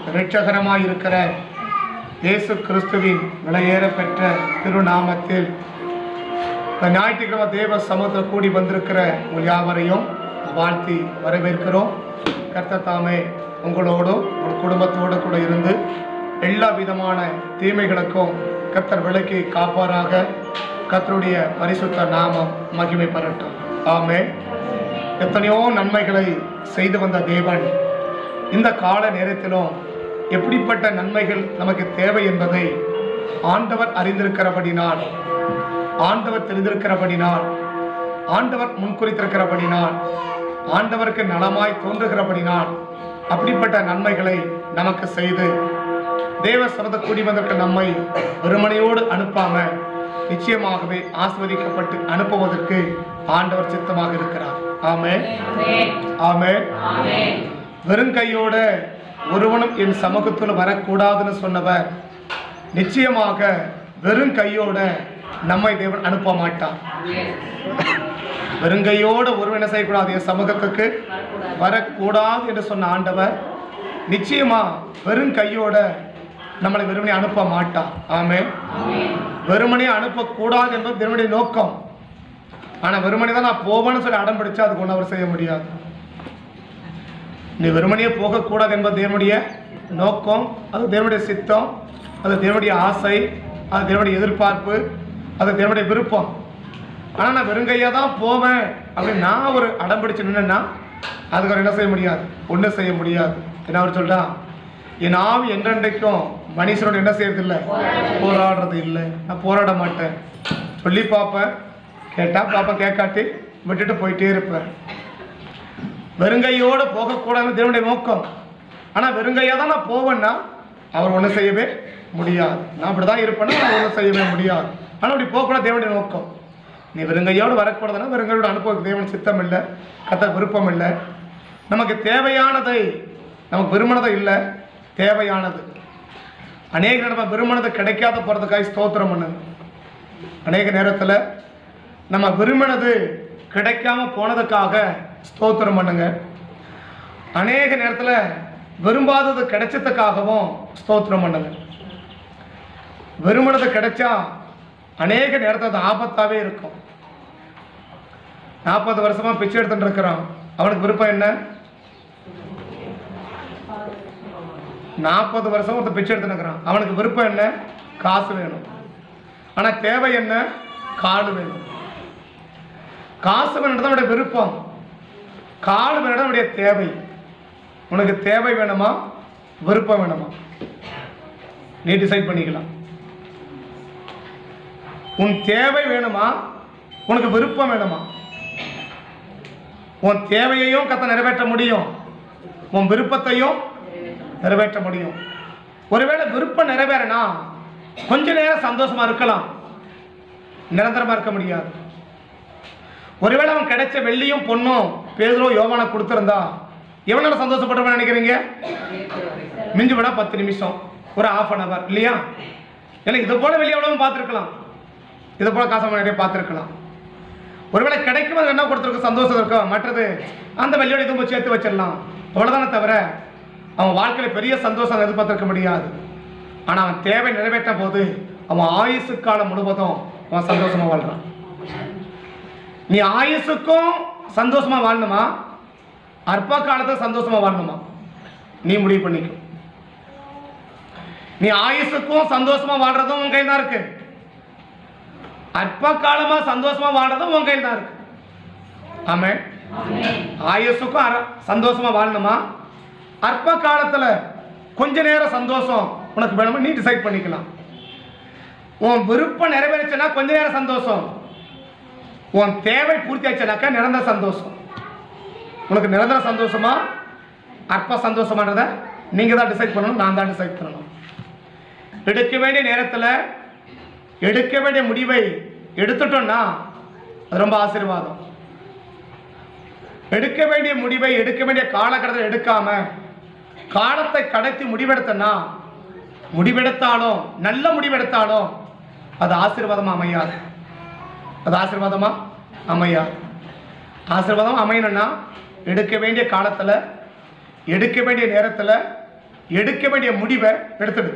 இரட்சகரமாய் இருக்கிற இயேசு கிறிஸ்துவின் விலையேற பெற்ற திருநாமத்தில் இந்த ஞாயிற்றுக்கிழமை தேவ சமூகத்தில் கூடி வந்திருக்கிற உங்கள் யாவரையும் வாழ்த்தி வரவேற்கிறோம் கர்த்தர் தாமே உங்களோடும் உங்கள் குடும்பத்தோடு கூட இருந்து எல்லா விதமான தீமைகளுக்கும் கர்த்தர் விலக்கி காப்பாராக கர்த்தருடைய பரிசுத்த நாமம் மகிமை பெறட்டும் ஆமே எத்தனையோ நன்மைகளை செய்து வந்த தேவன் இந்த கால நேரத்திலும் எப்படிப்பட்ட நன்மைகள் நமக்கு தேவை என்பதை ஆண்டவர் அறிந்திருக்கிறபடினால் ஆண்டவர் தெரிந்திருக்கிறபடினால் ஆண்டவர் முன்குறித்திருக்கிறபடினால் ஆண்டவருக்கு நலமாய் தோன்றுகிறபடினால் அப்படிப்பட்ட நன்மைகளை நமக்கு செய்து தேவ சபத கூடி வந்திருக்க நம்மை வெறுமனையோடு அனுப்பாம நிச்சயமாகவே ஆஸ்வதிக்கப்பட்டு அனுப்புவதற்கு ஆண்டவர் சித்தமாக இருக்கிறார் ஆமே ஆமே வெறுங்கையோட ஒருவனும் என் சமூகத்தில் வரக்கூடாதுன்னு சொன்னவர் நிச்சயமாக வெறும் கையோட நம்மை தேவன் அனுப்ப மாட்டான் வெறுங்கையோட ஒருவன் என்ன செய்யக்கூடாது என் சமூகத்துக்கு வரக்கூடாது என்று சொன்ன ஆண்டவர் நிச்சயமா வெறும் கையோட நம்மளை வெறுமனே அனுப்ப மாட்டான் ஆமே வெறுமனே அனுப்பக்கூடாது என்பது தேவனுடைய நோக்கம் ஆனால் வெறுமனே தான் நான் போவேன்னு சொல்லி அடம் பிடிச்சா அதுக்கு ஒன்றும் அவர் செய்ய முடியாது நீ வெறுமனையே போகக்கூடாது என்பது தேவனுடைய நோக்கம் அது தேவனுடைய சித்தம் அது தேவனுடைய ஆசை அது தேவனுடைய எதிர்பார்ப்பு அது தேவனுடைய விருப்பம் ஆனால் நான் வெறுங்கையாக தான் போவேன் அப்படின்னு நான் ஒரு அடம் பிடிச்சு நின்னா அதுக்கு அவர் என்ன செய்ய முடியாது ஒன்றும் செய்ய முடியாது என்ன அவர் சொல்றா என் ஆவி என்றென்றைக்கும் மனுஷனோட என்ன செய்யறதில்லை போராடுறது இல்லை நான் போராட மாட்டேன் சொல்லி பார்ப்பேன் கேட்டால் பார்ப்பேன் கேட்காட்டி விட்டுட்டு போயிட்டே இருப்பேன் வெறுங்கையோடு போகக்கூடாதுன்னு தேவனுடைய நோக்கம் ஆனால் வெறுங்கையாக தான் நான் போவேன்னா அவர் ஒன்றும் செய்யவே முடியாது நான் அப்படி தான் இருப்பேன்னா நான் ஒன்றும் செய்யவே முடியாது ஆனால் அப்படி போகக்கூடாது தேவனுடைய நோக்கம் நீ வெறுங்கையோடு வரக்கூடாதுன்னா வெறுங்கையோடு அனுப்ப தேவன் சித்தம் இல்லை கத்த விருப்பம் இல்லை நமக்கு தேவையானதை நமக்கு விரும்பினதை இல்லை தேவையானது அநேக நம்ம விரும்பினது கிடைக்காத போகிறதுக்காக ஸ்தோத்திரம் பண்ணுங்க அநேக நேரத்தில் நம்ம விரும்பினது கிடைக்காம போனதுக்காக ஸ்தோத்திரம் பண்ணுங்க அநேக நேரத்தில் விரும்பாதது கிடைச்சதுக்காகவும் ஸ்தோத்திரம் பண்ணுங்க விரும்பினது கிடைச்சா அநேக நேரத்தில் அது ஆபத்தாகவே இருக்கும் நாற்பது வருஷமா பிச்சை எடுத்துட்டு இருக்கிறான் அவனுக்கு விருப்பம் என்ன நாற்பது வருஷம் ஒருத்தர் பிச்சை எடுத்துட்டு இருக்கிறான் அவனுக்கு விருப்பம் என்ன காசு வேணும் ஆனால் தேவை என்ன காடு வேணும் காசு வேணும் தான் அவனுடைய விருப்பம் காடு வேணும் அவனுடைய தேவை உனக்கு தேவை வேணுமா விருப்பம் வேணுமா நீ டிசைட் பண்ணிக்கலாம் உன் தேவை வேணுமா உனக்கு விருப்பம் வேணுமா உன் தேவையையும் கத்த நிறைவேற்ற முடியும் உன் விருப்பத்தையும் நிறைவேற்ற முடியும் ஒருவேளை விருப்பம் நிறைவேறனா கொஞ்ச நேரம் சந்தோஷமா இருக்கலாம் நிரந்தரமா இருக்க முடியாது ஒருவேளை அவன் கிடைச்ச வெள்ளியும் பொண்ணும் பேதரோ யோவான கொடுத்திருந்தா எவ்வளவு சந்தோஷப்படுவேன் நினைக்கிறீங்க மிஞ்சி விட பத்து நிமிஷம் ஒரு half அன் hour இல்லையா இல்லை இது போல வெளியே எவ்வளவு பார்த்துருக்கலாம் இது போல காசு நிறைய பார்த்துருக்கலாம் ஒருவேளை கிடைக்கும் அது என்ன கொடுத்துருக்கு சந்தோஷம் இருக்கும் மற்றது அந்த வெள்ளியோட இதுவும் சேர்த்து வச்சிடலாம் அவ்வளோதானே தவிர அவன் வாழ்க்கையில் பெரிய சந்தோஷம் எதிர்பார்த்திருக்க முடியாது ஆனால் அவன் தேவை நிறைவேற்ற போது அவன் ஆயுசு காலம் முழுவதும் அவன் சந்தோஷமா வாழ்றான் நீ ஆயுசுக்கும் சந்தோஷமா வாழணுமா அற்ப காலத்தில் சந்தோஷமா வாழணுமா நீ முடிவு பண்ணிக்கோ நீ ஆயுசுக்கும் சந்தோஷமா வாழ்றதும் உன் கையில் தான் இருக்கு அற்ப காலமா சந்தோஷமா வாழ்றதும் உன் கையில் தான் இருக்கு ஆமே ஆயுசுக்கும் அர- சந்தோஷமா வாழணுமா அற்ப காலத்துல கொஞ்ச நேரம் சந்தோஷம் உனக்கு வேணுமா நீ டிசைட் பண்ணிக்கலாம் உன் விருப்பம் நிறைவேறுச்சுன்னா கொஞ்ச நேரம் சந்தோஷம் உன் தேவை பூர்த்தி ஆச்சுனாக்கா நிரந்தர சந்தோஷம் உனக்கு நிரந்தர சந்தோஷமா அற்ப சந்தோஷமான்றத நீங்க தான் டிசைட் பண்ணணும் நான் தான் டிசைட் பண்ணணும் எடுக்க வேண்டிய நேரத்தில் எடுக்க வேண்டிய முடிவை எடுத்துட்டோம்னா அது ரொம்ப ஆசீர்வாதம் எடுக்க வேண்டிய முடிவை எடுக்க வேண்டிய காலகட்டத்தில் எடுக்காம காலத்தை கடத்தி முடிவெடுத்தனா முடிவெடுத்தாலும் நல்ல முடிவெடுத்தாலும் அது ஆசீர்வாதமா அமையாது அது ஆசீர்வாதமா அமையாது ஆசீர்வாதம் அமையணும்னா எடுக்க வேண்டிய காலத்தில் எடுக்க வேண்டிய நேரத்தில் எடுக்க வேண்டிய முடிவை எடுத்துடு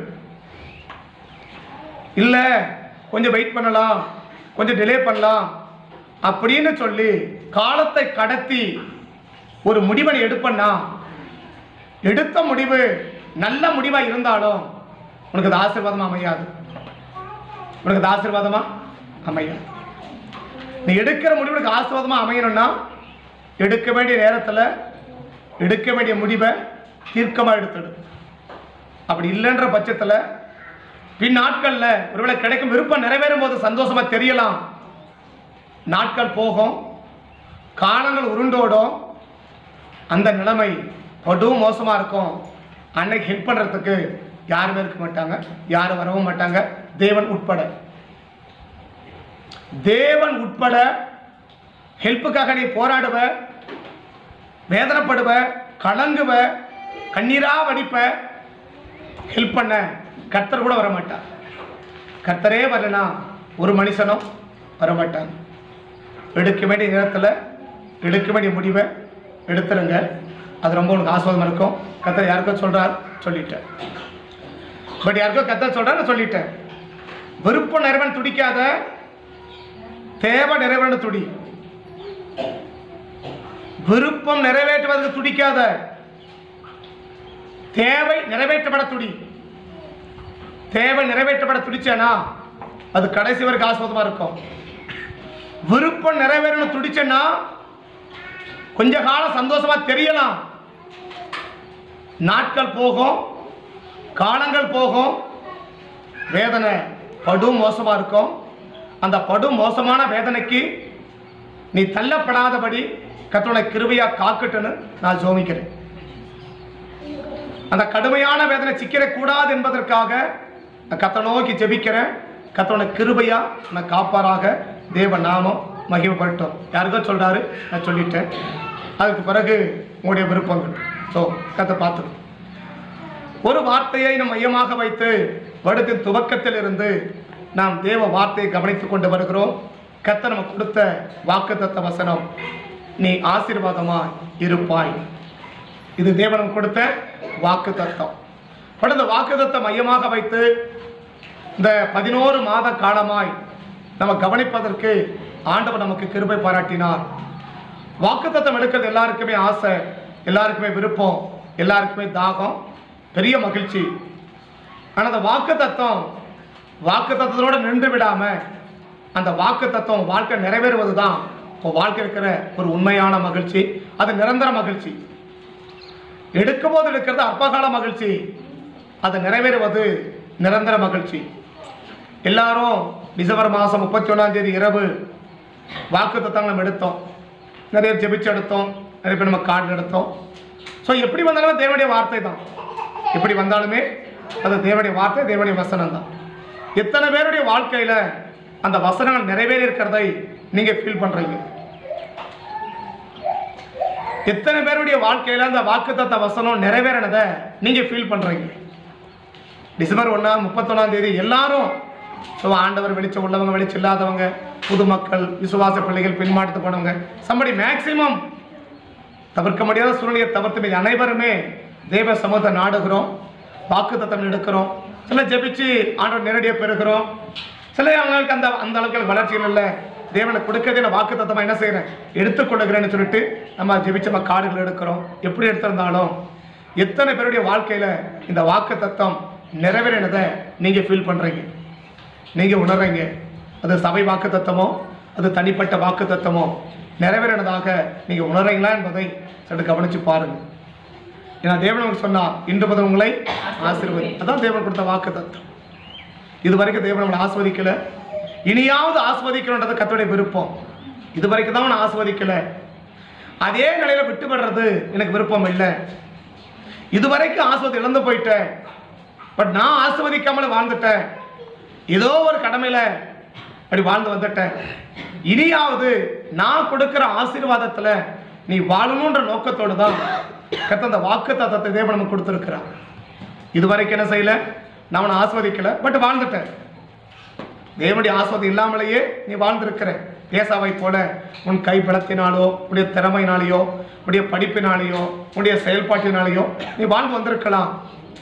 இல்லை கொஞ்சம் வெயிட் பண்ணலாம் கொஞ்சம் டிலே பண்ணலாம் அப்படின்னு சொல்லி காலத்தை கடத்தி ஒரு முடிவை நீ எடுப்பண்ணா எடுத்த முடிவு நல்ல முடிவா இருந்தாலும் உனக்கு அது ஆசீர்வாதமா அமையாது உனக்கு அது ஆசீர்வாதமா அமையாது நீ எடுக்கிற முடிவு உனக்கு ஆசீர்வாதமா அமையணும்னா எடுக்க வேண்டிய நேரத்தில் எடுக்க வேண்டிய முடிவை தீர்க்கமாக எடுத்துடு அப்படி இல்லைன்ற பட்சத்தில் பின் நாட்களில் ஒருவேளை கிடைக்கும் விருப்பம் நிறைவேறும் போது சந்தோஷமா தெரியலாம் நாட்கள் போகும் காலங்கள் உருண்டோடும் அந்த நிலைமை படும் மோசமாக இருக்கும் அன்னைக்கு ஹெல்ப் பண்ணுறதுக்கு யாருமே இருக்க மாட்டாங்க யாரும் வரவும் மாட்டாங்க தேவன் உட்பட தேவன் உட்பட ஹெல்ப்புக்காக நீ போராடுவ வேதனைப்படுவ கலங்குவ கண்ணீரா வடிப்ப ஹெல்ப் பண்ண கர்த்தர் கூட வர மாட்டார் கர்த்தரே வரலனா ஒரு மனுஷனும் வர மாட்டாங்க எடுக்க வேண்டிய நேரத்தில் எடுக்க வேண்டிய முடிவை எடுத்துருங்க அது ரொம்ப உனக்கு ஆஸ்வாதமாக இருக்கும் கர்த்தர் யாருக்கோ சொல்றார் சொல்லிட்டேன் பட் யாருக்கோ கர்த்தர் சொல்றார் நான் சொல்லிட்டேன் விருப்பம் நிறைவன் துடிக்காத தேவை நிறைவேற துடி விருப்பம் நிறைவேற்றுவதற்கு துடிக்காத தேவை நிறைவேற்றப்பட துடி தேவை நிறைவேற்றப்பட துடிச்சேனா அது கடைசி வரைக்கும் ஆஸ்வாதமா இருக்கும் விருப்பம் நிறைவேறணும் துடிச்சேன்னா கொஞ்ச காலம் சந்தோஷமா தெரியலாம் நாட்கள் போகும் காலங்கள் போகும் வேதனை படும் மோசமா இருக்கும் அந்த படும் மோசமான வேதனைக்கு நீ தள்ளப்படாதபடி கத்தோட கிருபையா காக்கட்டுன்னு நான் ஜோமிக்கிறேன் அந்த கடுமையான வேதனை சிக்கிடக்கூடாது என்பதற்காக நான் கத்தை நோக்கி ஜெபிக்கிறேன் கத்தோட கிருபையா நான் காப்பாராக தேவ நாமம் மகிமைப்பட்டோம் யாருக்கோ சொல்றாரு நான் சொல்லிட்டேன் அதுக்கு பிறகு உங்களுடைய விருப்பங்கள் ஸோ கத்தை பார்த்து ஒரு வார்த்தையை நம் மையமாக வைத்து வருடத்தின் துவக்கத்தில் இருந்து நாம் தேவ வார்த்தையை கவனித்துக் கொண்டு வருகிறோம் கத்த நமக்கு கொடுத்த வாக்குத்தத்த வசனம் நீ ஆசீர்வாதமாய் இருப்பாய் இது தேவனம் கொடுத்த வாக்கு தத்தம் இந்த வாக்கு மையமாக வைத்து இந்த பதினோரு மாத காலமாய் நம்ம கவனிப்பதற்கு ஆண்டவர் நமக்கு கிருபை பாராட்டினார் வாக்குத்தத்தம் எடுக்கிறது எல்லாருக்குமே ஆசை எல்லாருக்குமே விருப்பம் எல்லாருக்குமே தாகம் பெரிய மகிழ்ச்சி ஆனால் அந்த வாக்கு தத்துவம் வாக்கு தத்துவத்தோட நின்று விடாம அந்த வாக்கு தத்துவம் வாழ்க்கை நிறைவேறுவது தான் இப்போ வாழ்க்கை இருக்கிற ஒரு உண்மையான மகிழ்ச்சி அது நிரந்தர மகிழ்ச்சி எடுக்கும் போது எடுக்கிறது அற்பகால மகிழ்ச்சி அது நிறைவேறுவது நிரந்தர மகிழ்ச்சி எல்லாரும் டிசம்பர் மாதம் முப்பத்தி ஒன்றாம் தேதி இரவு வாக்கு தத்தங்கள் நம்ம எடுத்தோம் நிறைய ஜெபிச்சு எடுத்தோம் நிறைய பேர் நம்ம கார்டு எடுத்தோம் ஸோ எப்படி வந்தாலுமே தேவனுடைய வார்த்தை தான் எப்படி வந்தாலுமே அது தேவனுடைய வார்த்தை தேவனுடைய வசனம் தான் எத்தனை பேருடைய வாழ்க்கையில் அந்த வசனங்கள் நிறைவேறி இருக்கிறதை நீங்கள் ஃபீல் பண்ணுறீங்க எத்தனை பேருடைய வாழ்க்கையில் அந்த வாக்குத்தத்த வசனம் நிறைவேறினதை நீங்கள் ஃபீல் பண்ணுறீங்க டிசம்பர் ஒன்றா முப்பத்தொன்னாம் தேதி எல்லாரும் ஸோ ஆண்டவர் வெளிச்சம் உள்ளவங்க வெளிச்சம் இல்லாதவங்க புதுமக்கள் விசுவாச பிள்ளைகள் பின்மாட்டு போனவங்க சம்படி மேக்சிமம் தவிர்க்க முடியாத சூழ்நிலையை தவிர்த்து மீது அனைவருமே தேவ சமூகத்தை நாடுகிறோம் வாக்கு தத்தம் எடுக்கிறோம் சில ஜெபிச்சு ஆண்டவர் நேரடியாக பெறுகிறோம் சில அவங்களுக்கு அந்த அந்த அளவுக்கு வளர்ச்சிகள் இல்லை தேவனுக்கு கொடுக்கறதே நான் வாக்கு தத்தமாக என்ன செய்கிறேன் எடுத்துக்கொள்ளுகிறேன்னு சொல்லிட்டு நம்ம ஜெபிச்சு நம்ம காடுகள் எடுக்கிறோம் எப்படி எடுத்திருந்தாலும் எத்தனை பேருடைய வாழ்க்கையில் இந்த வாக்கு தத்தம் நிறைவேறினதை நீங்கள் ஃபீல் பண்ணுறீங்க நீங்கள் உணர்றீங்க அது சபை வாக்கு தத்தமோ அது தனிப்பட்ட வாக்கு தத்தமோ நிறைவேறினதாக நீங்கள் உணர்றீங்களா என்பதை சற்று கவனித்து பாருங்க ஏன்னா தேவன் உங்களுக்கு சொன்னா இன்று முதல் உங்களை ஆசீர்வதி அதான் தேவன் கொடுத்த வாக்கு தத்தம் இது வரைக்கும் தேவன் நம்மளை ஆஸ்வதிக்கல இனியாவது ஆஸ்வதிக்கணுன்றது கத்தோடைய விருப்பம் இது வரைக்கும் தான் நான் ஆஸ்வதிக்கல அதே நிலையில விட்டுபடுறது எனக்கு விருப்பம் இல்லை இது வரைக்கும் ஆஸ்வதி இழந்து போயிட்டேன் பட் நான் ஆஸ்வதிக்காமல் வாழ்ந்துட்டேன் ஏதோ ஒரு கடமையில அப்படி வாழ்ந்து வந்துட்டேன் இனியாவது நான் கொடுக்கிற ஆசீர்வாதத்துல நீ வாழணுன்ற நோக்கத்தோடு தான் கத்த அந்த வாக்கு தத்தத்தை தேவன் நமக்கு கொடுத்துருக்கிறார் இது வரைக்கும் என்ன செய்யல நான் அவனை ஆஸ்வதிக்கல பட் வாழ்ந்துட்டேன் தேவனுடைய ஆஸ்வாதம் இல்லாமலேயே நீ வாழ்ந்திருக்கிற ஏசாவை போல உன் கை பலத்தினாலோ உன்னுடைய திறமையினாலேயோ உன்னுடைய படிப்பினாலேயோ உன்னுடைய செயல்பாட்டினாலேயோ நீ வாழ்ந்து வந்திருக்கலாம்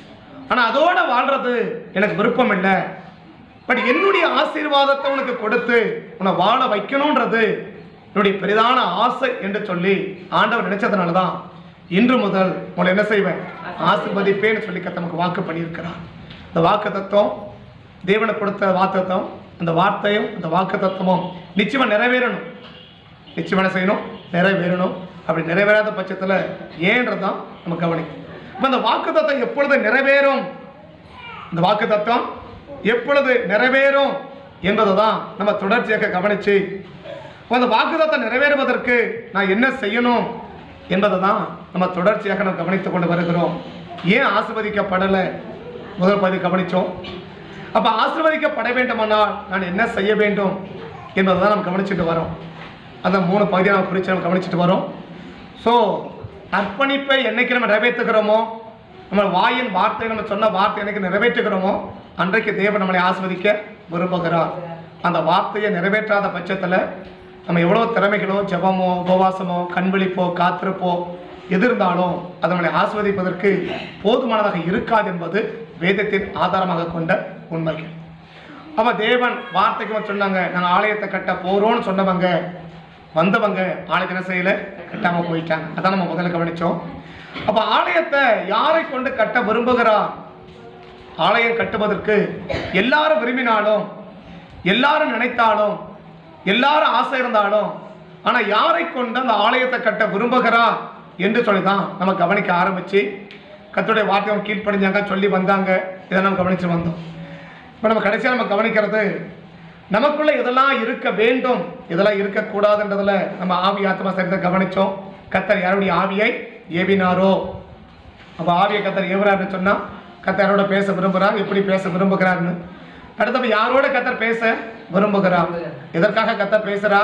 ஆனா அதோட வாழ்றது எனக்கு விருப்பம் இல்லை பட் என்னுடைய ஆசீர்வாதத்தை உனக்கு கொடுத்து உன்னை வாழ வைக்கணுன்றது என்னுடைய பெரிதான ஆசை என்று சொல்லி ஆண்டவர் நினைச்சதுனால தான் இன்று முதல் உங்களை என்ன செய்வேன் ஆசீர்வதிப்பேன்னு சொல்லி கத்த நமக்கு வாக்கு பண்ணியிருக்கிறார் இந்த வாக்கு தத்துவம் தேவனை கொடுத்த வாக்குத்தம் அந்த வார்த்தையும் அந்த வாக்கு தத்துவமும் நிச்சயமா நிறைவேறணும் நிச்சயம் என்ன செய்யணும் நிறைவேறணும் அப்படி நிறைவேறாத பட்சத்தில் ஏன்றதான் நம்ம கவனிக்கணும் அப்ப அந்த வாக்கு தத்துவம் எப்பொழுது நிறைவேறும் இந்த வாக்கு தத்துவம் எப்பொழுது நிறைவேறும் என்பதை தான் நம்ம தொடர்ச்சியாக கவனிச்சு அப்ப அந்த வாக்கு தத்துவம் நிறைவேறுவதற்கு நான் என்ன செய்யணும் என்பதை தான் நம்ம தொடர்ச்சியாக நம்ம கவனித்துக் கொண்டு வருகிறோம் ஏன் ஆசிர்வதிக்கப்படலை முதல் பகுதி கவனிச்சோம் அப்ப ஆசிர்வதிக்கப்பட வேண்டுமானால் நான் என்ன செய்ய வேண்டும் என்பதை தான் நம்ம கவனிச்சுட்டு வரோம் அந்த மூணு பகுதியை நம்ம குறித்து நம்ம கவனிச்சுட்டு வரோம் ஸோ அர்ப்பணிப்பை என்னைக்கு நம்ம நிறைவேற்றுகிறோமோ நம்ம வாயின் வார்த்தை நம்ம சொன்ன வார்த்தை என்னைக்கு நிறைவேற்றுகிறோமோ அன்றைக்கு தேவன் நம்மளை ஆஸ்வதிக்க விரும்புகிறார் அந்த வார்த்தையை நிறைவேற்றாத பட்சத்தில் நம்ம எவ்வளோ திறமைகளோ ஜெபமோ உபவாசமோ கண்விழிப்போ காத்திருப்போ எது இருந்தாலும் அது நம்மளை ஆஸ்வதிப்பதற்கு போதுமானதாக இருக்காது என்பது வேதத்தின் ஆதாரமாக கொண்ட உண்மைகள் அப்ப தேவன் வார்த்தைக்கு சொன்னாங்க நாங்கள் ஆலயத்தை கட்ட போறோம்னு சொன்னவங்க வந்தவங்க ஆலயத்தை என்ன செய்யல கட்டாம போயிட்டாங்க அதான் நம்ம முதல்ல கவனிச்சோம் அப்ப ஆலயத்தை யாரை கொண்டு கட்ட விரும்புகிறார் ஆலயம் கட்டுவதற்கு எல்லாரும் விரும்பினாலும் எல்லாரும் நினைத்தாலும் எல்லாரும் ஆசை இருந்தாலும் ஆனா யாரை கொண்டு அந்த ஆலயத்தை கட்ட விரும்புகிறார் என்று சொல்லி தான் நம்ம கவனிக்க ஆரம்பிச்சு கர்த்தருடைய வார்த்தை அவங்க கீழ்ப்படிஞ்சாங்க சொல்லி வந்தாங்க இதை நம்ம கவனிச்சு வந்தோம் இப்போ நம்ம கடைசியாக நம்ம கவனிக்கிறது நமக்குள்ள இதெல்லாம் இருக்க வேண்டும் இதெல்லாம் இருக்கக்கூடாதுன்றதுல நம்ம ஆவி ஆத்மா சரிதை கவனிச்சோம் கத்தர் யாருடைய ஆவியை ஏவினாரோ அப்போ ஆவியை கத்தர் ஏவுறாருன்னு சொன்னா கத்தர் யாரோட பேச விரும்புகிறார் எப்படி பேச விரும்புகிறாருன்னு அடுத்தப்ப யாரோட கத்தர் பேச விரும்புகிறார் எதற்காக கத்தர் பேசுறார்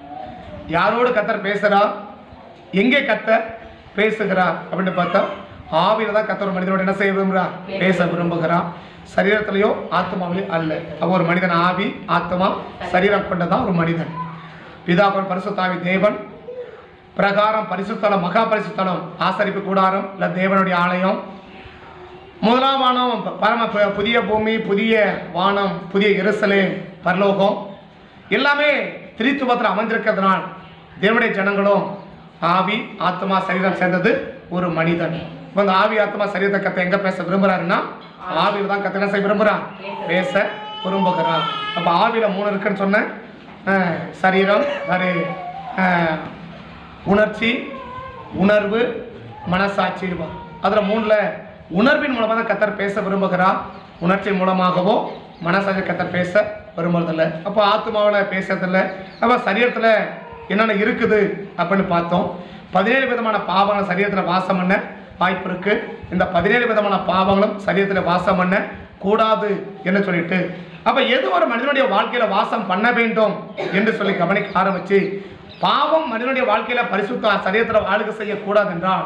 யாரோடு கத்தர் பேசுறார் எங்கே கத்தர் பேசுகிறார் அப்படின்னு பார்த்தா ஆவியில தான் கத்தர் ஒரு மனிதனோட என்ன செய்ய விரும்புகிறார் பேச விரும்புகிறார் சரீரத்திலேயோ ஆத்மாவிலேயோ அல்ல அவ ஒரு மனிதன் ஆவி ஆத்மா சரீரம் கொண்டதான் ஒரு மனிதன் பிதாபன் பரிசுத்தாவி தேவன் பிரகாரம் பரிசுத்தலம் மகா பரிசுத்தலம் ஆசரிப்பு கூடாரம் இல்ல தேவனுடைய ஆலயம் முதலாம் வானம் ப- பரம ப- புதிய பூமி புதிய வானம் புதிய எருசலேம் பரலோகம் எல்லாமே திரித்துவத்தில் அமைந்திருக்கிறதுனால் தேவனுடைய ஜனங்களும் ஆவி ஆத்மா சரீரம் சேர்ந்தது ஒரு மனிதன் இப்போ இந்த ஆவி ஆத்மா சரீரத்தை கத்த எங்க பேச விரும்புறாருன்னா ஆவியில் தான் கத்த என்ன செய்ய விரும்புறான் பேச விரும்புகிறான் அப்ப ஆவியில மூணு இருக்குன்னு சொன்னேன் அஹ், சரீரம் வேறு அஹ், உணர்ச்சி உணர்வு மனசாட்சி அதில் மூணில் உணர்வின் மூலமாக தான் கத்தர் பேச விரும்புகிறார் உணர்ச்சி மூலமாகவோ மனசாட்சி கத்தர் பேச விரும்புறதில்ல அப்போ ஆத்மாவில் பேசுறதில்ல அப்போ சரீரத்தில் என்னென்ன இருக்குது அப்படின்னு பார்த்தோம் பதினேழு விதமான பாவங்கள் சரீரத்தில் வாசம் பண்ண வாய்ப்பு இருக்கு இந்த பதினேழு விதமான பாவங்களும் சரீரத்தில் வாசம் பண்ண கூடாது என்று சொல்லிட்டு அப்ப எது ஒரு மனிதனுடைய வாழ்க்கையில வாசம் பண்ண வேண்டும் என்று சொல்லி கவனிக்க ஆரம்பிச்சு பாவம் மனிதனுடைய வாழ்க்கையில பரிசுத்த சரீரத்தில் வாழ்க்கை செய்யக்கூடாது என்றால்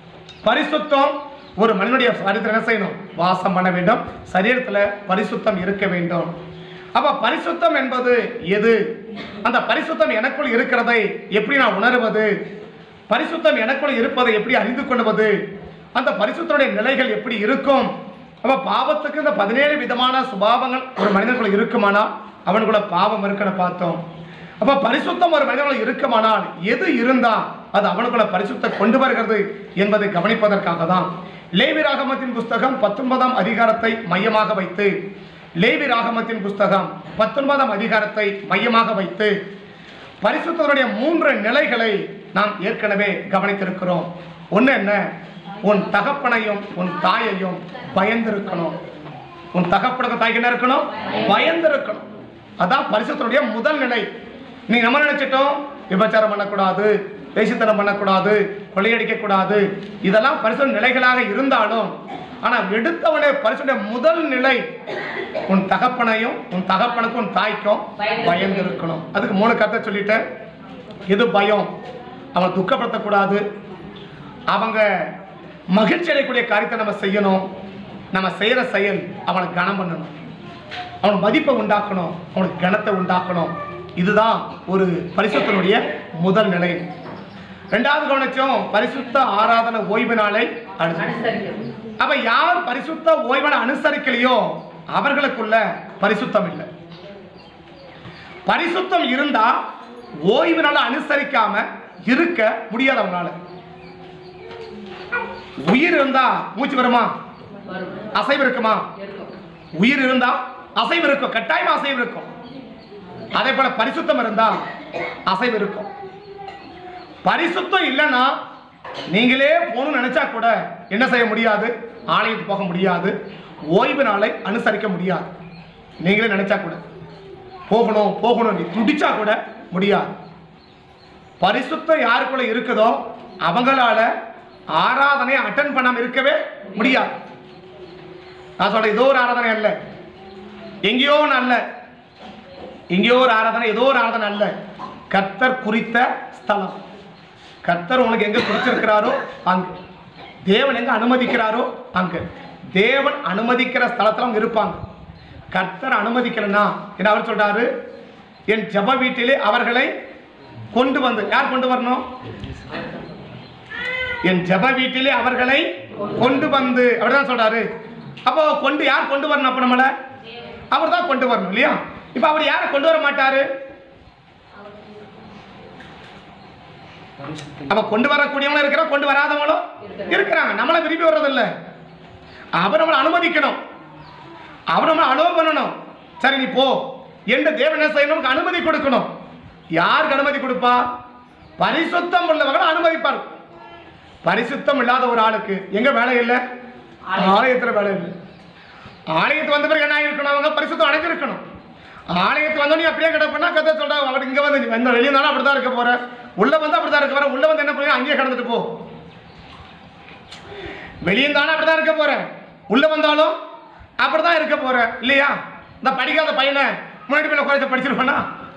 பரிசுத்தம் ஒரு மனிதனுடைய சரீரத்தில் என்ன செய்யணும் வாசம் பண்ண வேண்டும் சரீரத்தில் பரிசுத்தம் இருக்க வேண்டும் அப்ப பரிசுத்தம் என்பது எது அந்த பரிசுத்தம் எனக்குள் இருக்கிறதை எப்படி நான் உணருவது பரிசுத்தம் எனக்குள் இருப்பதை எப்படி அறிந்து கொள்வது அந்த பரிசுத்தனுடைய நிலைகள் எப்படி இருக்கும் அப்ப பாவத்துக்கு இந்த பதினேழு விதமான சுபாவங்கள் ஒரு மனிதனுக்குள்ள இருக்குமானால் அவனுக்குள்ள பாவம் இருக்குன்னு பார்த்தோம் அப்ப பரிசுத்தம் ஒரு மனிதனுக்குள்ள இருக்குமானால் எது இருந்தா அது அவனுக்குள்ள பரிசுத்த கொண்டு வருகிறது என்பதை கவனிப்பதற்காக தான் லேவி ராகமத்தின் புஸ்தகம் பத்தொன்பதாம் அதிகாரத்தை மையமாக வைத்து லேவி ராகமத்தின் புஸ்தகம் பத்தொன்பதாம் அதிகாரத்தை மையமாக வைத்து பரிசுத்தருடைய மூன்று நிலைகளை நாம் ஏற்கனவே கவனித்திருக்கிறோம் ஒன்று என்ன உன் தகப்பனையும் உன் தாயையும் பயந்திருக்கணும் உன் தகப்பனுக்கு தாய்க்கு என்ன இருக்கணும் பயந்திருக்கணும் அதான் பரிசுத்தருடைய முதல் நிலை நீ நம்ம நினைச்சிட்டோம் விபச்சாரம் பண்ணக்கூடாது பேசித்தனம் பண்ணக்கூடாது கொள்ளையடிக்க கூடாது இதெல்லாம் பரிசு நிலைகளாக இருந்தாலும் ஆனா எடுத்தவனே பரிசுடைய முதல் நிலை உன் தகப்பனையும் உன் தகப்பனுக்கும் உன் தாய்க்கும் பயந்து இருக்கணும் அதுக்கு மூணு கருத்தை சொல்லிட்டேன் எது பயம் அவன் துக்கப்படுத்தக்கூடாது அவங்க மகிழ்ச்சி அடையக்கூடிய காரியத்தை நம்ம செய்யணும் நம்ம செய்யற செயல் அவனை கனம் பண்ணணும் அவனுக்கு மதிப்பை உண்டாக்கணும் அவனுக்கு கனத்தை உண்டாக்கணும் இதுதான் ஒரு பரிசுத்தனுடைய முதல் நிலை ரெண்டாவது கவனிச்சோம் பரிசுத்த ஆராதனை ஓய்வு நாளை அனுசரி அப்ப யார் பரிசுத்த ஓய்வனை அனுசரிக்கலையோ அவர்களுக்குள்ள பரிசுத்தம் இல்லை பரிசுத்தம் இருந்தா ஓய்வுனால அனுசரிக்காம இருக்க முடியாது அவங்களால உயிர் இருந்தா மூச்சு வருமா வரும் அசைவு இருக்குமா இருக்கும் உயிர் இருந்தா அசைவு இருக்கும் கட்டாயமா அசைவு இருக்கும் அதே போல பரிசுத்தம் இருந்தா அசைவு இருக்கும் பரிசுத்தம் இல்லைன்னா நீங்களே போகணும்னு நினைச்சா கூட என்ன செய்ய முடியாது ஆலயத்துக்கு போக முடியாது ஓய்வு நாளை அனுசரிக்க முடியாது நீங்களே நினைச்சா கூட போகணும் போகணும் நீ துடிச்சா கூட முடியாது பரிசுத்தம் யாருக்குள்ள இருக்குதோ அவங்களால ஆராதனை அட்டன் பண்ணாம இருக்கவே முடியாது நான் சொல்றேன் ஏதோ ஒரு ஆராதனை அல்ல எங்கேயோ ஒன்று அல்ல எங்கேயோ ஒரு ஆராதனை ஏதோ ஒரு ஆராதனை அல்ல கர்த்தர் குறித்த ஸ்தலம் கர்த்தர் உனக்கு எங்க குறிச்சிருக்கிறாரோ அங்க தேவன் எங்க அனுமதிக்கிறாரோ அங்க தேவன் அனுமதிக்கிற ஸ்தலத்துல அவங்க இருப்பாங்க கர்த்தர் அனுமதிக்கலன்னா என்ன அவர் சொல்றாரு என் ஜெப வீட்டிலே அவர்களை கொண்டு வந்து யார் கொண்டு வரணும் என் ஜெப வீட்டிலே அவர்களை கொண்டு வந்து அப்படிதான் சொல்றாரு அப்போ கொண்டு யார் கொண்டு வரணும் அப்ப நம்மள அவர் தான் கொண்டு வரணும் இல்லையா இப்ப அவர் யாரை கொண்டு வர மாட்டாரு அப்ப கொண்டு வரக்கூடியவங்களும் இருக்கிறா கொண்டு வராதவங்களும் இருக்கிறாங்க நம்மளை விரும்பி வர்றதில்ல அவர் நம்மளை அனுமதிக்கணும் அவர் நம்மளை அலோவ் பண்ணணும் சரி நீ போ என்று தேவன் என்ன செய்யணும் நமக்கு அனுமதி கொடுக்கணும் யாருக்கு அனுமதி கொடுப்பா பரிசுத்தம் உள்ளவர்கள் அனுமதிப்பார் பரிசுத்தம் இல்லாத ஒரு ஆளுக்கு எங்க வேலை இல்லை ஆலயத்துல வேலை இல்லை ஆலயத்துக்கு வந்த பிறகு என்ன ஆயிருக்கணும் அவங்க பரிசுத்தம் அடைஞ்சிருக்கணும் ஆலயத்துக்கு வந்தோடனே அப்படியே கிடப்பா கதை சொல்றாங்க அவர் இங்க வந்து நீ வந்த வெளியே இருந்தாலும் அப்படிதான் இருக்க போற உள்ள வந்து அப்படிதான் இருக்க போற உள்ள வந்து என்ன பண்ணி அங்கேயே கடந்துட்டு போ வெளியே இருந்தாலும் அப்படிதான் இருக்க போற உள்ள வந்தாலும் அப்படிதான் இருக்க போற இல்லையா இந்த படிக்காத பையனை முன்னாடி போய் குறைச்ச படிச்சிருப்பானா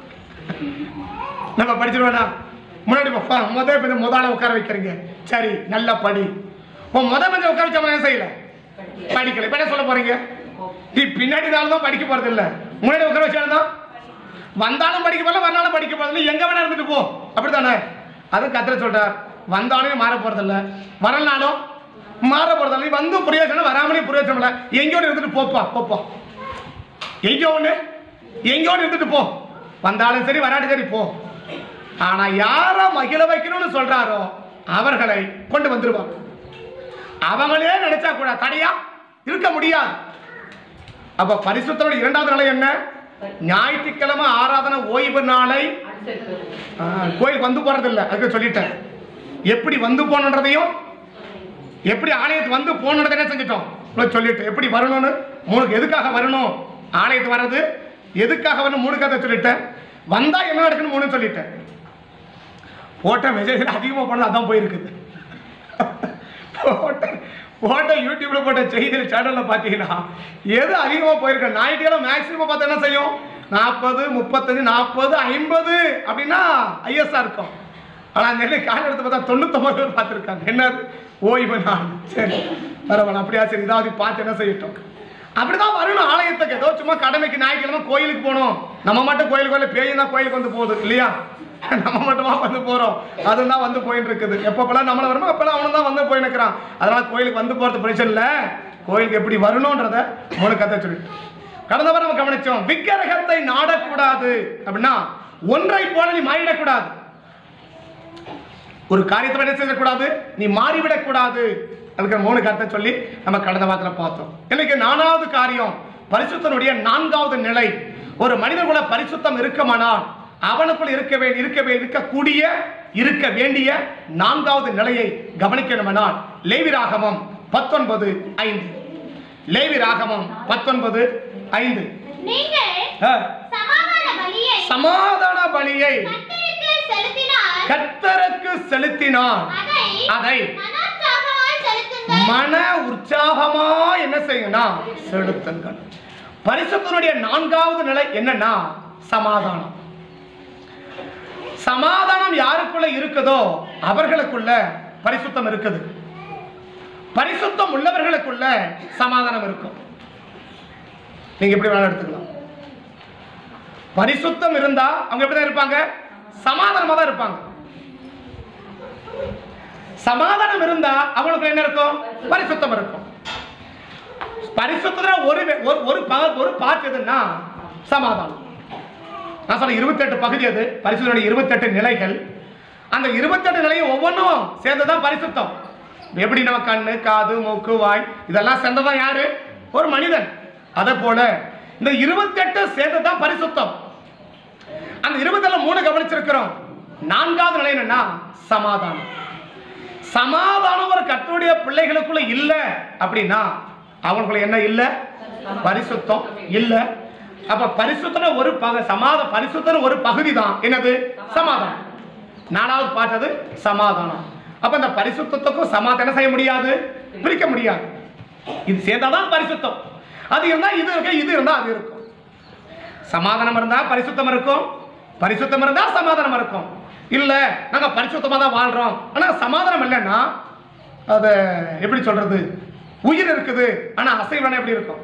நம்ம படிச்சிருவேனா முன்னாடி போ முத கொஞ்சம் முதல்ல உட்கார வைக்கிறீங்க சரி நல்லா படி உன் முத கொஞ்சம் உட்கார வச்சவன் என்ன செய்யல படிக்கல இப்ப என்ன சொல்ல போறீங்க நீ பின்னாடி தான் படிக்க போறது இல்ல முன்னாடி உட்கார வச்சாலும் வந்தாலும் படிக்க போறல வரனாலும் படிக்க போறது இல்ல எங்க வேணா இருந்துட்டு போ அப்படித்தானே அது கத்திர சொல்றார் வந்தாலும் மாற போறது இல்ல வரலனாலும் மாற போறது இல்ல நீ வந்து பிரயோஜனம் வராமலே பிரயோஜனம் இல்ல எங்கேயோட இருந்துட்டு போப்பா போப்பா எங்கேயோ ஒண்ணு எங்கேயோ ஒண்ணு இருந்துட்டு போ வந்தாலும் சரி வராட்டி சரி போ ஆனா யார மகிழ வைக்கணும்னு சொல்றாரோ அவர்களை கொண்டு வந்துருவாங்க அவங்களே நினைச்சா கூட தடையா இருக்க முடியாது அப்ப பரிசுத்தோட இரண்டாவது நிலை என்ன ஞாயிற்றுக்கிழமை ஆராதனை ஓய்வு நாளை அனுசரிப்பது ஆ, கோயிலுக்கு வந்து போறது இல்ல அதுக்கு சொல்லிட்டேன் எப்படி வந்து போனன்றதையும் எப்படி ஆலயத்துக்கு வந்து போனதை என்ன செஞ்சிட்டோம் உங்களுக்கு சொல்லிட்டேன் எப்படி வரணும்னு மூணுக்கு எதுக்காக வரணும் ஆலயத்துக்கு வர்றது எதுக்காக வரணும் மூணு கதை சொல்லிட்டேன் வந்தா என்ன நடக்குன்னு மூணு சொல்லிட்டேன் போட்ட மெசேஜில் அதிகமாக போனது அதான் போயிருக்குது போட்ட போட்ட யூடியூப்ல போட்ட செய்தியில் சேனலில் பார்த்தீங்கன்னா எது அதிகமாக போயிருக்கு ஞாயிற்றுக்கிழமை மேக்ஸிமம் பார்த்தா என்ன செய்யும் நாற்பது முப்பத்தஞ்சு நாற்பது ஐம்பது அப்படின்னா ஐஎஸ்ஆ இருக்கும் ஆனால் நெல்லை கால எடுத்து பார்த்தா தொண்ணூத்தொம்பது பேர் பார்த்துருக்காங்க என்னது ஓய்வு நாள் சரி பரவாயில்ல அப்படியா சரி இதாவது பார்த்து என்ன செய்யட்டும் அப்படிதான் வரணும் ஆலயத்துக்கு ஏதோ சும்மா கடமைக்கு ஞாயிற்றுக்கிழமை கோயிலுக்கு போகணும் நம்ம மட்டும் கோயிலுக்கு வரல பேயும் தான் கோயிலுக்கு வந்து போகுது இல்லையா நம்ம மட்டுமா வந்து போறோம் அதுவும் தான் வந்து போயிட்டு இருக்குது எப்பப்பெல்லாம் நம்மள வருமோ அப்பெல்லாம் அவனும் தான் வந்து போயின்னு இருக்கிறான் அதனால கோயிலுக்கு வந்து போறது பிரச்சனை இல்லை கோயிலுக்கு எப்படி வரணும்ன்றத மூணு கதை சொல்லிட்டு கடந்த வாரம் நம்ம கவனிச்சோம் விக்கிரகத்தை நாடக்கூடாது அப்படின்னா ஒன்றை போல நீ மாறிடக்கூடாது ஒரு காரியத்தை என்ன செய்யக்கூடாது நீ மாறிவிடக்கூடாது அதுக்கு மூணு கருத்தை சொல்லி நம்ம கடந்த வாரத்தில் பார்த்தோம் இன்னைக்கு நாலாவது காரியம் பரிசுத்தனுடைய நான்காவது நிலை ஒரு மனிதகுல பரிசுத்தம் இருக்குமானால் அவனுக்குள் இருக்க வேண்டிய இருக்க வே- இருக்கக்கூடிய இருக்க வேண்டிய நான்காவது நிலையை கவனிக்கணுமானால் லேவி ராகமம் பத்தொன்பது ஐந்து லேவி ராகமம் பத்தொன்பது ஐந்து நீங்கள் ஆ, சமாதான பலியை சமாதான பலியை கர்த்தருக்கு செலுத்தினால் கர்த்தருக்கு செலுத்தினான் அதை அதை மனோற்சாகமாய் செலுத்துங்கள் மன உற்சாகமா என்ன செய்யணும் செலுத்துங்கள் பரிசுத்தனுடைய நான்காவது நிலை என்னன்னா சமாதானம் சமாதானம் யாருக்குள்ள இருக்குதோ அவர்களுக்குள்ள பரிசுத்தம் இருக்குது பரிசுத்தம் உள்ளவர்களுக்குள்ள சமாதானம் இருக்கும் நீங்க எப்படி வேணாலும் எடுத்துக்கலாம் பரிசுத்தம் இருந்தா அவங்க எப்படிதான் இருப்பாங்க சமாதானமா தான் இருப்பாங்க சமாதானம் இருந்தா அவங்களுக்கு என்ன இருக்கும் பரிசுத்தம் இருக்கும் பரிசுத்தத்துல ஒரு வே- ஒரு ஒரு பக- ஒரு பார்ட் எதுன்னா சமாதானம் நான் சொன்ன இருபத்தெட்டு பகுதி அது பரிசுத்தனுடைய இருபத்தெட்டு நிலைகள் அந்த இருபத்தெட்டு நிலையும் ஒவ்வொன்றும் சேர்ந்ததான் பரிசுத்தம் எப்படி நம்ம கண்ணு காது மூக்கு வாய் இதெல்லாம் சேர்ந்ததான் யாரு ஒரு மனிதன் அதே போல இந்த இருபத்தெட்டு சேர்ந்ததான் பரிசுத்தம் அந்த இருபத்தெட்டுல மூணு கவனிச்சிருக்கிறோம் நான்காவது நிலை என்னன்னா சமாதானம் சமாதானம் ஒரு கர்த்தருடைய பிள்ளைகளுக்குள்ள இல்ல அப்படின்னா அவங்களுக்குள்ள என்ன இல்ல பரிசுத்தம் இல்ல அப்ப பரிசுத்தன ஒரு பக சமாத பரிசுத்தன ஒரு பகுதி தான் என்னது சமாதானம் நாலாவது பார்த்தது சமாதானம் அப்ப இந்த பரிசுத்தத்துக்கும் சமாதானம் செய்ய முடியாது பிரிக்க முடியாது இது சேர்ந்தாதான் பரிசுத்தம் அது இருந்தா இது இருக்கு இது இருந்தா அது இருக்கும் சமாதானம் இருந்தா பரிசுத்தம் இருக்கும் பரிசுத்தம் இருந்தா சமாதானம் இருக்கும் இல்ல நாங்க பரிசுத்தமா தான் வாழ்றோம் ஆனா சமாதானம் இல்லைன்னா அது எப்படி சொல்றது உயிர் இருக்குது ஆனா அசைவனா எப்படி இருக்கும்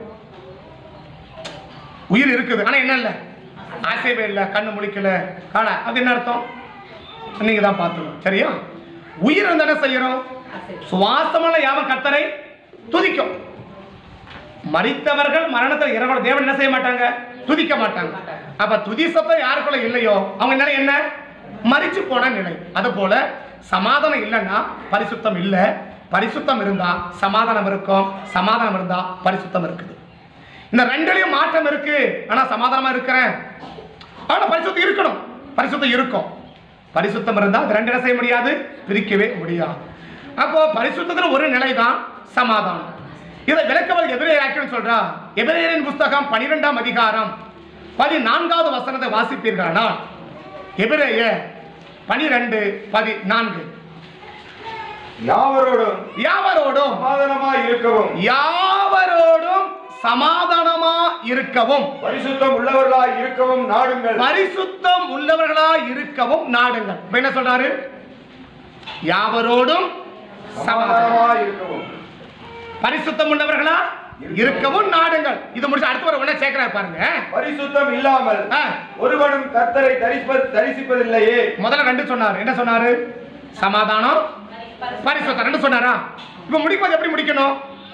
உயிர் இருக்குது ஆனா என்ன இல்ல அசைவே இல்ல கண்ணு முழிக்கல ஆனா அது என்ன அர்த்தம் நீங்க தான் பார்த்துக்கணும் சரியா உயிர் இருந்தா என்ன செய்யறோம் சுவாசமான யாவன் கர்த்தரை துதிக்கும் மரித்தவர்கள் மரணத்தில் இறங்கணும் தேவன் என்ன செய்ய மாட்டாங்க துதிக்க மாட்டாங்க அப்ப துதி சத்தம் யாருக்குள்ள இல்லையோ அவங்க நிலை என்ன மரிச்சு போன நிலை அது போல சமாதானம் இல்லைன்னா பரிசுத்தம் இல்ல பரிசுத்தம் இருந்தா சமாதானம் இருக்கும் சமாதானம் இருந்தா பரிசுத்தம் இருக்குது இந்த ரெண்டுலயும் மாற்றம் இருக்கு ஆனா சமாதானமா இருக்கிறேன் ஆனா பரிசுத்தம் இருக்கணும் பரிசுத்தம் இருக்கும் பரிசுத்தம் இருந்தா அது ரெண்டு என்ன செய்ய முடியாது பிரிக்கவே முடியாது அப்போ பரிசுத்தத்துல ஒரு நிலை தான் சமாதானம் இதை விளக்கவர் எபிரேயராக்கன்னு சொல்றா எபிரேயரின் புஸ்தகம் பனிரெண்டாம் அதிகாரம் பதினான்காவது வசனத்தை வாசிப்பீர்களானால் எபிரேய பனிரெண்டு பதினான்கு யாவரோடும் யாவரோடும் சமாதானமாய் இருக்கவும் யாவரோடும் சமாதானமா இருக்கவும் பரிசுத்தம் உள்ளவர்களாய் இருக்கவும் நாடுங்கள் பரிசுத்தம் உள்ளவர்களா இருக்கவும் நாடுங்கள் இப்ப என்ன சொல்றாரு யாவரோடும் சமாதானம் சமாதானமாய் இருக்கவும் பரிசுத்தம் உள்ளவர்களா இருக்கவும் நாடுங்கள் இது முடிச்சு அடுத்த ஒரு ஒண்ணு சேர்க்கிறார் பாருங்க பரிசுத்தம் இல்லாமல் ஆ, ஒருவனும் கர்த்தரை தரிப்ப தரிசிப்பதில்லையே முதல்ல ரெண்டு சொன்னார் என்ன சொன்னாரு சமாதானம் பரிசுத்தம் ரெண்டு சொன்னாரா இப்ப முடிப்பது எப்படி முடிக்கணும்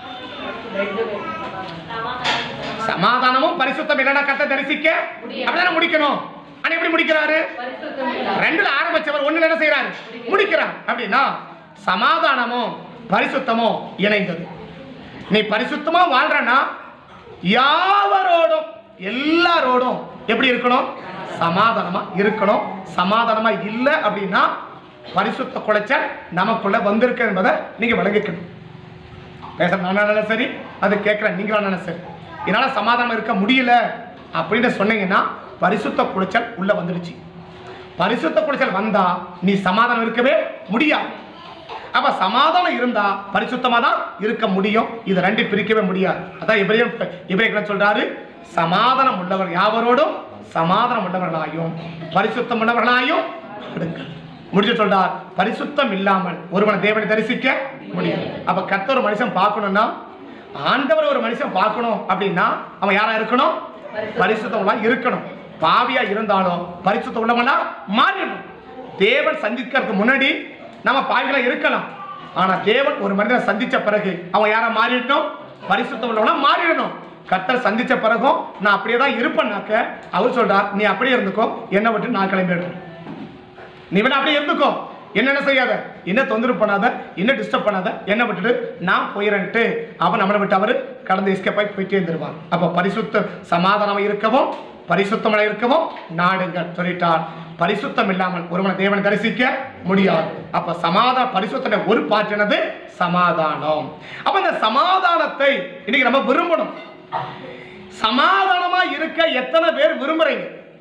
சமாதானமும் பரிசுத்தம் இல்லைன்னா கத்த தரிசிக்க அப்படிதானே முடிக்கணும் ஆனா எப்படி முடிக்கிறாரு ரெண்டுல ஆரம்பிச்சவர் ஒண்ணுல என்ன செய்யறாரு முடிக்கிறார் அப்படின்னா சமாதானமும் பரிசுத்தமும் இணைந்தது நீ பரிசுத்தமா வாழ்றனா யாவரோடும் எல்லாரோடும் எப்படி இருக்கணும் சமாதானமா இருக்கணும் சமாதானமா இல்ல அப்படின்னா பரிசுத்த குலைச்சல் நமக்குள்ள வந்திருக்கு என்பதை நீங்க விளங்கிக்கணும் பேச நானாலும் சரி அது கேட்குறேன் நீங்களானாலும் சரி என்னால் சமாதானம் இருக்க முடியல அப்படின்னு சொன்னீங்கன்னா பரிசுத்த குடைச்சல் உள்ள வந்துடுச்சு பரிசுத்த குடைச்சல் வந்தா நீ சமாதானம் இருக்கவே முடியாது அப்ப சமாதானம் இருந்தா பரிசுத்தமா தான் இருக்க முடியும் இது ரெண்டு பிரிக்கவே முடியாது அதான் இவரையும் இவரையும் சொல்றாரு சமாதானம் உள்ளவர் யாவரோடும் சமாதானம் உள்ளவர்களாயும் பரிசுத்தம் உள்ளவர்களாயும் இருங்கள் முடிச்சு சொல்றார் பரிசுத்தம் இல்லாமல் ஒருவனை தேவனை தரிசிக்க முடியும் அப்ப கர்த்தர் ஒரு மனுஷன் பார்க்கணும்னா ஆண்டவர் ஒரு மனுஷன் பார்க்கணும் அப்படின்னா அவன் யாரா இருக்கணும் பரிசுத்தவனா இருக்கணும் பாவியா இருந்தாலும் பரிசுத்த உள்ளவனா மாறிடணும் தேவன் சந்திக்கிறதுக்கு முன்னாடி நம்ம பாவிகளா இருக்கலாம் ஆனா தேவன் ஒரு மனிதனை சந்திச்ச பிறகு அவன் யாரா மாறிடணும் பரிசுத்த உள்ளவனா மாறிடணும் கர்த்தர் சந்திச்ச பிறகும் நான் அப்படியே தான் இருப்பேன்னாக்க அவர் சொல்றார் நீ அப்படியே இருந்துக்கோ என்னை விட்டு நான் கிளம்பிடுறேன் நீ வேணா அப்படியே இருந்துக்கோ என்னென்ன செய்யாத என்ன தொந்தரவு பண்ணாத என்ன டிஸ்டர்ப் பண்ணாத என்ன விட்டுட்டு நான் போயிறேன்ட்டு அவன் நம்மளை விட்டு அவர் கடந்து எஸ்கேப் ஆகி போயிட்டே இருந்துருவான் அப்போ பரிசுத்த சமாதானம் இருக்கவும் பரிசுத்தமாக இருக்கவும் நாடுங்கள் சொல்லிட்டார் பரிசுத்தம் இல்லாமல் ஒருவனை தேவனை தரிசிக்க முடியாது அப்ப சமாதான பரிசுத்தனை ஒரு பாற்றினது சமாதானம் அப்ப இந்த சமாதானத்தை இன்னைக்கு நம்ம விரும்பணும் சமாதானமா இருக்க எத்தனை பேர் விரும்புறீங்க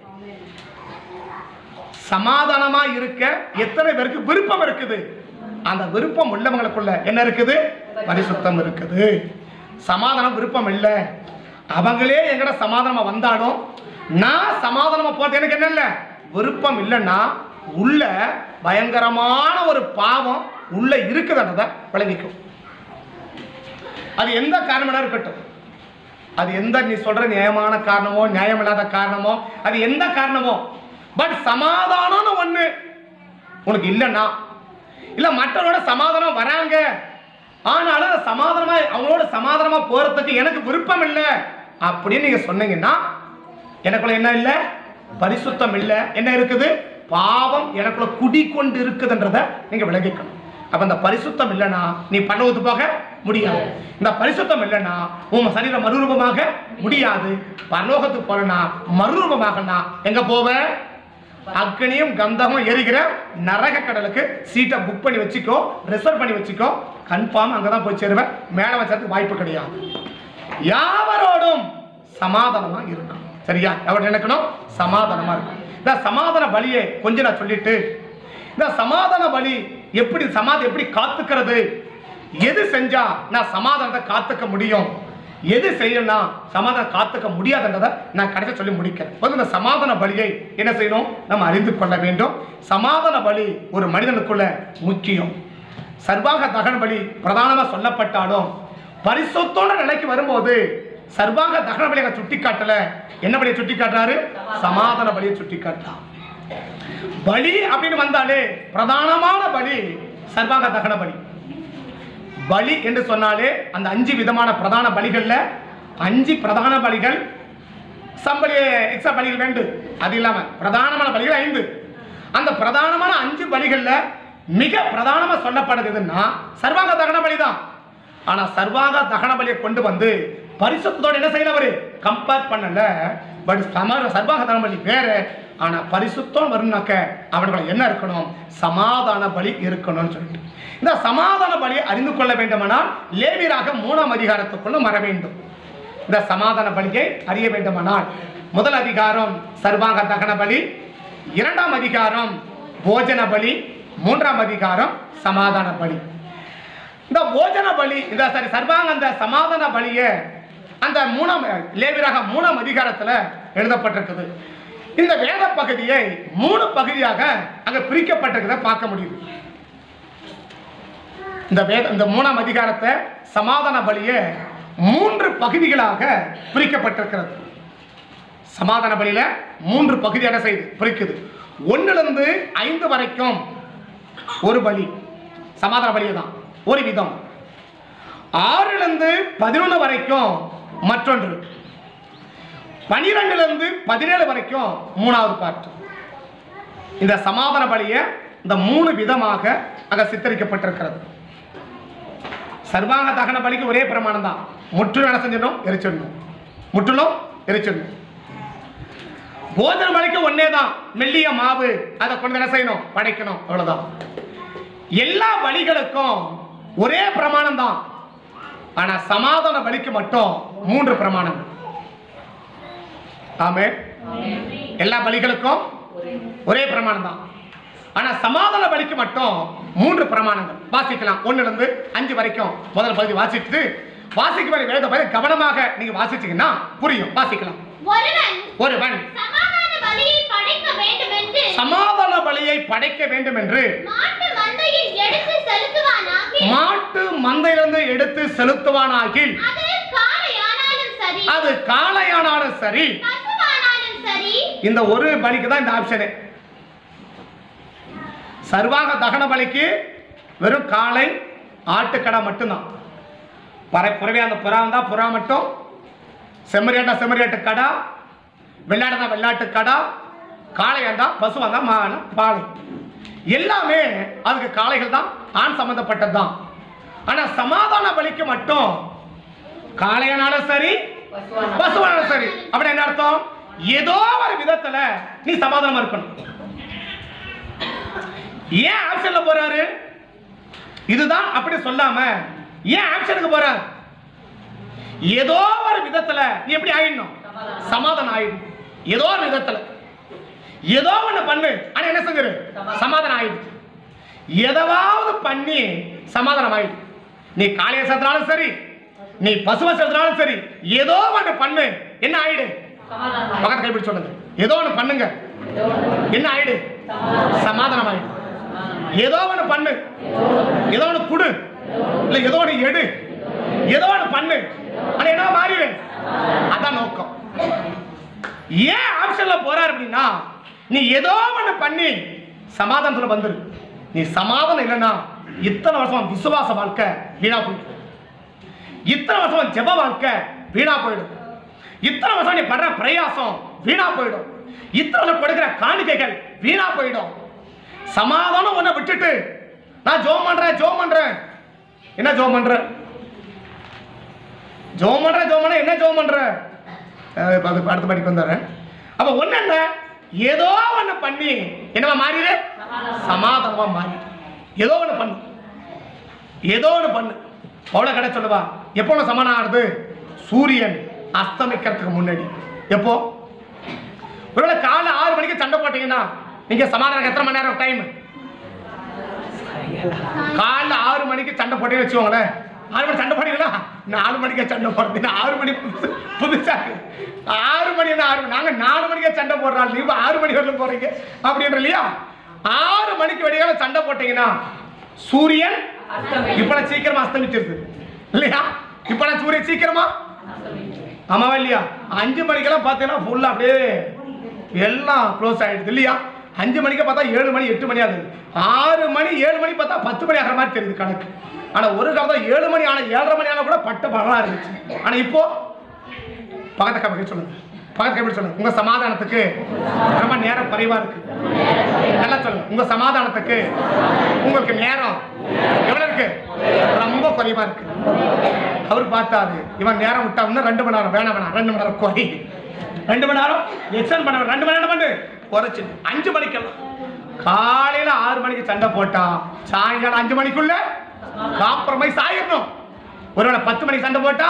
சமாதானமா இருக்க எத்தனை பேருக்கு விருப்பம் இருக்குது அந்த விருப்பம் உள்ளவங்களுக்குள்ள என்ன இருக்குது பரிசுத்தம் இருக்குது சமாதானம் விருப்பம் இல்லை அவங்களே எங்கட சமாதானமா வந்தாலும் நான் சமாதானமா போறது எனக்கு என்ன இல்லை விருப்பம் இல்லைன்னா உள்ள பயங்கரமான ஒரு பாவம் உள்ள இருக்குதுன்றதை விளங்கிக்கும் அது எந்த காரணமாக இருக்கட்டும் அது எந்த நீ சொல்ற நியாயமான காரணமோ நியாயம் இல்லாத காரணமோ அது எந்த காரணமோ பட் சமாதானம்னு ஒண்ணு உனக்கு இல்லைன்னா இல்ல மற்றவரோட சமாதானம் வராங்க ஆனாலும் அந்த சமாதானமா அவங்களோட சமாதானமா போறதுக்கு எனக்கு விருப்பம் இல்லை அப்படின்னு நீங்க சொன்னீங்கன்னா எனக்குள்ள என்ன இல்லை பரிசுத்தம் இல்லை என்ன இருக்குது பாவம் எனக்குள்ள குடிக்கொண்டு இருக்குதுன்றத நீங்க விளங்கிக்கணும் அப்ப இந்த பரிசுத்தம் இல்லைன்னா நீ பரலோகத்து போக முடியாது இந்த பரிசுத்தம் இல்லைன்னா உன் சரீரம் மறுரூபமாக முடியாது பரலோகத்துக்கு போறேன்னா மறுரூபமாகனா எங்க போவேன் அக்னியும் கந்தமும் எரிகிற நரக கடலுக்கு சீட்டை புக் பண்ணி வச்சுக்கோ ரிசர்வ் பண்ணி வச்சுக்கோ கன்ஃபார்ம் அங்கே தான் போய் சேருவேன் மேலே வச்சதுக்கு வாய்ப்பு கிடையாது யாவரோடும் சமாதானமா இருக்கும் சரியா எவர் நினைக்கணும் சமாதானமா இருக்கும் இந்த சமாதான பலியை கொஞ்சம் நான் சொல்லிட்டு இந்த சமாதான பலி எப்படி சமாதி எப்படி காத்துக்கிறது எது செஞ்சா நான் சமாதானத்தை காத்துக்க முடியும் எது செய்யணும்னா சமாதானம் காத்துக்க முடியாதுன்றதை நான் கடைசி சொல்லி முடிக்கிறேன் முதல்ல இந்த சமாதான பலியை என்ன செய்யணும் நம்ம அறிந்து கொள்ள வேண்டும் சமாதான பலி ஒரு மனிதனுக்குள்ள முக்கியம் சர்வாங்க தகன பலி பிரதானமாக சொல்லப்பட்டாலும் பரிசுத்தோட நிலைக்கு வரும்போது சர்வாங்க தகன பலியை சுட்டி காட்டல என்ன பலியை சுட்டி காட்டுறாரு சமாதான பலியை சுட்டி காட்டுறார் பலி அப்படின்னு வந்தாலே பிரதானமான பலி சர்வாங்க தகன பலி பலி என்று சொன்னாலே அந்த அஞ்சு விதமான பிரதான பலிகள்ல அஞ்சு பிரதான பலிகள் சம்பளி எக்ஸ்ட்ரா பலிகள் ரெண்டு அது இல்லாம பிரதானமான பலிகள் ஐந்து அந்த பிரதானமான அஞ்சு பலிகள்ல மிக பிரதானமா சொல்லப்படுது எதுன்னா சர்வாங்க தகன பலி தான் ஆனா சர்வாங்க தகன பலியை கொண்டு வந்து பரிசுத்தத்தோட என்ன செய்யல அவரு கம்பேர் பண்ணல பட் சம சர்வாங்க தகன பலி வேற ஆனா பரிசுத்தம் வரும்னாக்க அவனுக்கு என்ன இருக்கணும் சமாதான பலி இருக்கணும்னு சொல்லிட்டு இந்த சமாதான பலியை அறிந்து கொள்ள வேண்டுமானால் லேவியராக மூணாம் அதிகாரத்துக்குள்ள வர வேண்டும் இந்த சமாதான பலியை அறிய வேண்டுமானால் முதல் அதிகாரம் சர்வாங்க தகன பலி இரண்டாம் அதிகாரம் போஜன பலி மூன்றாம் அதிகாரம் சமாதான பலி இந்த போஜன பலி இந்த சரி சர்வாங்க அந்த சமாதான பலியை அந்த மூணாம் லேவியராக மூணாம் அதிகாரத்துல எழுதப்பட்டிருக்குது இந்த வேத பகுதியை மூணு பகுதியாக அங்க பிரிக்கப்பட்டிருக்கிறத பார்க்க முடியுது இந்த வேத இந்த மூணாம் அதிகாரத்தை சமாதான பலியை மூன்று பகுதிகளாக பிரிக்கப்பட்டிருக்கிறது சமாதான பலியில மூன்று பகுதியாக செய்து பிரிக்குது ஒண்ணுல இருந்து ஐந்து வரைக்கும் ஒரு பலி சமாதான பலி தான் ஒரு விதம் ஆறுல இருந்து பதினொன்று வரைக்கும் மற்றொன்று பனிரெண்டுல இருந்து பதினேழு வரைக்கும் மூணாவது பாட்டு இந்த சமாதான பலியை இந்த மூணு விதமாக அங்க சித்தரிக்கப்பட்டிருக்கிறது சர்வாங்க தகன பலிக்கு ஒரே பிரமாணம் தான் முற்றிலும் என்ன செஞ்சிடணும் எரிச்சிடணும் முற்றிலும் எரிச்சிடணும் போஜன பலிக்கு ஒன்னே தான் மெல்லிய மாவு அதை கொண்டு என்ன செய்யணும் படைக்கணும் அவ்வளவுதான் எல்லா பலிகளுக்கும் ஒரே பிரமாணம் தான் ஆனா சமாதான பலிக்கு மட்டும் மூன்று பிரமாணம் ஆமே எல்லா பலிகளுக்கும் ஒரே பிரமாணம் தான் ஆனா சமாதான பலிக்கு மட்டும் மூன்று பிரமாணங்கள் வாசிக்கலாம் ஒண்ணுல இருந்து அஞ்சு வரைக்கும் முதல் பகுதி வாசிச்சுட்டு வாசிக்க வேண்டிய வேத பகுதி கவனமாக நீங்க வாசிச்சீங்கன்னா புரியும் வாசிக்கலாம் ஒருவன் ஒருவன் சமாதான பலியை படைக்க வேண்டுமென்று சமாதான பலியை படைக்க வேண்டும் என்று மாட்டு மந்தையில் எடுத்து செலுத்துவானாகில் மாட்டு மந்தையிலிருந்து எடுத்து செலுத்துவானாகில் அது காளையானாலும் சரி அது காளையானாலும் சரி பசுவானாலும் சரி இந்த ஒரு பலிக்கு தான் இந்த ஆப்ஷனு சர்வாங்க தகன பலிக்கு வெறும் காளை ஆட்டுக்கடை மட்டும்தான் பறை புறவே அந்த புறா இருந்தா புறா மட்டும் செம்மறியாட்டா செம்மறியாட்டு கடா வெள்ளாடுனா வெள்ளாட்டு கடா காளை இருந்தா பசு வந்தா மான பாலை எல்லாமே அதுக்கு காளைகள் தான் ஆண் சம்பந்தப்பட்டது தான் ஆனா சமாதான பலிக்கு மட்டும் காளையானாலும் சரி பசுவானாலும் சரி அப்படி என்ன அர்த்தம் ஏதோ ஒரு விதத்துல நீ சமாதானமா இருக்கணும் ஏன் ஆப்ஷன்ல போறாரு இதுதான் அப்படி சொல்லாம ஏன் ஆப்ஷனுக்கு போறாரு ஏதோ ஒரு விதத்துல நீ எப்படி ஆயிடணும் சமாதானம் ஆயிடும் ஏதோ ஒரு விதத்துல ஏதோ ஒண்ணு பண்ணு ஆனா என்ன செஞ்சிரு சமாதானம் ஆயிடும் எதாவது பண்ணி சமாதானம் ஆயிடும் நீ காளையை சேர்த்தனாலும் சரி நீ பசுவை சேர்த்தனாலும் சரி ஏதோ ஒண்ணு பண்ணு என்ன ஆயிடு பக்கத்து கைப்பிடி சொல்லுங்க ஏதோ ஒண்ணு பண்ணுங்க என்ன ஆயிடு சமாதானம் ஆயிடு ஏதோ ஒண்ணு பண்ணு ஏதோ ஒண்ணு குடு இல்ல ஏதோ ஒண்ணு எடு ஏதோ ஒண்ணு பண்ணு ஆனா என்ன மாறிடு அதான் நோக்கம் ஏன் ஆப்ஷன்ல போறாரு அப்படின்னா நீ ஏதோ ஒண்ணு பண்ணி சமாதானத்துல வந்துரு நீ சமாதானம் இல்லைன்னா இத்தனை வருஷம் விசுவாச வாழ்க்கை வீணா போயிடும் இத்தனை வருஷம் ஜெப வாழ்க்கை வீணா போயிடும் இத்தனை வருஷம் நீ படுற பிரயாசம் வீணா போயிடும் இத்தனை வருஷம் கொடுக்கிற காணிக்கைகள் வீணா போயிடும் சமாதானம் ஒன்றை விட்டுட்டு நான் ஜோம் பண்றேன் ஜோம் பண்றேன் என்ன ஜோம் பண்ற ஜோம் பண்றேன் ஜோம் பண்றேன் என்ன ஜோம் பண்ற அஹ் இப்ப அது அடுத்த படிக்கு வந்துடுறேன் அப்ப ஒண்ணு என்ன ஏதோ ஒண்ணு பண்ணி என்னவா மாறிடு சமாதானமா மாறி ஏதோ ஒண்ணு பண்ணு ஏதோ ஒண்ணு பண்ணு அவ்வளோ கடை சொல்லுவா எப்போ உனக்கு சமாதானம் ஆகுது சூரியன் அஸ்தமிக்கிறதுக்கு முன்னாடி எப்போ ஒருவேளை காலை ஆறு மணிக்கு சண்டை போட்டீங்கன்னா நீங்க சமாதானம் எத்தனை மணி நேரம் டைம் காலைல ஆறு மணிக்கு சண்டை போட்டீங்கன்னு வச்சுக்கோங்களேன் ஆறு மணி சண்டை போட்டீங்களா நாலு மணிக்கே சண்டை போடுறது ஆறு மணி புதுசு புதுசா இருக்கு. ஆறு மணி என்ன ஆறு மணி நாங்க நாலு மணிக்கே சண்டை போடுறோம் நீங்க ஆறு மணி வரலும் போறீங்க அப்படின்ற இல்லையா ஆறு மணிக்கு வெடிகால சண்டை போட்டீங்கன்னா சூரியன் இப்ப சீக்கிரமா அஸ்தமிச்சிருது இல்லையா இப்ப சூரியன் சீக்கிரமா ஆமாவா இல்லையா அஞ்சு மணிக்கெல்லாம் பார்த்தீங்கன்னா ஃபுல்லாக அப்படியே எல்லாம் க்ளோஸ் ஆயிடுது இல்லையா அஞ்சு மணிக்கு பார்த்தா ஏழு மணி எட்டு மணி ஆகுது ஆறு மணி ஏழு மணி பார்த்தா பத்து மணி ஆகிற மாதிரி தெரியுது கணக்கு ஆனால் ஒரு காலத்தில் ஏழு மணி ஆனால் ஏழரை மணி ஆனால் கூட பட்ட பகலாக இருந்துச்சு ஆனால் இப்போ பக்கத்தை கம்பி சொல்லுங்க பக்கத்து கம்பி சொல்லுங்க உங்க சமாதானத்துக்கு ரொம்ப நேரம் குறைவா இருக்கு நல்லா சொல்லுங்க உங்க சமாதானத்துக்கு உங்களுக்கு நேரம் எவ்வளவு இருக்கு ரொம்ப குறைவா இருக்கு அவர் பார்த்தாரு இவன் நேரம் விட்டா இன்னும் ரெண்டு மணி நேரம் வேணாம் வேணாம் ரெண்டு மணி நேரம் குறை ரெண்டு மணி நேரம் எக்ஸ்டெண்ட் பண்ண ரெண்டு மணி நேரம் பண்ணு குறைச்சு அஞ்சு மணிக்கெல்லாம் காலையில ஆறு மணிக்கு சண்டை போட்டா சாயங்காலம் அஞ்சு மணிக்குள்ள காம்ப்ரமைஸ் ஆயிடணும் ஒருவேளை பத்து மணிக்கு சண்டை போட்டா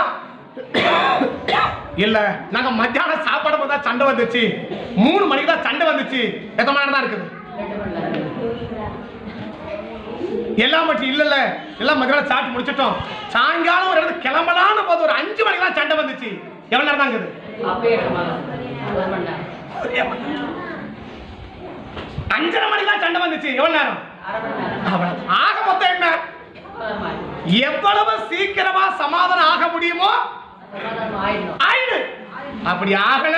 இல்ல நாங்க மத்தியானம் சாப்பாடு போது தான் சண்டை வந்துச்சு மூணு மணிக்கு தான் சண்டை வந்துச்சு எத்தனை மணி நேரம் தான் இருக்குது எல்லாம் மட்டும் இல்லல்ல எல்லாம் மத்தியானம் சாப்பிட்டு முடிச்சிட்டோம் சாயங்காலம் ஒரு இடத்துக்கு கிளம்பலான்னு போது ஒரு அஞ்சு மணிக்கு தான் சண்டை வந்துச்சு எவ்வளவு நேரம் தான் இருக்குது ஒரே மணி நேரம். அஞ்சரை மணிக்கு தான் சண்டை வந்துச்சு எவ்வளவு நேரம் அவ்வளவு. ஆக மொத்தம் என்ன எவ்வளவு சீக்கிரமா சமாதானம் ஆக முடியுமோ ஆயிடு அப்படி ஆகல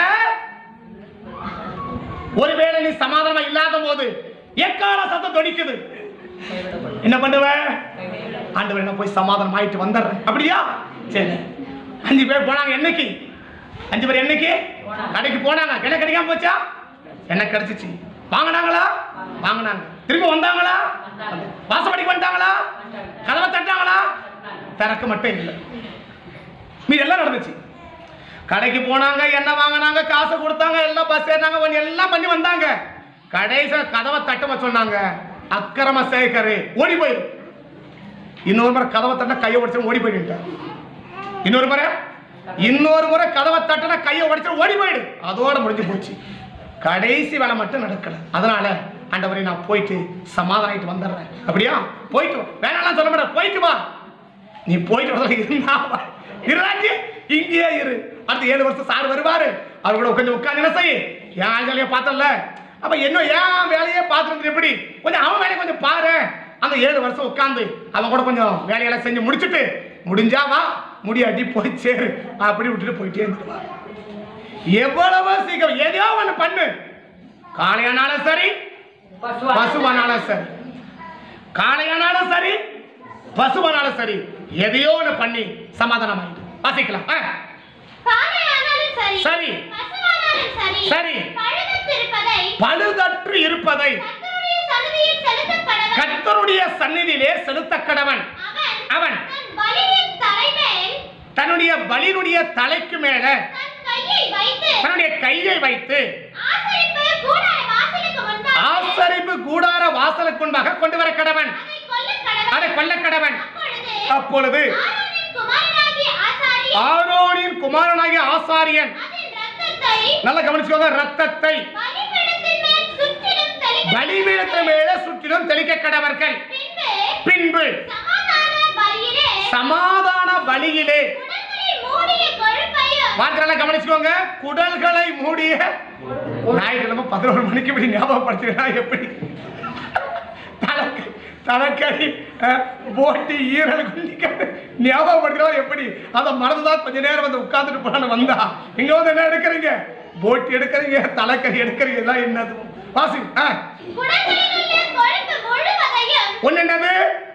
ஒருவேளை நீ சமாதானமா இல்லாத போது எக்கால சத்தம் தொடிக்குது என்ன பண்ணுவ ஆண்டவர் என்ன போய் சமாதானம் ஆயிட்டு வந்துடுறேன் அப்படியா சரி அஞ்சு பேர் போனாங்க என்னைக்கு அஞ்சு பேர் என்னைக்கு கடைக்கு போனாங்க என்ன கிடைக்காம போச்சா என்ன கிடைச்சிச்சு வாங்கினாங்களா வாங்கினாங்க திரும்ப வந்தாங்களா வாசப்படிக்கு வந்துட்டாங்களா கதவை தட்டாங்களா திறக்க மட்டும் இல்லை மீது எல்லாம் நடந்துச்சு கடைக்கு போனாங்க என்ன வாங்கினாங்க காசு கொடுத்தாங்க எல்லாம் பஸ் ஏறினாங்க கொஞ்சம் எல்லாம் பண்ணி வந்தாங்க கடைசியா கதவை தட்டம சொன்னாங்க அக்கிரம சேகரு ஓடி போயிரு இன்னொரு முறை கதவை தட்ட கையை உடைச்சு ஓடி போயிட்டு இன்னொரு முறை இன்னொரு முறை கதவை தட்டினா கையை உடைச்சு ஓடி போயிடு அதோட முடிஞ்சு போச்சு கடைசி வேலை மட்டும் நடக்கல அதனால ஆண்டவரே நான் போயிட்டு சமாதானிட்டு வந்துடுறேன் அப்படியா போயிட்டு வா. வேணாம்லாம் சொல்ல மாட்டேன் போயிட்டு வா நீ போயிட்டு வரல இருந்தா வா. இராஜி இங்கேயே இரு அடுத்த ஏழு வருஷம் சார் வருவாரு அவர் கூட கொஞ்சம் உட்காந்து என்ன செய்ய என் வேலையை பார்த்தல அப்ப என்ன ஏன் வேலையே பார்த்துருந்து எப்படி கொஞ்சம் அவன் வேலையை கொஞ்சம் பாரு அந்த ஏழு வருஷம் உட்காந்து அவன் கூட கொஞ்சம் வேலையெல்லாம் செஞ்சு முடிச்சுட்டு முடிஞ்சா வா முடியாட்டி போய் சேரு அப்படி விட்டுட்டு போயிட்டே இருந்துருவா எவ்வளவு சீக்கிரம் எதையோ ஒண்ணு பண்ணு காளையானாலும் சரி பசுவானாலும் சரி காளையானாலும் சரி பசுவானாலும் சரி எதையோ ஒண்ணு பண்ணி சமாதானம் ஆயிட்டு வாசிக்கலாம் ஆ, காளையானாலும் சரி சரி. பசுவானாலும் சரி சரி. பழுதற்றிருப்பதை பழுதற்று இருப்பதை கர்த்தருடைய சன்னதியில் செலுத்த கடவன் கர்த்தருடைய சந்நிதியிலே செலுத்த கடவன் அவன் அவன் தன் பலியின் தலைமேல் தன்னுடைய பலியினுடைய தலைக்கு மேல தன் கையை வைத்து தன்னுடைய கையை வைத்து ஆசரிப்பு கூடார வாசலுக்கு முன்பாக ஆசரிப்பு கூடார வாசலுக்கு முன்பாக கொண்டு வர கடவன் அதை கொல்லக் கடவன். அதை கொல்ல கடவன் அப்பொழுது அப்பொழுது ஆரோனின் குமாரனாகிய ஆசாரியன் ஆரோனின் குமாரனாகிய ஆசாரியன் அதன் இரத்தத்தை நல்லா கவனிச்சுக்கோங்க ரத்தத்தை பலிபீடத்தின் மேல் சுற்றிலும் தெளிக்க பலிபீடத்தின் மேல சுற்றிலும் தெளிக்க கடவர்கள் பின்பு பின்பு சமாதான பலியிலே சமாதான பலியிலே குடங்களை மூடிய கொழுப்பையும் வார்த்தை கவனிச்சுக்கோங்க குடல்களை மூடிய ஞாயிற்றுக்கிழமை பதினோரு மணிக்கு இப்படி ஞாபகப்படுத்தினா எப்படி தலைக்கு- தலைக்கறி அஹ், போட்டி ஈரல் குண்டிக்கிறது ஞாபகப்படுத்தினா எப்படி அதை மறந்துதான் கொஞ்ச நேரம் வந்து உட்கார்ந்துட்டு போனான்னு வந்தா இங்க வந்து என்ன எடுக்கிறீங்க போட்டி எடுக்கிறீங்க தலைக்கறி எடுக்கிறீங்க எல்லாம் என்னது வாசி ஆ குடங்களிலுள்ள கொழுப்பு முழுவதையும் ஒண்ணு என்னது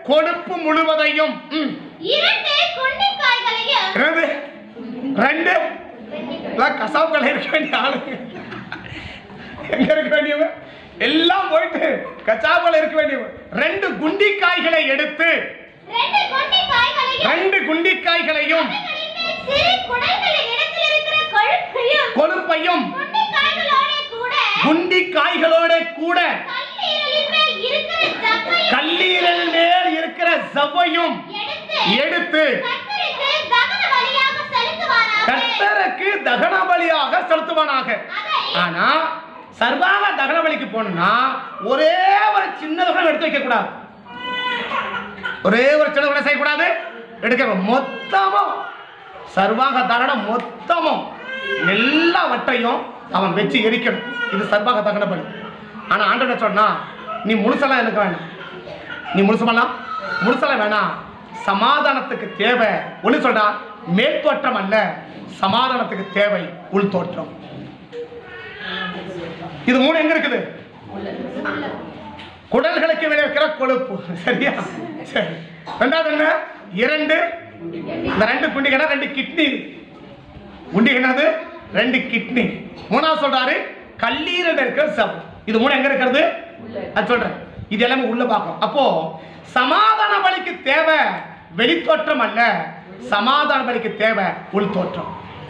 கொழுப்பு முழுவதையும் ம், இரண்டு குண்டிக்காய்களையும் என்னது ரெண்டு எல்லாம் கசாப்புகளை இருக்க வேண்டிய ஆளுங்க எங்க இருக்க வேண்டியவன் எல்லாம் போயிட்டு கச்சாப்புல இருக்க வேண்டியவன் ரெண்டு குண்டிக்காய்களை எடுத்து ரெண்டு குண்டிக்காய்களையும் ரெண்டு குண்டிக்காய்களையும் அவைகளின் மேல் சிறு குடைகளின் இடத்தில் இருக்கிற கொழுப்பையும் கொழுப்பையும் குண்டிக்காய்களோட கூட குண்டிக்காய்களோட கூட கல்லீரலின் மேல் இருக்கிற சக்கையும் கல்லீரல் மேல் இருக்கிற சவ்வையும் எடுத்து எடுத்து கர்த்தருக்கு தகன பலியாக செலுத்துவாராக கர்த்தருக்கு தகன பலியாக செலுத்துவானாக அதை ஆனா சர்வாக தகன பலிக்கு போகணும்னா ஒரே ஒரு சின்ன தகனம் எடுத்து வைக்க கூடாது ஒரே ஒரு சின்ன தகனம் செய்யக்கூடாது எடுக்க மொத்தமும் சர்வாக தகனம் மொத்தமும் எல்லாவற்றையும் அவன் வச்சு எரிக்கணும் இது சர்வாக தகன பலி ஆனா ஆண்டவன் சொன்னா நீ முழுசெல்லாம் எனக்கு வேணாம் நீ முழுசு பண்ணலாம் முழுசெல்லாம் வேணாம் சமாதானத்துக்கு தேவை ஒண்ணு சொல்றா மேல் தோற்றம் அல்ல சமாதானத்துக்கு தேவை உள் தோற்றம் இது மூணு எங்க இருக்குது குடல்களுக்கு வெளியே இருக்கிற கொழுப்பு சரியா சரி ரெண்டாவது என்ன இரண்டு இந்த ரெண்டு குண்டிகனா ரெண்டு கிட்னி குண்டி என்னது ரெண்டு கிட்னி மூணாவது சொல்றாரு கல்லீரல் இருக்கிற சவ் இது மூணு எங்க இருக்கிறது அது சொல்றேன் இது எல்லாமே உள்ள பார்க்கும் அப்போ சமாதான பலிக்கு தேவை வெளித்தோற்றம் அல்ல சமாதான பலிக்கு தேவை உள் தோற்றம்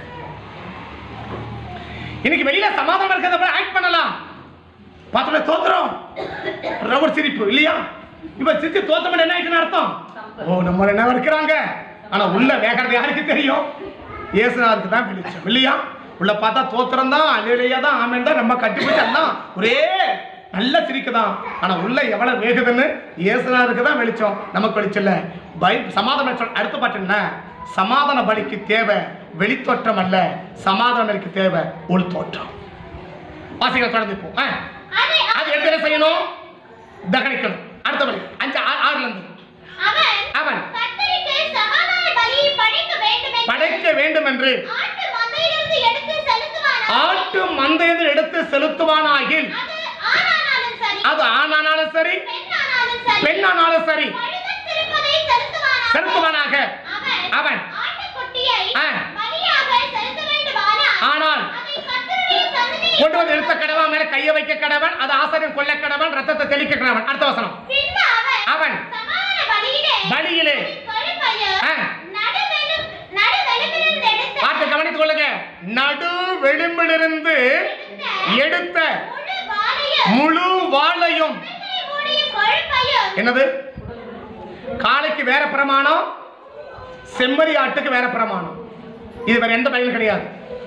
இன்னைக்கு வெளியில சமாதானம் இருக்கிறத ஆக்ட் பண்ணலாம் பார்த்தோமே தோத்துறோம் ரவர் சிரிப்பு இல்லையா இப்ப சிரிச்சு தோத்தம் என்ன ஆயிடுச்சுன்னு அர்த்தம் ஓ நம்ம என்ன இருக்கிறாங்க ஆனா உள்ள வேகிறது யாருக்கு தெரியும் இயேசுனாருக்கு தான் வெளிச்சம் இல்லையா உள்ள பார்த்தா தோத்திரம் தான் அலையிலையா தான் ஆமேன் தான் நம்ம கட்டி போச்சு எல்லாம் ஒரே நல்ல சிரிக்குதான் ஆனா உள்ள எவ்வளவு வேகுதுன்னு இயேசுனாருக்கு தான் வெளிச்சம் நமக்கு வெளிச்சம் இல்ல பை சமாதானம் சொல் அடுத்த பாட்டு என்ன சமாதான பலிக்கு தேவை வெளித்தோற்றம் அல்ல சமாதான பலிக்கு தேவை உள் தோற்றம் வாசிகள் தொடர்ந்து இப்போ ஆ. அதை அது எப்படி என்ன செய்யணும் தகனிக்கணும் அடுத்த பலி அஞ்சு ஆ- ஆறுல இருந்து அவன் அவன் கர்த்தருக்கு சமாதான பலியை படைக்க வேண்டும் என்று படைக்க வேண்டும் என்று ஆட்டு மந்தையிலிருந்து எடுத்து செலுத்துவானாக ஆட்டு மந்தையது எடுத்து செலுத்துவானாகில் அது ஆணானாலும் சரி அது ஆணானாலும் சரி பெண்ணானாலும் சரி பெண்ணானாலும் சரி பழுதற்றிருப்பதை செலுத்துவானாக செலுத்துவானாக அவன் அவன் ஆட்டுக்குட்டியை ஆ. பலியாக செலுத்த வேண்டுமானால் ஆனால் அதை கர்த்தருடைய சந்நிதியில் கொண்டு வந்து நிறுத்த கடவன் மேல கைய வைக்க கடவன் அது ஆசாரியன் கொல்ல கடவன் ரத்தத்தை தெளிக்க கடவன் அடுத்த வசனம் பின்பு அவன் அவன் சமாதான பலியிலே பலியிலே கொழுப்பையும் ஆ. நடுவெலும் நடுவெலும்பிலிருந்து எடுத்த பார்த்து கவனித்துக் கொள்ளுங்க நடு விளிம்பிலிருந்து எடுத்த முழு வாலையும் முழு வாளையும் குடல்களை மூடிய கொழுப்பையும் என்னது காளைக்கு வேற பிரமாணம் செம்மறி ஆட்டுக்கு வேற பிரமாணம் இது வேற எந்த பயிலும் கிடையாது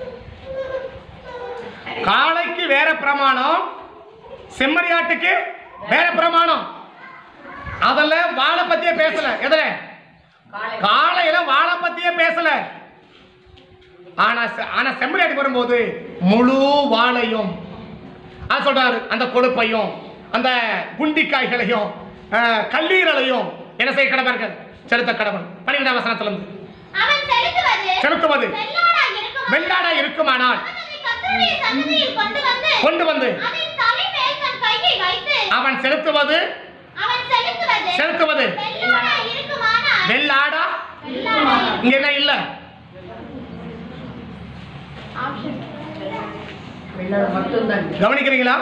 காளைக்கு வேற பிரமாணம் செம்மறி ஆட்டுக்கு வேற பிரமாணம் அதுல வாழை பத்தியே பேசல எதுல காளையில வாழை பத்தியே பேசல ஆனா செ- ஆனா செம்மறி ஆட்டுக்கு வரும்போது முழு வாழையும் அது சொல்றாரு அந்த கொழுப்பையும் அந்த குண்டிக்காய்களையும் அஹ், கல்லீரலையும் என்ன செய்ய கடவர்கள் செலுத்த கடவன் பன்னிரெண்டாம் வசனத்துல இருந்து அவன் செலுத்துவது செலுத்துவது வெள்ளாடா இருக்கும் வெள்ளாடா இருக்குமானால் அவன் அதை கர்த்தருடைய சந்நிதியில் கொண்டு வந்து கொண்டு வந்து அதன் தலைமேல் தன் கையை வைத்து அவன் செலுத்துவது அவன் செலுத்துவது செலுத்துவது வெள்ளாடா இருக்குமானால் வெள்ளாடா வெள்ளாடா இங்க என்ன இல்ல கவனிக்கிறீங்களா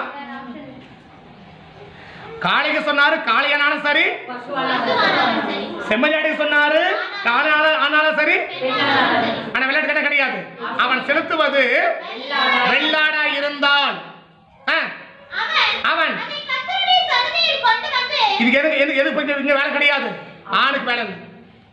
காளைக்கு சொன்னாரு காளையானாலும் சரி இருக்குமானாலும் சரி செம்மஞ்சாடிக்கு சொன்னாரு காளையான ஆனாலும் சரி வெள்ளாடாலும் சரி ஆனா விளையாட்டு கடை கிடையாது அவன் செலுத்துவது வெள்ளாடா இருந்தால் ஆ, அவன் அவன் அதை கர்த்தருடைய சந்நிதியில் கொண்டு வந்து இதுக்கு எது எது எது கொஞ்சம் இங்க வேலை கிடையாது ஆணுக்கு வேலை இல்லை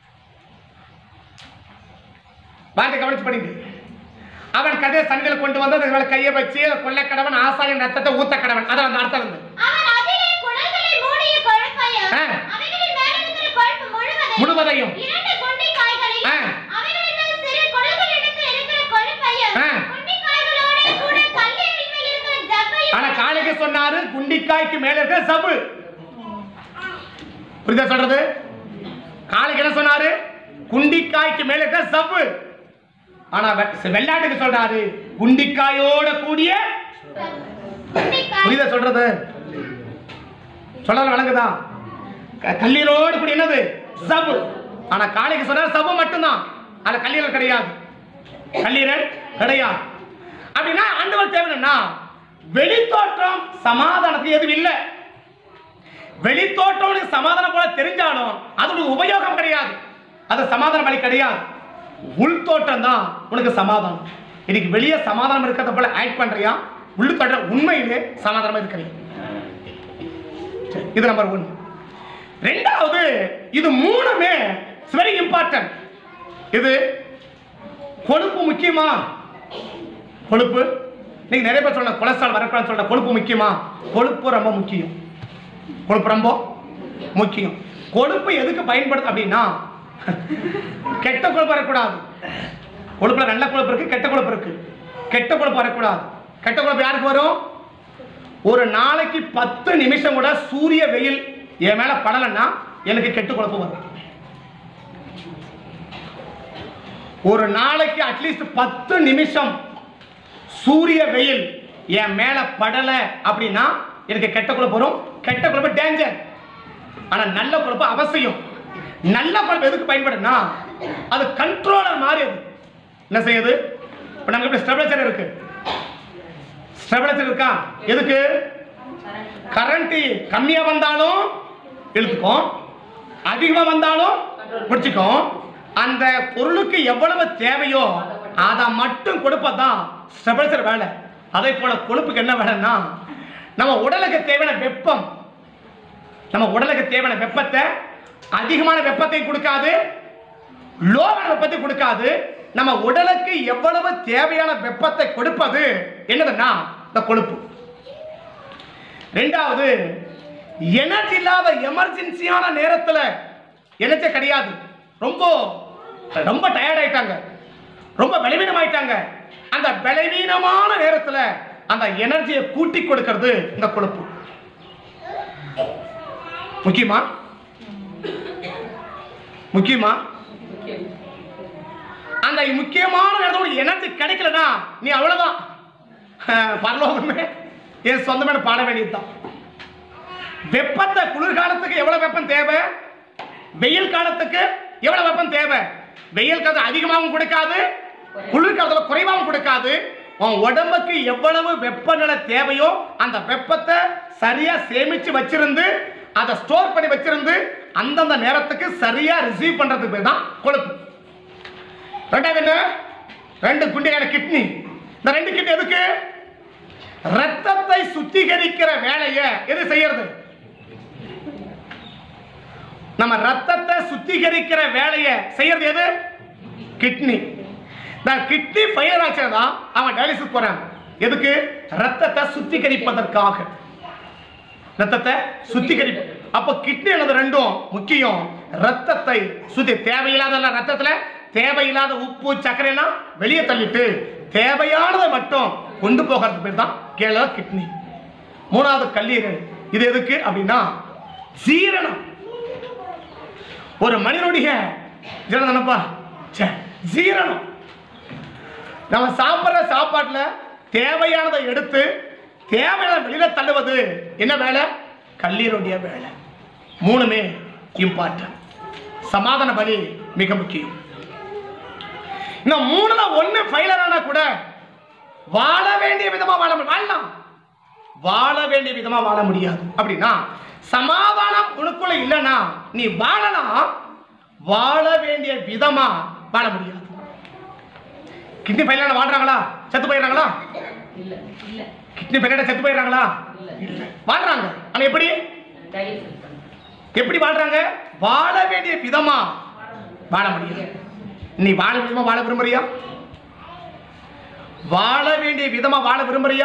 வார்த்தை கவனிச்சு படிங்க அவன் கதையை சண்டையில் கொண்டு வந்து அதுக்கு மேல கையை வச்சு கொள்ளக்கடவன் ஆசாரியின் ரத்தத்தை ஊத்த கடவன் அதான் அந்த அர்த்தம் இருந்து அவன் அதிலே குடல்களை மூடிய கொழுப்பையும் ஆ. அவைகளின் மேல் இருக்கிற கொழுப்பு முழுவதையும் முழுவதையும் இரண்டு குண்டிக்காய்களையும் ஆ. அவைகளின் மேல் சிறு குடல்களிடத்தில் இருக்கிற கொழுப்பையும் ஆ. குண்டிக்காய்களோட கூட கல்லீரலின் மேல் இருக்கிற ஜவ்வையும் ஆனா காளைக்கு சொன்னாரு குண்டிக்காய்க்கு மேல இருக்கிற சபு புரியுதா சொல்றது காளைக்கு என்ன சொன்னாரு குண்டிக்காய்க்கு மேல இருக்கிற சபு ஆனா வெ- வெள்ளாட்டுக்கு சொல்றாரு குண்டிக்காயோட கூடிய குண்டிக்காய் புரியுதா சொல்றது சொல்லல வழங்குதா க- கல்லீரோடு கூடிய என்னது சபு ஆனா காளைக்கு சொன்னார் சபு மட்டும்தான் அதுல கல்லீரல் கிடையாது கல்லீரல் கிடையாது அப்படின்னா ஆண்டவர் தேவைன்னா வெளித்தோற்றம் சமாதானத்துக்கு எதுவும் இல்லை வெளித்தோற்றம் உனக்கு சமாதானம் போல தெரிஞ்சாலும் அதோட உபயோகம் கிடையாது அது சமாதான வழி கிடையாது உள்தோற்றம் தான் உனக்கு சமாதானம் இன்னைக்கு வெளியே சமாதானம் இருக்கிறத போல ஆக்ட் பண்றியா உள்தோற்ற உண்மையிலே சமாதானமா இருக்கிறீங்க சரி, இது நம்பர் ஒன் ரெண்டாவது இது மூணுமே வெரி இம்பார்ட்டன்ட் இது கொழுப்பு முக்கியமா கொழுப்பு நீங்க நிறைய பேர் சொல்ல கொலஸ்ட்ரால் வரக்கூடாது சொல்ற கொழுப்பு முக்கியமா கொழுப்பு ரொம்ப முக்கியம் கொழுப்பு ரொம்ப முக்கியம் கொழுப்பு எதுக்கு பயன்படுது அப்படின்னா கெட்ட கொழுப்பு வரக்கூடாது கொழுப்புல நல்ல கொழுப்பு இருக்கு கெட்ட கொழுப்பு இருக்கு கெட்ட கொழுப்பு வரக்கூடாது கெட்ட கொழுப்பு யாருக்கு வரும் ஒரு நாளைக்கு பத்து நிமிஷம் கூட சூரிய வெயில் என் மேல படலைன்னா எனக்கு கெட்டு கொழுப்பு வரும் ஒரு நாளைக்கு அட்லீஸ்ட் பத்து நிமிஷம் சூரிய வெயில் என் மேல படல அப்படின்னா எனக்கு கெட்ட கொழுப்பு வரும் கெட்ட கொழுப்பு டேஞ்சர் ஆனா நல்ல கொழுப்பு அவசியம் நல்ல கொழுப்பு எதுக்கு பயன்படுதுன்னா அது கண்ட்ரோலர் மாதிரி அது என்ன செய்யுது இப்போ நமக்கு இப்படி ஸ்டெபிலைசர் இருக்கு ஸ்டெபிலைசர் இருக்கா எதுக்கு கரண்ட் கம்மியா வந்தாலும் இழுத்துக்கும் அதிகமா வந்தாலும் பிடிச்சிக்கும் அந்த பொருளுக்கு எவ்வளவு தேவையோ அதை மட்டும் கொடுப்பதான் ஸ்டெபிலைசர் வேலை அதே போல கொழுப்புக்கு என்ன வேலைன்னா நம்ம உடலுக்கு தேவையான வெப்பம் நம்ம உடலுக்கு தேவையான வெப்பத்தை அதிகமான வெப்பத்தை கொடுக்காது லோவான வெப்பத்தை கொடுக்காது நம்ம உடலுக்கு எவ்வளவு தேவையான வெப்பத்தை கொடுப்பது என்னதுன்னா இந்த கொழுப்பு ரெண்டாவது எனர்ஜி இல்லாத எமர்ஜென்சியான நேரத்துல எனர்ஜி கிடையாது ரொம்ப ரொம்ப டயர்ட் ஆயிட்டாங்க ரொம்ப பலவீனம் ஆயிட்டாங்க அந்த பலவீனமான நேரத்துல அந்த எனர்ஜியை கூட்டி கொடுக்கிறது இந்த கொழுப்பு முக்கியமா முக்கியமா அந்த முக்கியமான நேரத்தோட எனர்ஜி கிடைக்கலனா நீ அவ்வளவுதான் அஹ், பரலோகமே என் சொந்தமான பாட வேண்டியதுதான் வெப்பத்தை குளிர்காலத்துக்கு எவ்வளவு வெப்பம் தேவை வெயில் காலத்துக்கு எவ்வளவு வெப்பம் தேவை வெயில் காலத்து அதிகமாகவும் கொடுக்காது குளிர்காலத்துல குறைவாகவும் கொடுக்காது உன் உடம்புக்கு எவ்வளவு வெப்பநிலை தேவையோ அந்த வெப்பத்தை சரியா சேமிச்சு வச்சிருந்து அதை ஸ்டோர் பண்ணி வச்சிருந்து அந்தந்த நேரத்துக்கு சரியா ரிசீவ் பண்றதுக்கு பேர் தான் கொழுப்பு ரெண்டாவது என்ன ரெண்டு குண்டியான கிட்னி இந்த ரெண்டு கிட்னி எதுக்கு ரத்தத்தை சுத்திகரிக்கிற வேலையை எது செய்யறது நம்ம ரத்தத்தை சுத்திகரிக்கிற வேலையை செய்யறது எது கிட்னி இந்த கிட்னி ஃபயர் ஆச்சுன்னா அவன் டயாலிசிஸ் போறான் எதுக்கு ரத்தத்தை சுத்திகரிப்பதற்காக ரத்தத்தை சுத்திகரி அப்ப கிட்னி என்னது ரெண்டும் முக்கியம் ரத்தத்தை சுத்தி தேவையில்லாத ரத்தத்துல தேவையில்லாத உப்பு சர்க்கரை எல்லாம் வெளியே தள்ளிட்டு தேவையானதை மட்டும் கொண்டு போகிறது பேர் தான் கேள கிட்னி மூணாவது கல்லீரல் இது எதுக்கு அப்படின்னா ஜீரணம் ஒரு மனிதனுடைய ஜீரணம் தானப்பா ச்சே, ஜீரணம் நம்ம சாப்பிட்ற சாப்பாட்டுல தேவையானதை எடுத்து தேவையான வெளியில தள்ளுவது என்ன வேலை கல்லீரலுடைய வேலை மூணுமே இம்பார்ட்டன்ட் சமாதான பலி மிக முக்கியம் இந்த மூணுல ஒண்ணு ஃபெயிலர் ஆனா கூட வாழ வேண்டிய விதமா வாழ முடியும் வாழலாம் வாழ வேண்டிய விதமா வாழ முடியாது அப்படின்னா சமாதானம் உனக்குள்ள இல்லைன்னா நீ வாழலாம் வாழ வேண்டிய விதமா வாழ முடியாது கிட்னி ஃபெயிலான வாழ்றாங்களா செத்து போயிடுறாங்களா இல்ல இல்ல கிட்னி ஃபெயிலான செத்து போயிடுறாங்களா இல்ல வாழ்றாங்க ஆனா எப்படி டயாலிசிஸ் பண்ணு. எப்படி வாழ்றாங்க வாழ வேண்டிய விதமா வாழ முடியாது நீ வாழ விதமா வாழ விரும்புறியா வாழ வேண்டிய விதமா வாழ விரும்புறியா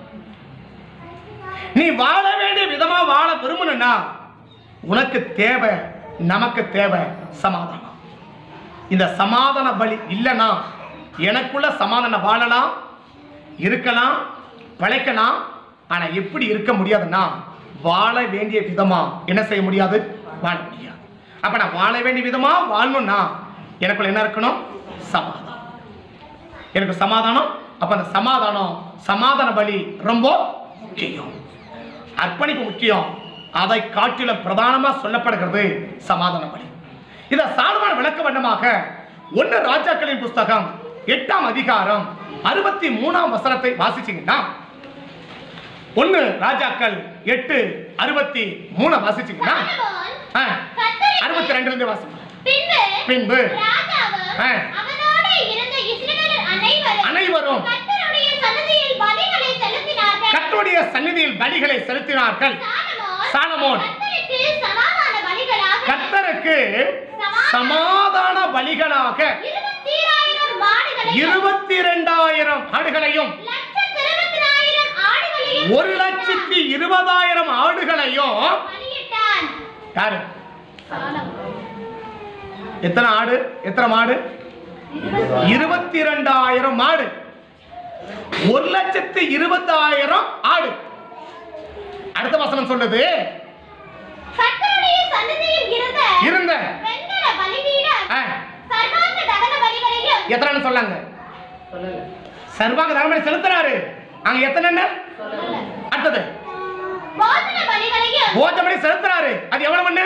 நீ வாழ வேண்டிய விதமா வாழ விரும்பணும்னா உனக்கு தேவை நமக்கு தேவை சமாதானம் இந்த சமாதான பலி இல்லைன்னா எனக்குள்ள சமாதானம் வாழலாம் இருக்கலாம் பிழைக்கலாம் ஆனா எப்படி இருக்க முடியாதுன்னா வாழ வேண்டிய விதமா என்ன செய்ய முடியாது வாழ முடியாது அப்ப நான் வாழ வேண்டிய விதமா வாழணும்னா எனக்குள்ள என்ன இருக்கணும் சமாதானம் எனக்கு சமாதானம் அப்ப அந்த சமாதானம் சமாதான பலி ரொம்ப முக்கியம் அர்ப்பணிப்பு முக்கியம் அதை காட்டிலும் பிரதானமா சொல்லப்படுகிறது சமாதான பலி இத சாலமன் விளக்க வண்ணமாக ஒன்னு ராஜாக்களின் புஸ்தகம் எட்டாம் அதிகாரம் அறுபத்தி மூணாம் வசனத்தை வாசிச்சீங்கன்னா ஒன்னு ராஜாக்கள் எட்டு அறுபத்தி மூணு வாசிச்சீங்கன்னா சாலமோன் ஆ, கர்த்தருக்கு அறுபத்தி ரெண்டுல இருந்து வாசிங்க பின்பு பின்பு ராஜாவும் ஆ. அவனோடு இருந்த இஸ்ரவேலர் அனைவரும் அனைவரும் கர்த்தருடைய சன்னதியில் பலிகளை செலுத்தினார்கள் கர்த்தருடைய சந்நிதியில் பலிகளை செலுத்தினார்கள் சாலமோன் சாலமோன் கர்த்தருக்கு சமாதான பலிகளாக கர்த்தருக்கு சமாதான பலிகளாக இருபத்தீராயிரம் மாடுகளையும் இருபத்தி இரண்டாயிரம் ஆடுகளையும் லட்சத்திருபத்தினாயிரம் ஆடுகளையும் ஒரு லட்சத்தி இருபதாயிரம் ஆடுகளையும் பலியிட்டான் யாரு சாலமோன் எத்தனை ஆடு எத்தனை மாடு இருபத்தி இரண்டாயிரம் மாடு ஒரு லட்சத்து இருபத்தாயிரம் ஆடு அடுத்த வசனம் சொல்லுது கர்த்தருடைய சன்னதியில் இருந்த இருந்த வெண்கல பலிபீடம் ஆ, சர்வாங்க தகன பலிகளையும் எத்தனை சொல்லாங்க சொல்லல சர்வாங்க தர்மனை செலுத்துறாரு அங்க எத்தனை சொல்லல அடுத்தது போஜன பலிகளையும் போஜமணி செலுத்துறாரு அது எவ்வளவு மண்ணு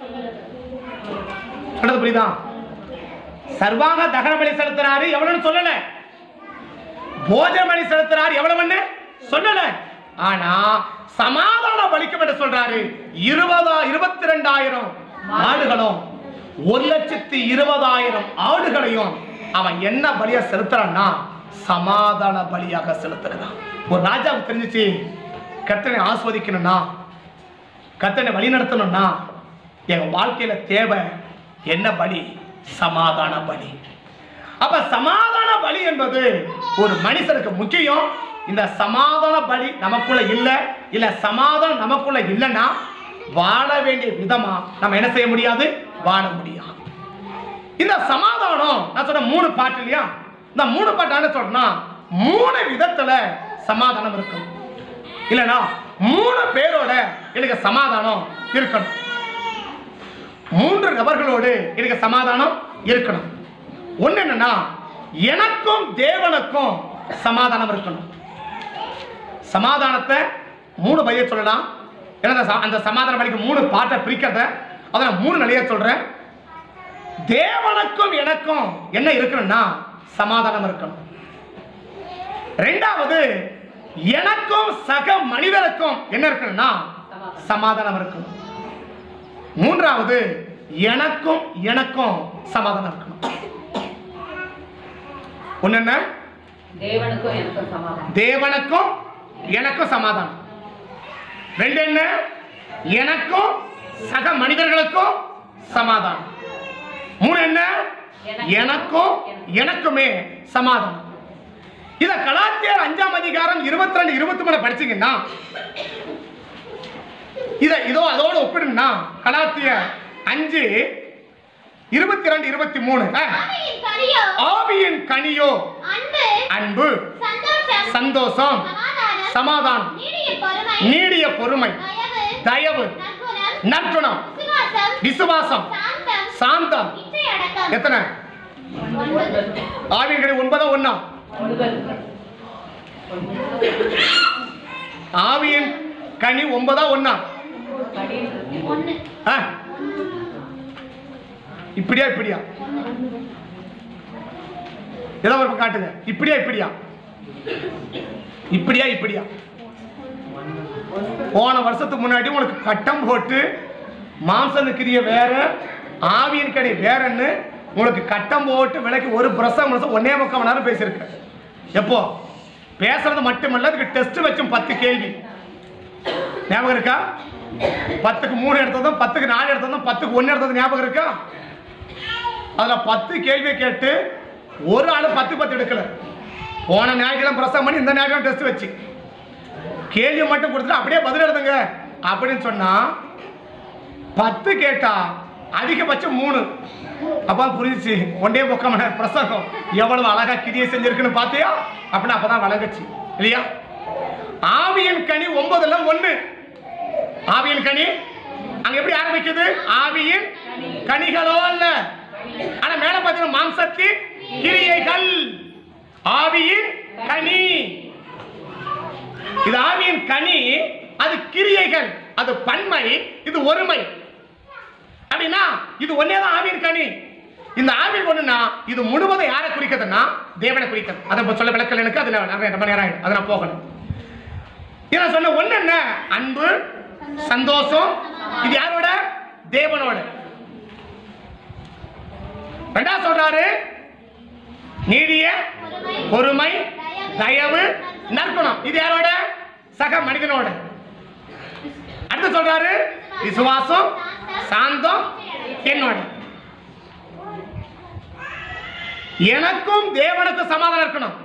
அடுத்து புரியுதா சர்வாங்க தகன பலி செலுத்துறாரு எவ்வளவுன்னு சொல்லல போஜன பலி செலுத்துறாரு எவ்வளவு மண்ணு சொல்லல ஆனா சமாதான பலிக்கும் என்று சொல்றாரு இருபதா இருபத்தி ரெண்டாயிரம் ஆடுகளும் ஒரு லட்சத்தி இருபதாயிரம் ஆடுகளையும் அவன் என்ன பலியா செலுத்துறான்னா சமாதான பலியாக செலுத்துறதா ஒரு ராஜாவுக்கு தெரிஞ்சுச்சு கர்த்தனை ஆஸ்வதிக்கணும்னா கர்த்தனை வழி நடத்தணும்னா எங்க வாழ்க்கையில தேவை என்ன பலி சமாதான பலி அப்ப சமாதான பலி என்பது ஒரு மனுஷனுக்கு முக்கியம் இந்த சமாதான பலி நமக்குள்ள இல்ல இல்ல சமாதானம் நமக்குள்ள இல்லைன்னா வாழ வேண்டிய விதமா நம்ம என்ன செய்ய முடியாது வாழ முடியாது இந்த சமாதானம் நான் சொன்ன மூணு பாட்டு இல்லையா இந்த மூணு பாட்டு என்ன சொல்றேன்னா மூணு விதத்துல சமாதானம் இருக்கும் இல்லைன்னா மூணு பேரோட எனக்கு சமாதானம் இருக்கணும் மூன்று நபர்களோடு எனக்கு சமாதானம் இருக்கணும் ஒண்ணு என்னன்னா எனக்கும் தேவனுக்கும் சமாதானம் இருக்கணும் சமாதானத்தை மூணு பைய சொல்லலாம் ஏன்னா அந்த ச- அந்த சமாதான பலிக்கு மூணு பாட்டை பிரிக்கிறத அதை நான் மூணு நிலையா சொல்றேன் தேவனுக்கும் எனக்கும் என்ன இருக்கணும்னா சமாதானம் இருக்கணும் ரெண்டாவது எனக்கும் சக மனிதருக்கும் என்ன இருக்கணும்னா சமாதானம் இருக்கணும் மூன்றாவது எனக்கும் எனக்கும் சமாதானம் இருக்கணும் ஒண்ணு என்ன தேவனுக்கும் எனக்கும் சமாதானம் தேவனுக்கும் எனக்கும் சமாதானம் ரெண்டு என்ன எனக்கும் சக மனிதர்களுக்கும் சமாதானம் மூணு என்ன எனக்கும் எனக்குமே சமாதானம் இத கலாத்தியர் அஞ்சாம் அதிகாரம் இருபத்தி ரெண்டு இருபத்தி மூணு படிச்சீங்கன்னா இத இதோ அதோட ஒப்பிடுனா கலாத்தியர் அஞ்சு இருபத்தி ரெண்டு இருபத்தி மூணு ஆவியின் கனியோ ஆவியின் கனியோ அன்பு அன்பு சந்தோஷம் சந்தோஷம் சமாதானம் சமாதானம் நீடிய பொறுமை நீடிய பொறுமை தயவு தயவு நற்குணம் நற்குணம் விசுவாசம் விசுவாசம் சாந்தம் சாந்தம் இச்சையடக்கம் எத்தனை ஒன்பது ஆவியின் கனி ஒன்பதா ஒண்ணா ஒன்பது ஆவியின் கனி ஒன்பதா ஒண்ணா ஒன்னு ஆ. இப்படியா இப்படியா ஏதோ ஒரு பக்கம் காட்டுங்க இப்படியா இப்படியா இப்படியா இப்படியா போன வருஷத்துக்கு முன்னாடி உனக்கு கட்டம் போட்டு மாம்ச கிரிய வேற ஆவியின் கனி வேறன்னு உங்களுக்கு கட்டம் போட்டு விலைக்கு ஒரு பிரசவம் வருஷம் ஒன்னே முக்கால் மணி நேரம் பேசியிருக்க எப்போ பேசுறது மட்டுமல்ல அதுக்கு டெஸ்ட் வச்சும் பத்து கேள்வி ஞாபகம் இருக்கா பத்துக்கு மூணு எடுத்ததும் பத்துக்கு நாலு எடுத்ததும் பத்துக்கு ஒன்று எடுத்தது ஞாபகம் இருக்கா அதுல பத்து கேள்வியை கேட்டு ஒரு ஆளு பத்து பத்து எடுக்கல போன ஞாயிற்றுக்கிழமை பிரசவம் பண்ணி இந்த ஞாயிற்றுக்கிழமை டெஸ்ட் வச்சு கேள்வி மட்டும் கொடுத்துட்டு அப்படியே பதில் எழுதுங்க அப்படின்னு சொன்னா பத்து கேட்டா அதிகபட்சம் மூணு அப்ப புரிஞ்சுச்சு ஒன்றே முக்கால் மணி நேரம் பிரசங்கம் எவ்வளவு அழகா கிரியை செஞ்சிருக்குன்னு பாத்தியா அப்படின்னு அப்பதான் வழங்குச்சு இல்லையா ஆவியின் கனி ஒன்பதுல ஒண்ணு ஆவியின் கனி அங்க எப்படி ஆரம்பிக்குது ஆவியின் கனிகளோ அல்ல ஆனா மேல பாத்தீங்கன்னா மாம்சத்தின் கிரியைகள் ஆவியின் கனி இது ஆவியின் கனி அது கிரியைகள் அது பன்மை இது ஒருமை அப்படின்னா இது ஒன்னே தான் ஆவியின் கனி இந்த ஆவின் ஒண்ணுனா இது முழுவதும் யாரை குறிக்கிறதுன்னா தேவனை குறிக்கிறது அதை இப்ப சொல்ல விளக்கல எனக்கு அது நான் நிறைய ரொம்ப நேரம் ஆயிடும் அதை நான் போகணும் இது நான் சொன்ன ஒண்ணு என்ன அன்பு சந்தோஷம் இது யாரோட தேவனோட ரெண்டாவது சொல்றாரு நீடிய பொறுமை தயவு நற்குணம் இது யாரோட சக மனிதனோட அடுத்து சொல்றாரு விசுவாசம் சாந்தம் என்னோட எனக்கும் தேவனுக்கும் சமாதானம் இருக்கணும்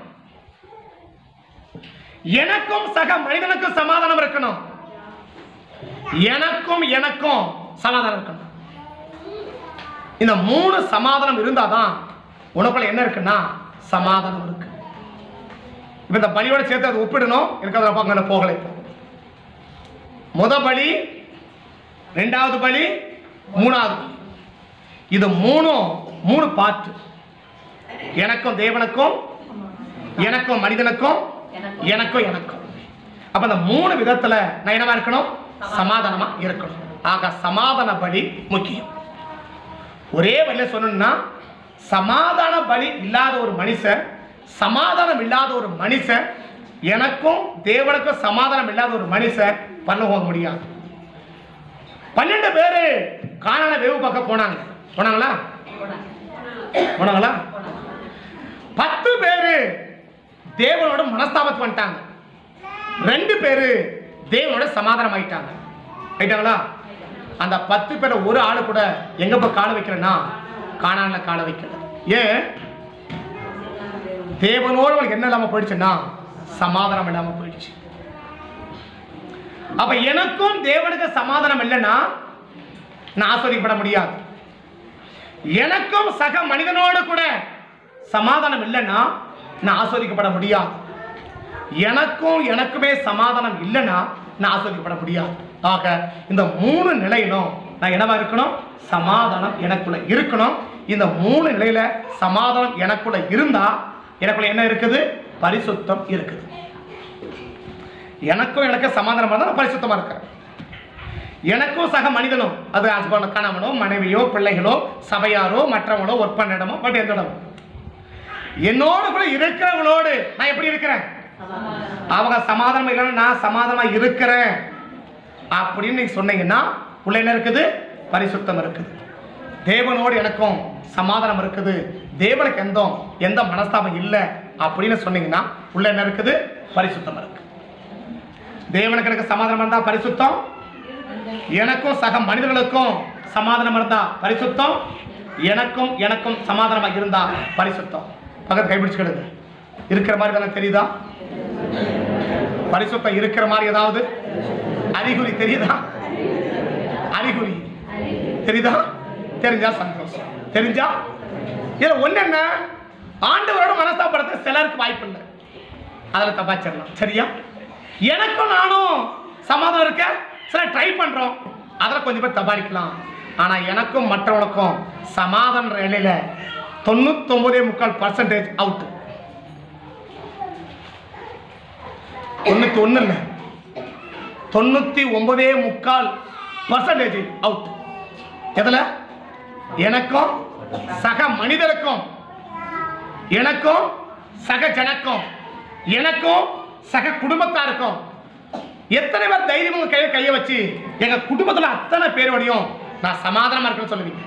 எனக்கும் சக மனிதனுக்கும் சமாதானம் இருக்கணும் எனக்கும் எனக்கும் சமாதானம் இருக்கணும் இந்த மூணு சமாதானம் இருந்தாதான் உனக்குள்ள என்ன இருக்குன்னா சமாதானம் இருக்கு இப்ப இந்த பலியோட சேர்த்து அதை ஒப்பிடணும் எனக்கு அதில் பார்க்க போகலை இப்போ முத பலி ரெண்டாவது பலி மூணாவது பலி இது மூணும் மூணு பாட்டு எனக்கும் தேவனுக்கும் எனக்கும் மனிதனுக்கும் எனக்கும் எனக்கும் அப்ப அந்த மூணு விதத்துல நான் என்னவா இருக்கணும் சமாதானமா இருக்கணும் ஆக சமாதான பலி முக்கியம் ஒரே வழியில சொல்லணும்னா சமாதான பலி இல்லாத ஒரு மனுஷன் சமாதானம் இல்லாத ஒரு மனுஷன் எனக்கும் தேவனுக்கும் சமாதானம் இல்லாத ஒரு மனுஷன் பண்ண போக முடியாது பன்னெண்டு பேரு காணான வேவு பார்க்க போனாங்க போனாங்களா போனாங்களா பத்து பேரு தேவனோட மனஸ்தாபத்து பண்ணிட்டாங்க ரெண்டு பேரு தேவனோட சமாதானம் ஆயிட்டாங்க ஆயிட்டாங்களா அந்த பத்து பேரை ஒரு ஆளு கூட எங்க போய் கால வைக்கிறேன்னா காணான்ல கால வைக்கல ஏன் தேவனோடு அவளுக்கு என்ன இல்லாம போயிடுச்சுன்னா சமாதானம் இல்லாம போயிடுச்சு அப்ப எனக்கும் தேவனுக்கு சமாதானம் இல்லைன்னா நான் ஆஸ்வதிக்கப்பட முடியாது எனக்கும் சக மனிதனோடு கூட சமாதானம் இல்லைன்னா நான் ஆஸ்வதிக்கப்பட முடியாது எனக்கும் எனக்குமே சமாதானம் இல்லைன்னா நான் ஆஸ்வதிக்கப்பட முடியாது ஆக இந்த மூணு நிலையிலும் நான் என்னவா இருக்கணும் சமாதானம் எனக்குள்ள இருக்கணும் இந்த மூணு நிலையில சமாதானம் எனக்குள்ள இருந்தா எனக்குள்ள என்ன இருக்குது பரிசுத்தம் இருக்குது எனக்கும் எனக்கு சமாதானமா இருந்தா நான் பரிசுத்தமா இருக்கிறேன் எனக்கும் சக மனிதனும் அது ஹஸ்பண்ட் கணவனோ மனைவியோ பிள்ளைகளோ சபையாரோ மற்றவங்களோ ஒர்க் பண்ண இடமோ பட் எந்த இடமோ என்னோடு கூட இருக்கிறவங்களோடு நான் எப்படி இருக்கிறேன் அவங்க சமாதானம் இல்லைன்னா நான் சமாதானமா இருக்கிறேன் அப்படின்னு நீங்க சொன்னீங்கன்னா உள்ள என்ன இருக்குது பரிசுத்தம் இருக்குது தேவனோடு எனக்கும் சமாதானம் இருக்குது தேவனுக்கு எந்த எந்த மனஸ்தாபம் இல்லை அப்படின்னு சொன்னீங்கன்னா உள்ள என்ன இருக்குது பரிசுத்தம் இருக்கு தேவனுக்கு எனக்கு சமாதானம் இருந்தா பரிசுத்தம் எனக்கும் சக மனிதர்களுக்கும் சமாதானம் இருந்தா பரிசுத்தம் எனக்கும் எனக்கும் சமாதானமாக இருந்தா பரிசுத்தம் பக்கத்து கைப்பிடிச்சுக்கிடுங்க இருக்கிற மாதிரி தானே தெரியுதா பரிசுத்தம் இருக்கிற மாதிரி ஏதாவது அறிகுறி தெரியுதா அறிகுறி தெரியுதா தெரிஞ்சா சந்தோஷம் தெரிஞ்சா இதுல ஒண்ணு என்ன ஆண்டவரோட மனஸ்தாபப்படுத்த சிலருக்கு வாய்ப்பு இல்லை அதில் தப்பாச்சிடலாம் சரியா எனக்கும் நானும் சமாதானம் இருக்க சில ட்ரை பண்றோம் அதில் கொஞ்சம் பேர் தபாடிக்கலாம் ஆனா எனக்கும் மற்றவனுக்கும் சமாதான நிலையில தொண்ணூத்தொன்பதே முக்கால் பர்சன்டேஜ் அவுட் தொண்ணூத்தி ஒண்ணு இல்லை தொண்ணூத்தி ஒன்பதே முக்கால் பர்சன்டேஜ் அவுட் எதுல எனக்கும் சக மனிதருக்கும் எனக்கும் சக ஜனக்கும் எனக்கும் சக குடும்பத்தாருக்கும் எத்தனை பேர் தைரியம் உங்க கையில கையை வச்சு எங்க குடும்பத்துல அத்தனை பேரோடையும் நான் சமாதானமா இருக்கேன்னு சொல்லுவீங்க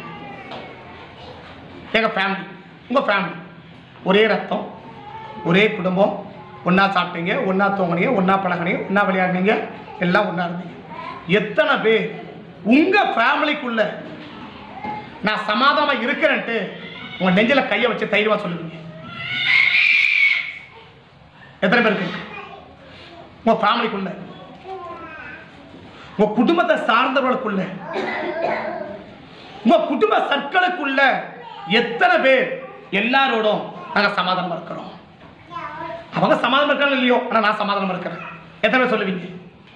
எங்க ஃபேமிலி உங்க ஃபேமிலி ஒரே ரத்தம் ஒரே குடும்பம் ஒண்ணா சாப்பிட்டீங்க ஒண்ணா தூங்குனீங்க ஒண்ணா பழகுனீங்க ஒண்ணா விளையாடுனீங்க எல்லாம் ஒண்ணா இருந்தீங்க எத்தனை பேர் உங்க ஃபேமிலிக்குள்ள நான் சமாதானமா இருக்கிறேன்ட்டு உங்க நெஞ்சில கையை வச்சு தைரியமா சொல்லுவீங்க எத்தனை பேருக்கு இருக்கு? உங்க ஃபேமிலிக்குள்ள உங்க குடும்பத்தை சார்ந்தவர்களுக்குள்ள உங்க குடும்ப சர்க்கிளுக்குள்ள எத்தனை பேர் எல்லாரோடும் நாங்க சமாதானமா இருக்கிறோம் அவங்க சமாதானம் இருக்காங்க இல்லையோ ஆனா நான் சமாதானமா இருக்கிறேன் எத்தனை பேர் சொல்லுவீங்க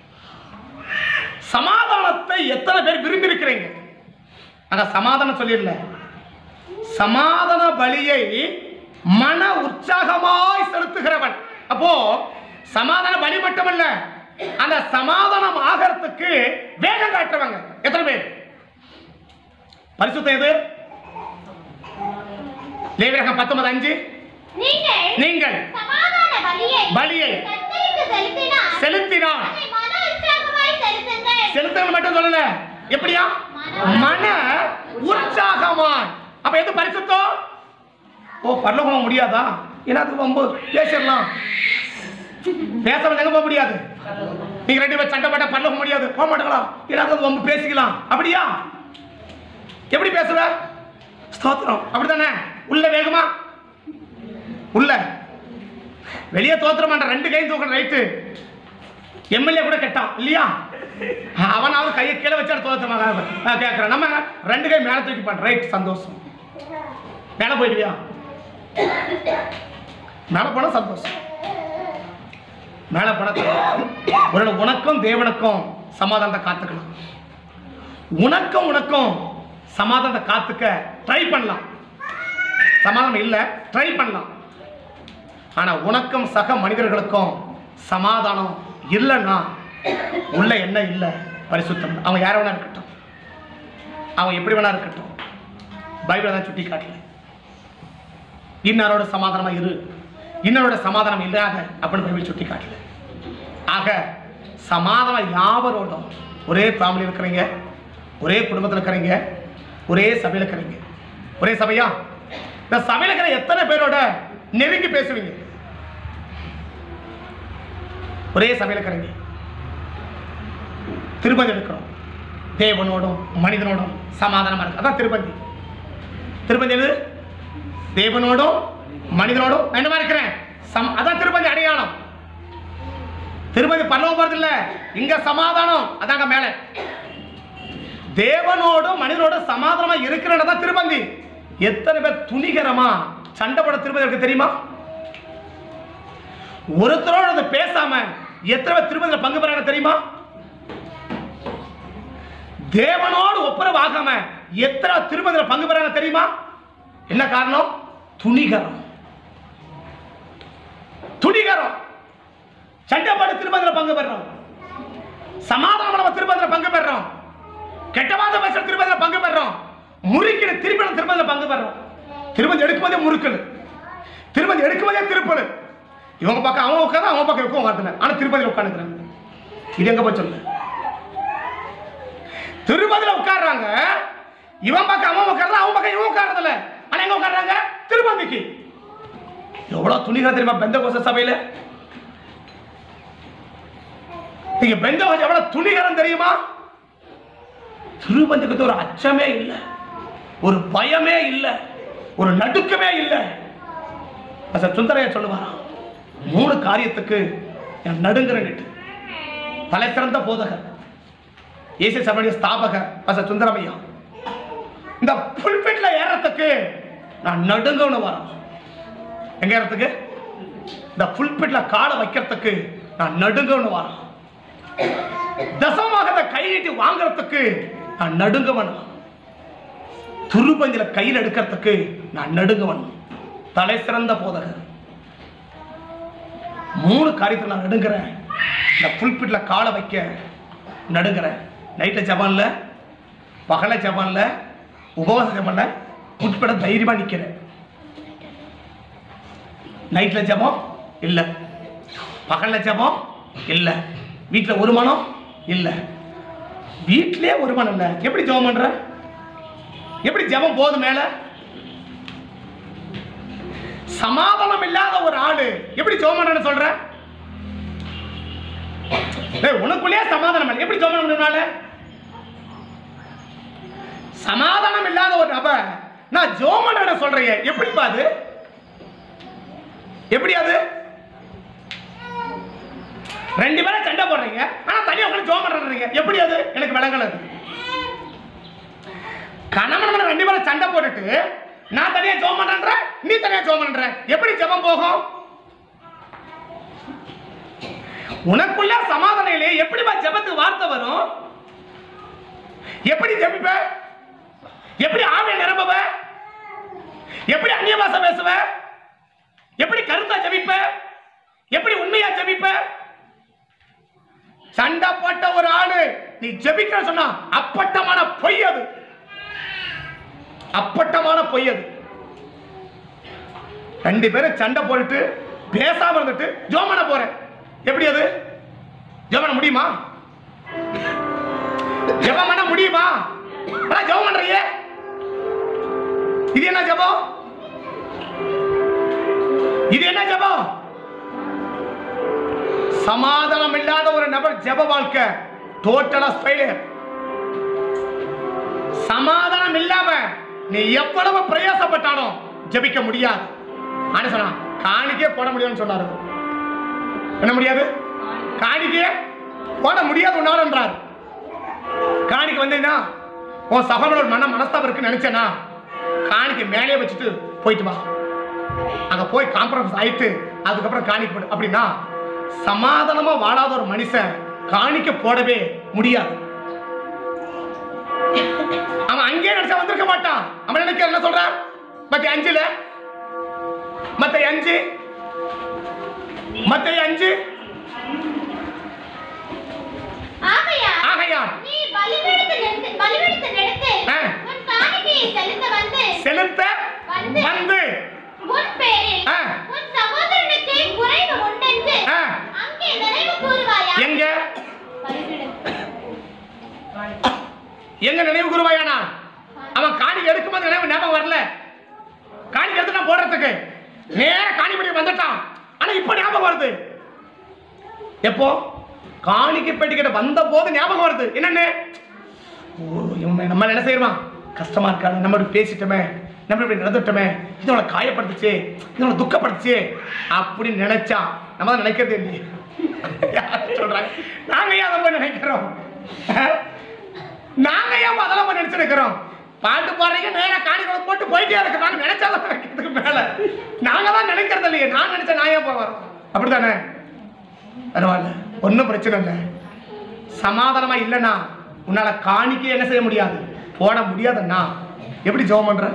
சமாதானத்தை எத்தனை பேர் விரும்பி இருக்கிறீங்க நாங்க சமாதானம் சொல்லிடல சமாதான பலியை மன உற்சாகமாய் செலுத்துகிறவன் அப்போ சமாதான பலி மட்டுமல்ல அந்த சமாதானம் ஆகிறதுக்கு வேகம் காட்டுறவங்க எத்தனை பேர் பரிசுத்தம் எது லேவியகம் பத்தொன்பது அஞ்சு நீங்கள் நீங்கள் சமாதான பலியை பலியை கர்த்தருக்கு செலுத்தினால் செலுத்தினான் அதை மன உற்சாகமாய் செலுத்துங்கள் செலுத்தல் மட்டும் சொல்லல எப்படியா மன உற்சாகமாய் அப்ப எது பரிசுத்தம் ஓ பரலோகம் போக முடியாதா ஏன்னா அதுக்கு ரொம்ப பேசிடலாம் பேசாம எங்க போக முடியாது நீங்க ரெண்டு பேரும் சண்டை போட்டா பரலோகம் முடியாது போக மாட்டாங்களா ஏன்னா அது ரொம்ப பேசிக்கலாம் அப்படியா எப்படி பேசுவ ஸ்தோத்திரம் அப்படிதானே உள்ள வேகமா உள்ள வெளியே தோத்திரம் பண்ற ரெண்டு கையும் தூக்கணும் ரைட்டு எம்எல்ஏ கூட கெட்டான் இல்லையா அவனாவது கையை கீழே வச்சா தோத்தமாக கேட்கறேன் நம்ம ரெண்டு கை மேல தூக்கி பண்ற ரைட் சந்தோஷம் மேல போயிடுவியா மேல போனா சந்தோஷம் மேல போனா சந்தோஷம். ஒரு உனக்கும் தேவனுக்கும் சமாதானத்தை காத்துக்கலாம் உனக்கும் உனக்கும் சமாதானத்தை காத்துக்க ட்ரை பண்ணலாம் சமாதானம் இல்லை ட்ரை பண்ணலாம் ஆனா உனக்கும் சக மனிதர்களுக்கும் சமாதானம் இல்லைன்னா உள்ள என்ன இல்லை பரிசுத்தம் அவன் யார வேணா இருக்கட்டும் அவன் எப்படி வேணா இருக்கட்டும் பைபிளை தான் சுட்டி காட்டல இன்னாரோட சமாதானமா இரு இன்னரோட சமாதானம் இல்லாத அப்படின்னு பைபிள் சுட்டி காட்டல ஆக சமாதானம் யாவரோடும் ஒரே ஃபேமிலி இருக்கிறீங்க ஒரே குடும்பத்தில் இருக்கிறீங்க ஒரே சபையில் இருக்கிறீங்க ஒரே சபையா இந்த சபையில் இருக்கிற எத்தனை பேரோட நெருங்கி பேசுவீங்க ஒரே சபையில் இருக்கிறீங்க திருப்பதி எடுக்கிறோம் தேவனோடும் மனிதனோடும் சமாதானமா இருக்கு அதான் திருப்பதி திருப்பதி எது தேவனோடும் மனிதனோடும் என்னமா இருக்கிறேன் சம் அதான் திருப்பதி அடையாளம் திருப்பதி பல்லவம் போறது இல்ல இங்க சமாதானம் அதாங்க மேல தேவனோடும் மனிதனோடும் சமாதானமா இருக்கிற தான் திருப்பந்தி எத்தனை பேர் துணிகரமா சண்டை போட திருப்பதி இருக்கு தெரியுமா ஒருத்தரோட அதை பேசாம எத்தனை பேர் திருப்பதியில் பங்கு பெறாங்க தெரியுமா தேவனோடு ஒப்புரவாகாம எத்தனை திருப்பதியில் பங்கு பெறாங்க தெரியுமா என்ன காரணம் துணிகரம் துணிகரம் சண்டைப்பாடு திருப்பதியில் பங்கு பெறோம் சமாதானம் நம்ம திருப்பதியில் பங்கு பெறோம் கெட்டவாத பேசுற திருப்பதியில் பங்கு பெறோம் முறுக்கின திருப்பி நம்ம திருப்பதியில் பங்கு பெறோம் திருப்பதி எடுக்கும்போதே முறுக்கல் திருப்பதி எடுக்கும்போதே திருப்பல் இவங்க பக்கம் அவன் உட்காந்து அவன் பக்கம் இவங்க உட்காந்துல ஆனா திருப்பதியில் உட்காந்துக்கிறாங்க இது எங்க போய் சொல்லு திருப்பதியில் உட்கார்றாங்க இவன் பக்கம் அவன் உட்கார்றான் அவன் பக்கம் இவன் உட்கார்றதில்ல ஆனா எங்க உட்கார்றாங்க திருப்பதிக்கு எவ்வளவு துணிகரம் தெரியுமா பெந்த கோச சபையில நீங்க பெந்த கோச எவ்வளவு துணிகரம் தெரியுமா திருப்பதிக்கு ஒரு அச்சமே இல்லை ஒரு பயமே இல்லை ஒரு நடுக்கமே இல்லை அச சுந்தரையா சொல்லுவாராம் மூணு காரியத்துக்கு நான் நடுங்கிறேன் தலை சிறந்த போதகர் இயேசு சபைய ஸ்தாபகர் அச சுந்தரமையா இந்த புல்பெட்ல ஏறத்துக்கு நான் நடுங்கன்னு வரேன் எங்க ஏறத்துக்கு இந்த புல்பெட்ல காலை வைக்கிறதுக்கு நான் நடுங்கன்னு வரேன் தசமாக கை நீட்டி வாங்குறதுக்கு நான் நடுங்கவன் துருபந்தில கையில் எடுக்கிறதுக்கு நான் நடுங்கவன் தலை சிறந்த போதகர் மூணு காரியத்தில் நான் நடுங்கிறேன் இந்த புல்பிட்ல காலை வைக்க நடுங்கிறேன் நைட்ல ஜபான்ல பகல ஜபான்ல உபவாச ஜபான்ல புட்பட தைரியமா நிக்கிறேன் நைட்ல ஜபம் இல்ல பகல்ல ஜபம் இல்ல வீட்ல ஒரு மனம் இல்ல வீட்லயே ஒரு மனம் இல்ல எப்படி ஜெபம் பண்ற எப்படி ஜெபம் போதும் மேல சமாதானம் இல்லாத ஒரு ஆளு எப்படி ஜெபம் பண்றேன்னு சொல்ற டேய், உனக்குள்ளேயே சமாதானம் இல்லை எப்படி ஜெபம் பண்றதுனால சமாதானம் இல்லாத ஒரு நபர் நான் ஜெபம் பண்றேன்னு சொல்றீங்க எப்படிப்பா அது எப்படி அது ரெண்டு பேரும் சண்டை போடுறீங்க ஆனா தனியா உட்காந்து ஜோம் பண்றீங்க எப்படி அது எனக்கு விளங்கல அது கணவன் மனைவி ரெண்டு பேரும் சண்டை போட்டுட்டு நான் தனியா ஜோம் பண்றேன்ற நீ தனியா ஜோம் பண்ற எப்படி ஜெபம் போகும் உனக்குள்ள சமாதானம் இல்லையே எப்படிப்பா ஜெபத்துக்கு வார்த்தை வரும் எப்படி ஜெபிப்ப எப்படி ஆவிய நிரம்புவ எப்படி அந்நிய பாஷை பேசுவ எப்படி கருத்தா ஜெபிப்ப எப்படி உண்மையா ஜெபிப்ப சண்டை போட்ட ஒரு ஆளு நீ ஜெபிக்கிற சொன்னா அப்பட்டமான பொய் அது அப்பட்டமான பொய் அது ரெண்டு பேரும் சண்டை போட்டுட்டு பேசாம இருந்துட்டு ஜோம் பண்ண போறேன் எப்படி அது ஜெபம் பண்ண முடியுமா ஜெபம் பண்ண முடியுமா ஆனா ஜெபம் பண்றீங்க இது என்ன ஜெபம் இது என்ன ஜெபம் சமாதானம் இல்லாத ஒரு நபர் ஜெப வாழ்க்கை டோட்டலா ஃபெயிலியர் சமாதானம் இல்லாம நீ எவ்வளவு பிரயாசப்பட்டாலும் ஜெபிக்க முடியாது ஆனா சொன்னா காணிக்கே போட முடியும்னு சொன்னாரு என்ன முடியாது காணிக்கே போட முடியாது உன்னால என்றார் காணிக்கு வந்தீங்கன்னா உன் சகோதரோட மன மனஸ்தாபம் இருக்குன்னு நினைச்சேனா காணிக்கு மேலே வச்சுட்டு போயிட்டு வா அங்க போய் காம்ப்ரமைஸ் ஆயிட்டு அதுக்கப்புறம் காணிக்க போடு அப்படின்னா சமாதானமா வாழாத ஒரு மனுஷன் காணிக்க போடவே முடியாது அவன் அங்கேயே நினைச்சா வந்திருக்க மாட்டான் அவன் நினைக்க என்ன சொல்றான் மத்த அஞ்சுல மத்த அஞ்சு மத்த அஞ்சு ஆகையா ஆகையால் நீ பலிபீடத்திலிருந்து பலிபீடத்தினிடத்தில் ஆ. உன் காணிக்கையை செலுத்த வந்து செலுத்த வந்து வந்து உன் பேரில் ஆ. உன் சகோதரனுக்கு குறைவு உண்டென்று ஆ. அங்கே நினைவு கூறுவாயா எங்க பலிபீடத்தில். எங்க நினைவு குருவாயானா அவன் காணிக்கை எடுக்கும்போது நினைவு ஞாபகம் வரல காணிக்கை எடுத்து நான் போடுறதுக்கு நேர காணிப்படி வந்துட்டான் ஆனா இப்ப ஞாபகம் வருது எப்போ காணிக்கை பெட்டிக்கிட்ட வந்த போது ஞாபகம் வருது என்னன்னு ஓ, இவன் நம்ம என்ன செய்யறான் கஷ்டமா இருக்காது நம்ம இப்படி பேசிட்டோமே நம்ம இப்படி நடந்துட்டோமே இது அவளை காயப்படுத்துச்சு இது அவளை துக்கப்படுத்துச்சு அப்படின்னு நினைச்சா நம்ம தான் நினைக்கிறதே இல்லையே யார் சொல்றாங்க நாங்க ஏன் அதை போய் நினைக்கிறோம் நாங்க ஏன் அதெல்லாம் போய் நினைச்சிருக்கிறோம் பாட்டு பாடுறீங்க நேரா காணிக்கை போட்டு போயிட்டே இருக்கு நாங்க நினைச்சாலும் நினைக்கிறதுக்கு மேல நாங்க தான் நினைக்கிறது இல்லையே நான் நினைச்சா நான் ஏன் போவேன் அப்படித்தானே பரவாயில்ல ஒன்றும் பிரச்சனை இல்லை சமாதானமா இல்லைன்னா உன்னால காணிக்கை என்ன செய்ய முடியாது போட முடியாதுன்னா எப்படி ஜெபம் பண்ற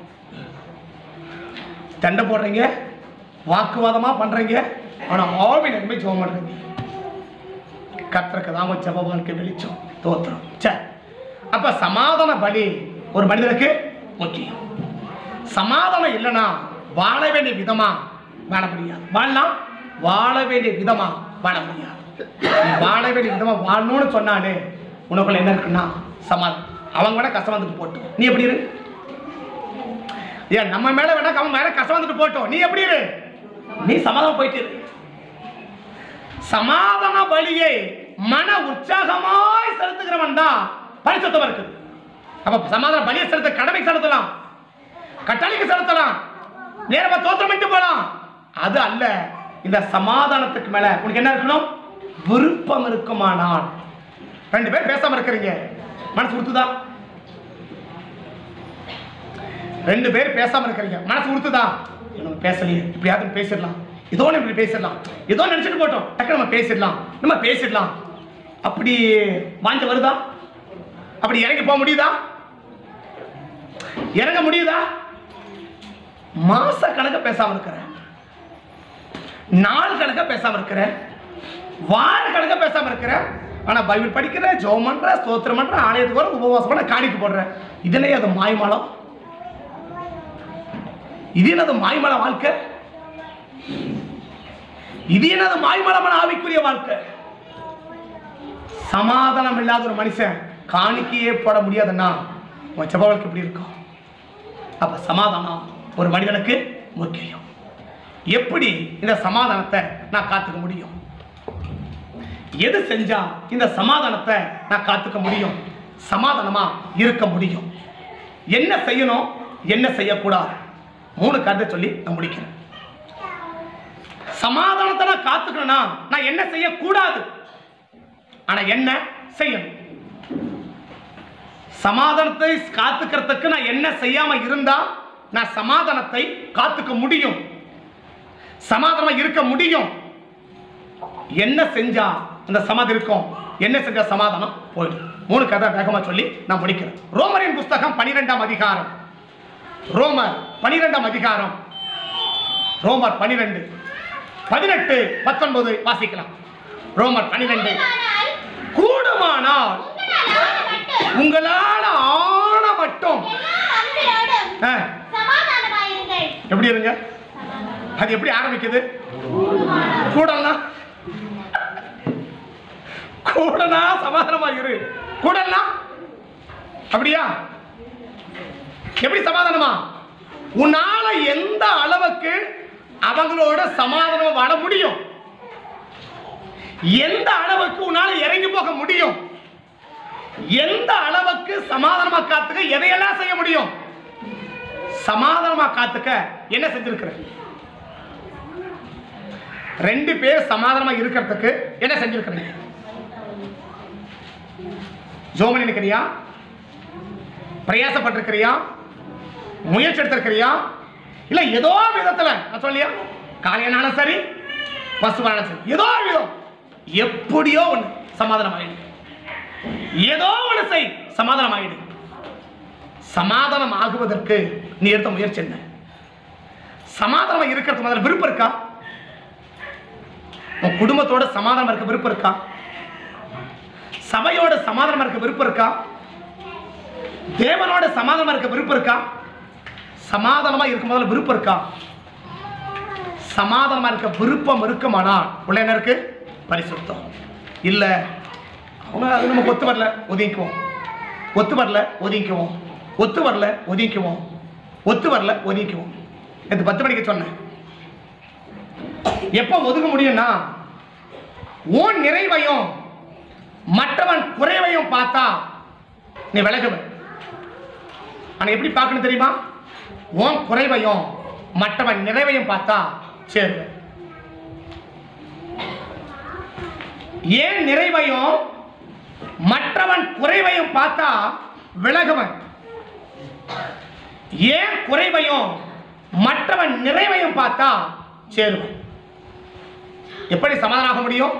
சண்டை போடுறீங்க வாக்குவாதமா பண்றீங்க ஆனா ஆவி நன்மை ஜெபம் பண்றீங்க கத்திரக்கு தான் உன் ஜெப வாழ்க்கை வெளிச்சம் தோத்திரம் சே அப்ப சமாதான பலி ஒரு மனிதனுக்கு முக்கியம் சமாதானம் இல்லைன்னா வாழ வேண்டிய விதமா வாழ முடியாது வாழலாம் வாழ வேண்டிய விதமா வாழ முடியாது நீ வாழ வேண்டிய விதமா வாழணும்னு சொன்னாலே உனக்குள்ள என்ன இருக்குன்னா சமாதானம் அவங்க வேணா கஷ்டம் வந்துட்டு போட்டோம் நீ எப்படி இரு ஏன் நம்ம மேல வேணா அவன் மேல கஷ்டம் வந்துட்டு போட்டோம் நீ எப்படி இரு நீ சமாதானம் போயிட்டு இரு சமாதான பலியை மன உற்சாகமாய் செலுத்துகிறவன் தான் பரிசுத்தம் இருக்குது அப்ப சமாதான பலியை செலுத்த கடமை செலுத்தலாம் கட்டளைக்கு செலுத்தலாம் நேரமா தோற்றம் பண்ணிட்டு போலாம் அது அல்ல இந்த சமாதானத்துக்கு மேல உனக்கு என்ன இருக்கணும் விருப்பம் இருக்குமானால் ரெண்டு பேர் பேசாம இருக்கிறீங்க மனசு உறுத்துதா ரெண்டு பேர் பேசாம இருக்கிறீங்க மனசு உறுத்துதா நம்ம பேசலையே இப்படியாவது பேசிடலாம் ஏதோ ஒண்ணு இப்படி பேசிடலாம் ஏதோ நினைச்சிட்டு போட்டோம் டக்கு நம்ம பேசிடலாம் நம்ம பேசிடலாம் அப்படி வாஞ்ச வருதா அப்படி இறங்கி போக முடியுதா இறங்க முடியுதா மாச கணக்க பேசாம இருக்கிறேன் நாள் கணக்க பேசாம இருக்கிறேன் வார கணக்க பேசாம இருக்கிறேன் ஆனா பைபிள் படிக்கிறேன் ஜோம் பண்றேன் ஸ்தோத்திரம் பண்றேன் ஆலயத்துக்கு வர உபவாசம் பண்ண காணிக்கு போடுறேன் இதுலயே அது மாய்மலம் இது என்னது மாய்மல வாழ்க்கை இது என்னது மாய்மலமான ஆவிக்குரிய வாழ்க்கை சமாதானம் இல்லாத ஒரு மனுஷன் காணிக்கையே போட முடியாதுன்னா உன் ஜெப வாழ்க்கை எப்படி இருக்கும் அப்ப சமாதானம் ஒரு மனிதனுக்கு முக்கியம் எப்படி இந்த சமாதானத்தை நான் காத்துக்க முடியும் எது செஞ்சா இந்த சமாதானத்தை நான் காத்துக்க முடியும் சமாதானமா இருக்க முடியும் என்ன செய்யணும் என்ன செய்யக்கூடாது மூணு கருத்தை சொல்லி நான் முடிக்கிறேன் சமாதானத்தை நான் காத்துக்கணும்னா நான் என்ன செய்யக்கூடாது ஆனா என்ன செய்யணும் சமாதானத்தை காத்துக்கிறதுக்கு நான் என்ன செய்யாம இருந்தா நான் சமாதானத்தை காத்துக்க முடியும் சமாதானமா இருக்க முடியும் என்ன செஞ்சா அந்த சமாதி இருக்கும் என்ன செஞ்சா சமாதானம் போயிடும் மூணு கதை வேகமா சொல்லி நான் முடிக்கிறேன் ரோமரின் புஸ்தகம் பனிரெண்டாம் அதிகாரம் ரோமர் பனிரெண்டாம் அதிகாரம் ரோமர் பனிரெண்டு பதினெட்டு பத்தொன்பது வாசிக்கலாம் ரோமர் பனிரெண்டு ஆனால் கூடுமானால் உங்களால் ஆன மட்டும் உங்களால ஆன மட்டும் எல்லா மனிதரோடும் ஆ, சமாதானமாயிருங்கள் எப்படி இருங்க அது எப்படி ஆரம்பிக்குது கூடலாம் கூடனா சமாதானமா இரு கூடலாம் அப்படியா எப்படி சமாதானமா உன்னால எந்த அளவுக்கு அவங்களோட சமாதானமா வாழ முடியும் எந்த அளவுக்கு உன்னால இறங்கி போக முடியும் எந்த அளவுக்கு சமாதானமா காத்துக்க எதையெல்லாம் செய்ய முடியும் சமாதானமா காத்துக்க என்ன செஞ்சிருக்கிற ரெண்டு பேர் சமாதானமா இருக்கிறதுக்கு என்ன செஞ்சிருக்கிறீங்க ஜோமன் நினைக்கிறியா பிரயாசப்பட்டிருக்கிறியா முயற்சி எடுத்திருக்கிறியா இல்ல ஏதோ விதத்துல நான் சொல்லியா காலையானாலும் சரி பசுவானாலும் சரி ஏதோ ஒரு விதம் எப்படியோ ஒண்ணு சமாதானம் ஆயிடு ஏதோ ஒண்ணு செய் சமாதானம் ஆயிடு சமாதானம் ஆகுவதற்கு நீ எடுத்த முயற்சி என்ன சமாதானமா இருக்கிறது முதல்ல விருப்பம் இருக்கா உன் குடும்பத்தோட சமாதானம் இருக்க விருப்பம் இருக்கா சபையோட சமாதானம் இருக்க விருப்பம் இருக்கா தேவனோட சமாதானமா இருக்க விருப்பம் இருக்கா சமாதானமா இருக்க முதல்ல விருப்பம் இருக்கா சமாதானமா இருக்க விருப்பம் இருக்குமானா உள்ள என்ன இருக்கு பரிசுத்தம் இல்ல அவங்க அது நமக்கு ஒத்து வரல ஒதுங்கிக்குவோம் ஒத்து வரல ஒதுங்கிக்குவோம் ஒத்து வரல ஒதுங்கிக்குவோம் ஒத்து வரல ஒதுங்கிக்குவோம் நேற்று பத்து மணிக்கு சொன்னேன் எப்போ ஒதுங்க முடியும்னா உன் நிறைவையும் மற்றவன் குறைவையும் பார்த்தா நீ விலகுவ ஆனா எப்படி பார்க்கணும் தெரியுமா உன் குறைவையும் மற்றவன் நிறைவையும் பார்த்தா சேருவ ஏன் நிறைவையும் மற்றவன் குறைவையும் பார்த்தா விலகுவன் ஏன் குறைவையும் மற்றவன் நிறைவையும் பார்த்தா சேருவன் எப்படி சமாதானம் ஆக முடியும்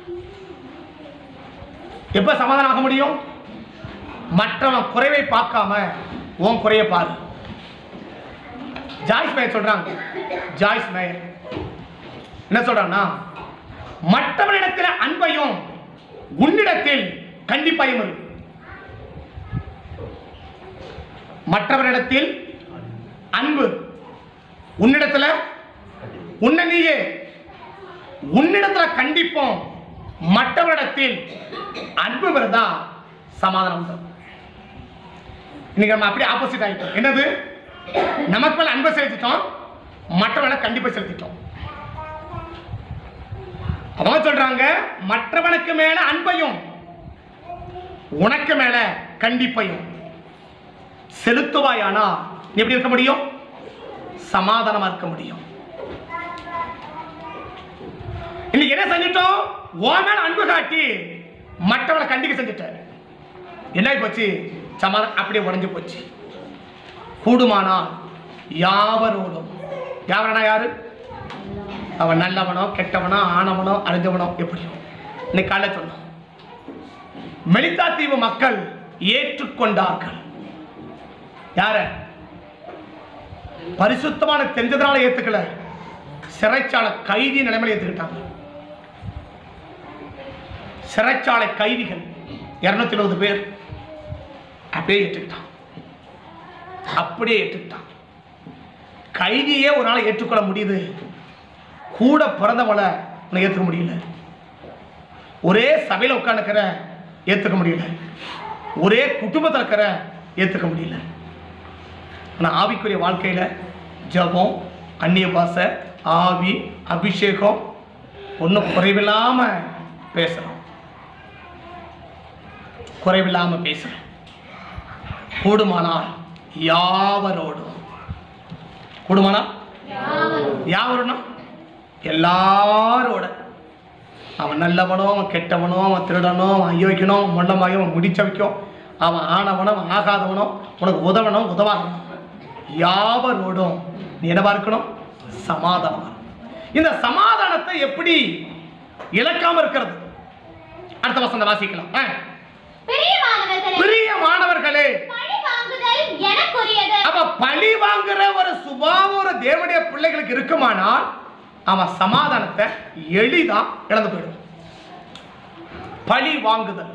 எப்ப சமாதானம் ஆக முடியும் மற்றவன் குறைவை பார்க்காம உன் குறைய பாரு ஜாய்ஸ் மேயர் சொல்றாங்க ஜாய்ஸ் மேயர் என்ன சொல்றாங்கன்னா மற்றவனிடத்தில் அன்பையும் உன்னிடத்தில் கண்டிப்பாயும் இருக்கு மற்றவரிடத்தில் அன்பு உன்னிடத்துல உன்னை நீயே உன்னிடத்துல கண்டிப்போம் மற்றவரிடத்தில் அன்பு வருதா சமாதானம் தரும் இன்னைக்கு நம்ம அப்படியே ஆப்போசிட் ஆயிட்டோம் என்னது நமக்கு மேல அன்பை செலுத்திட்டோம் மற்றவனை கண்டிப்பா செலுத்திட்டோம் அவங்க சொல்றாங்க மற்றவனுக்கு மேல அன்பையும் உனக்கு மேல கண்டிப்பையும் செலுத்துவாயானா நீ எப்படி இருக்க முடியும் சமாதானமா இருக்க முடியும் இன்னைக்கு என்ன செஞ்சிட்டோம் உன் மேல அன்பு காட்டி மற்றவனை கண்டிக்க செஞ்சுட்ட என்ன ஆகி போச்சு சமாதானம் அப்படியே உடைஞ்சு போச்சு கூடுமானால் யாவரோடும் யாவரனா யாரு அவன் நல்லவனோ கெட்டவனோ ஆனவனோ அறிஞ்சவனோ எப்படியோ இன்னைக்கு காலைல சொன்னோம் மெலித்தா தீவு மக்கள் ஏற்றுக்கொண்டார்கள் யார பரிசுத்தமான தெரிஞ்சதுனால ஏத்துக்கல சிறைச்சாலை கைதி நிலைமையில ஏத்துக்கிட்டாங்க சிறைச்சாலை கைதிகள் இருநூத்தி இருபது பேர் அப்படியே ஏற்றுக்கிட்டான் அப்படியே ஏற்றுக்கிட்டான் கைதியே ஒரு நாள் ஏற்றுக்கொள்ள முடியுது கூட பிறந்தவளை உன்னை ஏற்றுக்க முடியல ஒரே சபையில் உட்காந்துக்கிற ஏற்றுக்க முடியல ஒரே குடும்பத்தில் இருக்கிற ஏற்றுக்க முடியல ஆனால் ஆவிக்குரிய வாழ்க்கையில் ஜபம் அந்நிய பாசை ஆவி அபிஷேகம் ஒன்றும் குறைவில்லாமல் பேசணும் குறைவில்லாமல் பேசணும் கூடுமானால் யாவரோடும் கூடுமானால் யாவருன்னா எல்லாரோட அவன் நல்லவனோ அவன் கெட்டவனோ அவன் திருடனோ அவன் அயோக்கியனோ அவன் மொண்டமாயோ அவன் முடிச்சவைக்கோ அவன் ஆனவனோ அவன் ஆகாதவனோ உனக்கு உதவனோ உதவாதவனோ யாவரோடும் நீ என்னவா இருக்கணும் சமாதானம் இந்த சமாதானத்தை எப்படி இழக்காம இருக்கிறது அடுத்த வசந்த வாசிக்கலாம் ஆ. பிரியமானவர்களே பிரியமானவர்களே பழி வாங்குதல் எனக்குரியது அப்ப பழி வாங்குற ஒரு சுபாவம் ஒரு தேவனுடைய பிள்ளைகளுக்கு இருக்குமானால் அவன் சமாதானத்தை எளிதா இழந்து போயிடும் பழி வாங்குதல்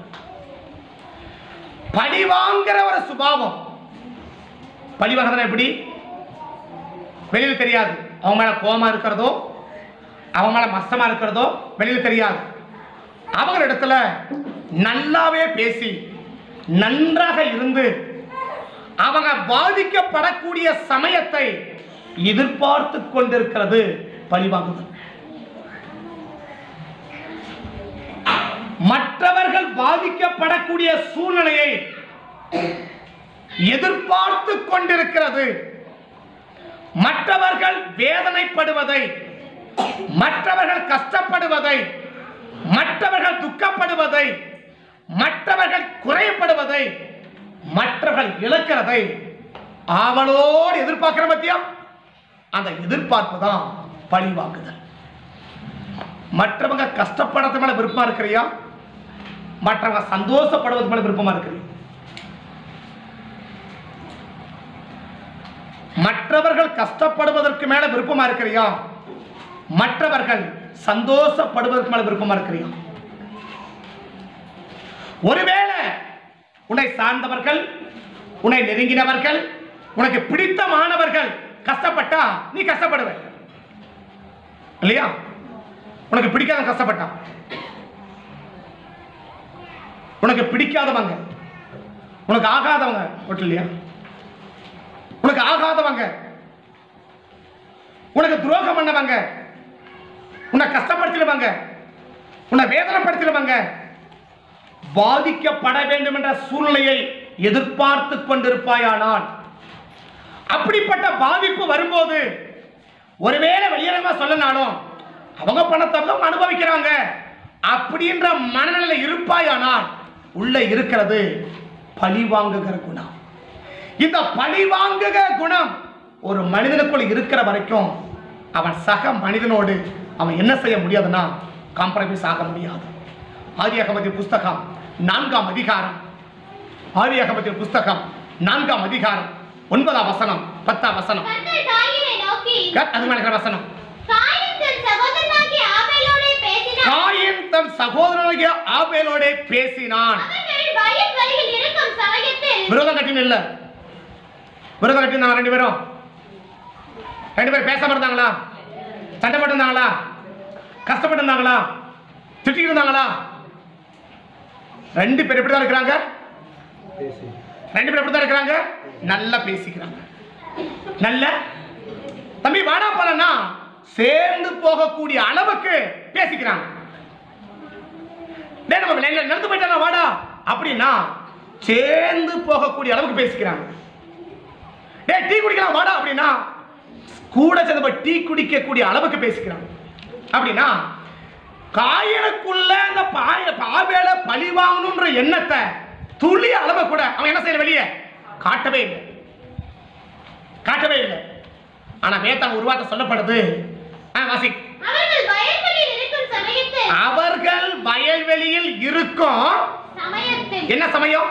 பழி வாங்குற ஒரு சுபாவம் பழி வாங்குறது எப்படி வெளியில தெரியாது அவங்க மேல கோபமா இருக்கிறதோ அவங்க மேல மஸ்தமா இருக்கிறதோ வெளியில தெரியாது அவங்க இடத்துல நல்லாவே பேசி நன்றாக இருந்து அவங்க பாதிக்கப்படக்கூடிய சமயத்தை எதிர்பார்த்து கொண்டிருக்கிறது பழிவாங்குதல் மற்றவர்கள் பாதிக்கப்படக்கூடிய சூழ்நிலையை எதிர்பார்த்து கொண்டிருக்கிறது மற்றவர்கள் வேதனைப்படுவதை மற்றவர்கள் கஷ்டப்படுவதை மற்றவர்கள் துக்கப்படுவதை மற்றவர்கள் குறையப்படுவதை மற்றவர்கள் இழக்கிறதை ஆவலோடு எதிர்பார்க்கிற பத்தியா அந்த எதிர்பார்ப்பு தான் பழிவாக்குதல் மற்றவங்க கஷ்டப்படுறது மேல விருப்பமா இருக்கிறியா மற்றவங்க சந்தோஷப்படுவது மேல விருப்பமா இருக்கிறியா மற்றவர்கள் கஷ்டப்படுவதற்கு மேல விருப்பமா இருக்கிறியா மற்றவர்கள் சந்தோஷப்படுவதற்கு மேல விருப்பமா இருக்கிறியா ஒருவேளை உன்னை சார்ந்தவர்கள் உன்னை நெருங்கினவர்கள் உனக்கு பிடித்தமானவர்கள் கஷ்டப்பட்டா நீ கஷ்டப்படுவ இல்லையா உனக்கு பிடிக்காத கஷ்டப்பட்டான் உனக்கு பிடிக்காதவங்க உனக்கு ஆகாதவங்க ஒட்டு இல்லையா உனக்கு ஆகாதவங்க உனக்கு துரோகம் பண்ணவங்க உன்னை கஷ்டப்படுத்திடுவாங்க உன்னை வேதனைப்படுத்திடுவாங்க பாதிக்கப்பட வேண்டும் என்ற சூழ்நிலையை எதிர்பார்த்து கொண்டிருப்பாயானால் அப்படிப்பட்ட பாதிப்பு வரும்போது ஒருவேளை வெளியரங்கமா சொல்லனாலும் அவங்க பணத்தை அவங்க அனுபவிக்கிறாங்க அப்படின்ற மனநிலை இருப்பாயானால் உள்ள இருக்கிறது பழி வாங்குகிற குணம் இந்த பழி வாங்குகிற குணம் ஒரு மனிதனுக்குள்ள இருக்கிற வரைக்கும் அவன் சக மனிதனோடு அவன் என்ன செய்ய முடியாதுன்னா காம்ப்ரமைஸ் ஆக முடியாது ஆரியகமதி புஸ்தகம் நான்காம் அதிகாரம் ஆரியகமதி புஸ்தகம் நான்காம் அதிகாரம் ஒன்பதாம் வசனம் பத்தாம் வசனம் கர்த்தர் காயினை நோக்கி அது மேல இருக்கிற வசனம் காயின் தன் சகோதரனாகிய ஆபேலோடே பேசினான் காயின் தன் சகோதரனாகிய ஆபேலோடே பேசினான் அவர்கள் வயல் வழியில் இருக்கும் சமயத்தில் விரோதம் கட்டின இல்ல விரோதம் கட்டினாங்க ரெண்டு பேரும் ரெண்டு பேரும் பேசாம இருந்தாங்களா சண்டை போட்டு இருந்தாங்களா கஷ்டப்பட்டு இருந்தாங்களா திட்டிட்டு இருந்தாங்களா ரெண்டு பேர் எப்படி தான் இருக்கிறாங்க ரெண்டு பேர் எப்படி தான் இருக்கிறாங்க நல்லா பேசிக்கிறாங்க நல்ல தம்பி வாடா போலன்னா சேர்ந்து போகக்கூடிய அளவுக்கு பேசிக்கிறாங்க டேய் நம்ம லைன்ல நடந்து போயிட்டானா வாடா அப்படின்னா சேர்ந்து போகக்கூடிய அளவுக்கு பேசிக்கிறாங்க டேய் டீ குடிக்கலாம் வாடா அப்படின்னா கூட சேர்ந்து போய் டீ குடிக்கக்கூடிய அளவுக்கு பேசிக்கிறாங்க அப்படின்னா காயனுக்குள்ள அந்த பாய பாவேல பழி வாங்கணும்ன்ற எண்ணத்தை துளி அளவை கூட அவன் என்ன செய்யல வெளியே காட்டவே இல்லை காட்டவே இல்லை ஆனா வேத்தாங்க உருவாக்க சொல்லப்படுது ஆ, வாசி அவர்கள் வயல்வெளியில் இருக்கும் சமயத்தில் அவர்கள் வயல்வெளியில் இருக்கும் சமயத்தில் என்ன சமயம்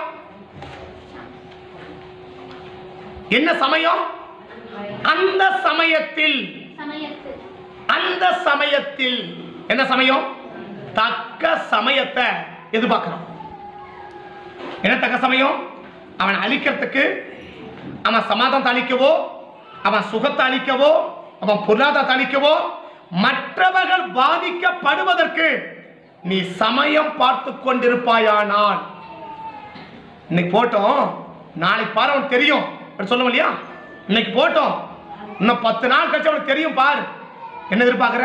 என்ன சமயம் அந்த சமயத்தில் சமயத்தில் அந்த சமயத்தில் என்ன சமயம் தக்க சமயத்தை எதிர்பார்க்கிறான் என்ன தக்க சமயம் அவன் அழிக்கிறதுக்கு அவன் சமாதானத்தை அளிக்கவோ அவன் சுகத்தை அளிக்கவோ அவன் பொருளாதாரத்தை அளிக்கவோ மற்றவர்கள் பாதிக்கப்படுவதற்கு நீ சமயம் பார்த்து கொண்டிருப்பாயானால் இன்னைக்கு போட்டோம் நாளைக்கு பாரு அவனுக்கு தெரியும் அப்படி சொல்லுவோம் இல்லையா இன்னைக்கு போட்டோம் இன்னும் பத்து நாள் கழிச்சு அவனுக்கு தெரியும் பாரு என்ன எதிர்பார்க்குற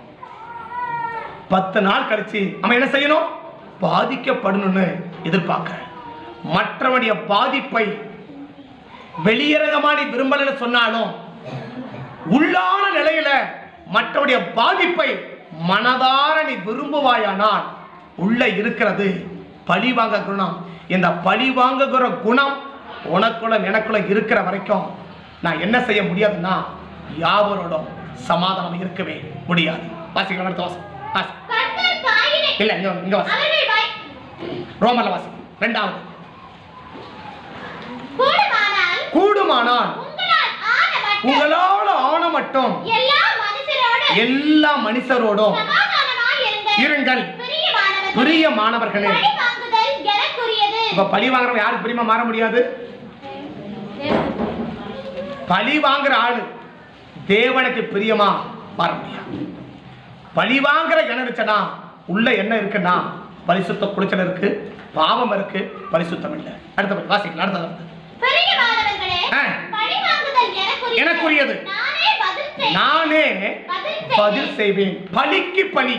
பத்து நாள் கழிச்சு அவன் என்ன செய்யணும் பாதிக்கப்படணும்னு எதிர்பார்க்கிற மற்றவனுடைய பாதிப்பை வெளியரங்கமா நீ விரும்பலன்னு சொன்னாலும் உள்ளான நிலையில மற்றவனுடைய பாதிப்பை மனதார நீ விரும்புவாயானால் உள்ள இருக்கிறது பழி வாங்க குணம் இந்த பழி வாங்குகிற குணம் உனக்குள்ள எனக்குள்ள இருக்கிற வரைக்கும் நான் என்ன செய்ய முடியாதுன்னா யாவரோடும் சமாதானம் இருக்கவே முடியாது வாசிக்கலாம் அடுத்த வாசம் வாசி. கர்த்தர் காயினை இல்ல இங்க இங்க வாசி அவர்கள் வய- ரோமர்ல வாசி ரெண்டாவது கூடுமானால் கூடுமானால் உங்களால் ஆன மட்டும் உங்களால ஆன மட்டும் எல்லா மனுஷரோடு எல்லா மனுஷரோடும் சமாதானமாய் இருங்கள் இருங்கள் பிரியமானவர்களே பிரியமானவர்களே பிரியமானவர்களே பழி வாங்குதல் எனக்குரியது இப்ப பழி வாங்குறவங்க யாருக்கு பிரியமா மாற முடியாது பழி வாங்குற ஆளு தேவனுக்கு பிரியமா மாற முடியாது பழி வாங்குற நினைச்சனா உள்ள என்ன இருக்குன்னா பரிசுத்த குளிச்சல் இருக்கு பாவம் இருக்கு பரிசுத்தம் இல்லை அடுத்த பத்தி வாசிக்கலாம் அடுத்தது வந்து. பிரியமானவர்களே ஆ. பழி வாங்குதல் எனக்குரியது எனக்குரியது. நானே பதில் செய் நானே பதில் பதில் செய்வேன் பலிக்கு பலி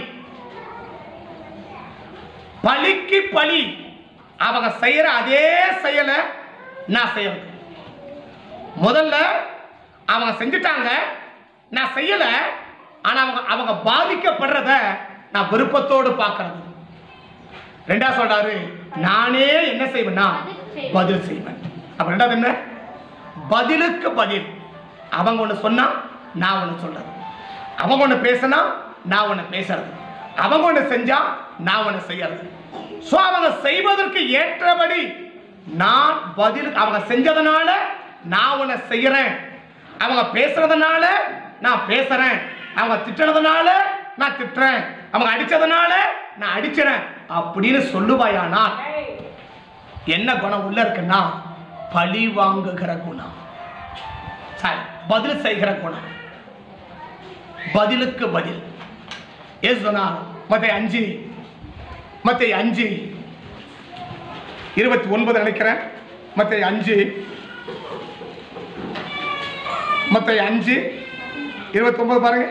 பலிக்கு பலி அவங்க செய்யற அதே செயலை நான் செய்யறது முதல்ல அவங்க செஞ்சுட்டாங்க நான் செய்யல ஆனா அவங்க அவங்க பாதிக்கப்படுறத நான் விருப்பத்தோடு பார்க்கறது ரெண்டா சொல்றாரு நானே என்ன செய்வேன்னா பதில் செய்வேன் அப்ப ரெண்டாவது என்ன பதிலுக்கு பதில் அவங்க ஒண்ணு சொன்னா நான் ஒண்ணு சொல்றது அவங்க ஒண்ணு பேசினா நான் ஒண்ணு பேசுறது அவங்க ஒண்ணு செஞ்சா நான் ஒண்ணு செய்யறது சோ அவங்க செய்வதற்கு ஏற்றபடி நான் பதில் அவங்க செஞ்சதுனால நான் ஒண்ணு செய்யறேன் அவங்க பேசுறதுனால நான் பேசுறேன் அவங்க திட்டுறதுனால நான் திட்டுறேன் அவங்க அடிச்சதுனால நான் அடிக்கிறேன் அப்படின்னு சொல்லுவாயானால் என்ன குணம் உள்ள இருக்குன்னா பழி வாங்குகிற குணம் சரி பதில் செய்கிற குணம் பதிலுக்கு பதில் ஏசு சொன்னார் மத்திய அஞ்சு மத்திய அஞ்சு இருபத்தி ஒன்பது நினைக்கிறேன் மத்திய அஞ்சு மத்திய அஞ்சு இருபத்தி ஒன்பது பாருங்க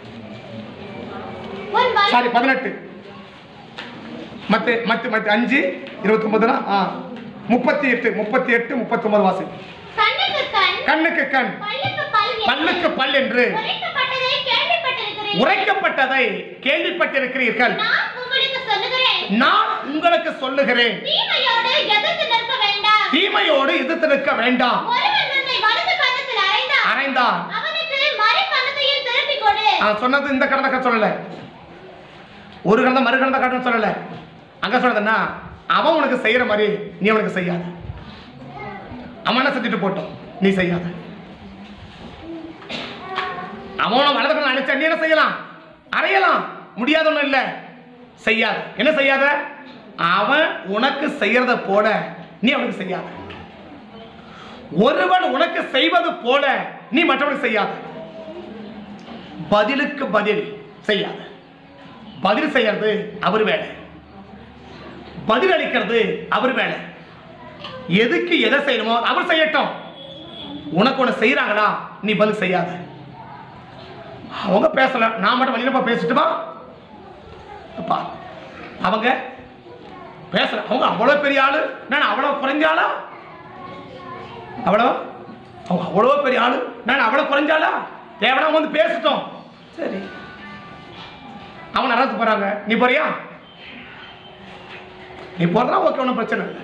உன் வழி சாரி பதினெட்டு மத்த மத்த மத்த அஞ்சு இருபத்தி ஒன்பதுனா ஆ முப்பத்தி எட்டு முப்பத்தி எட்டு முப்பத்தி ஒன்பது வாசி கண்ணுக்கு கண் கண்ணுக்கு கண் பல்லுக்கு பல் என்று பல்லுக்கு பல் என்று உரைக்கப்பட்டதை கேள்விப்பட்டிருக்கிறேன் உரைக்கப்பட்டதை கேள்விப்பட்டிருக்கிறீர்கள் நான் உங்களுக்கு சொல்லுகிறேன் நான் உங்களுக்கு சொல்லுகிறேன் தீமையோடு எதிர்த்து நிற்க வேண்டாம் தீமையோடு எதிர்த்து நிற்க வேண்டாம் ஒருவன் உன்னை வலது கன்னத்தில் அறைந்தான் அறைந்தான் அவனுக்கு மறு கன்னத்தையும் திருப்பிக் கொடு நான் சொன்னது இந்த கடந்த சொல்லல ஒரு கடந்த மறு கடந்த காட்டுன்னு சொல்லல அங்க சொல்றதுன்னா அவன் உனக்கு செய்யற மாதிரி நீ அவனுக்கு செய்யாத அவன் என்ன செஞ்சுட்டு போட்டோம் நீ செய்யாத அவனை வலதுக்கு அடிச்சா நீ என்ன செய்யலாம் அறையலாம் முடியாத ஒண்ணும் இல்ல செய்யாத என்ன செய்யாத அவன் உனக்கு செய்யறத போல நீ அவனுக்கு செய்யாத ஒருவன் உனக்கு செய்வது போல நீ மற்றவனுக்கு செய்யாத பதிலுக்கு பதில் செய்யாத பதில் செய்யறது அவர் வேலை பதில் அளிக்கிறது அவர் வேலை எதுக்கு எதை செய்யணுமோ அவர் செய்யட்டும் உனக்கு ஒன்று செய்யறாங்களா நீ பதில் செய்யாத அவங்க பேசல நான் மட்டும் வழியில போய் பேசிட்டுமா அப்பா அவங்க பேசல அவங்க அவ்வளோ பெரிய ஆளு நான் அவ்வளோ குறைஞ்ச ஆளா அவ்வளோ அவங்க அவ்வளோ பெரிய ஆளு நான் அவ்வளோ குறைஞ்சாளா தேவனா வந்து பேசிட்டோம் சரி அவங்க நடந்து போறாங்க நீ போறியா நீ போறதா ஓகே ஒன்றும் பிரச்சனை இல்லை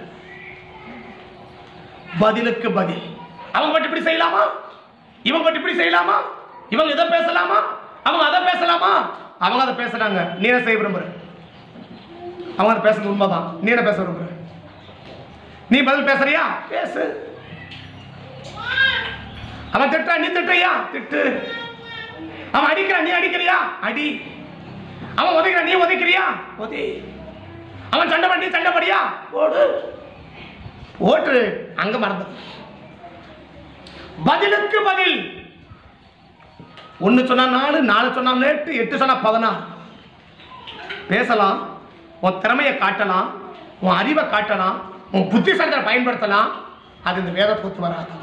பதிலுக்கு பதில் அவங்க மட்டும் இப்படி செய்யலாமா இவங்க மட்டும் இப்படி செய்யலாமா இவங்க இதை பேசலாமா அவங்க அதை பேசலாமா அவங்க அதை பேசுறாங்க நீ என்ன செய்ய விரும்புற அவங்க அதை பேசுறது உண்மைதான் நீ என்ன பேச விரும்புற நீ பதில் பேசுறியா பேசு அவன் திட்டா நீ திட்டுறியா திட்டு அவன் அடிக்கிறான் நீ அடிக்கிறியா அடி அவன் உதைக்கிறான் நீ உதைக்கிறியா உதை அவன் சண்டை பண்ணி சண்டை படியா போடு ஓட்டு அங்க மறந்தது பதிலுக்கு பதில் ஒன்னு சொன்னா நாலு நாலு சொன்னா எட்டு எட்டு சொன்னா பதினாறு பேசலாம் உன் திறமையை காட்டலாம் உன் அறிவை காட்டலாம் உன் புத்திசாலித்தனை பயன்படுத்தலாம் அது இந்த வேதத்தை ஒத்து வராது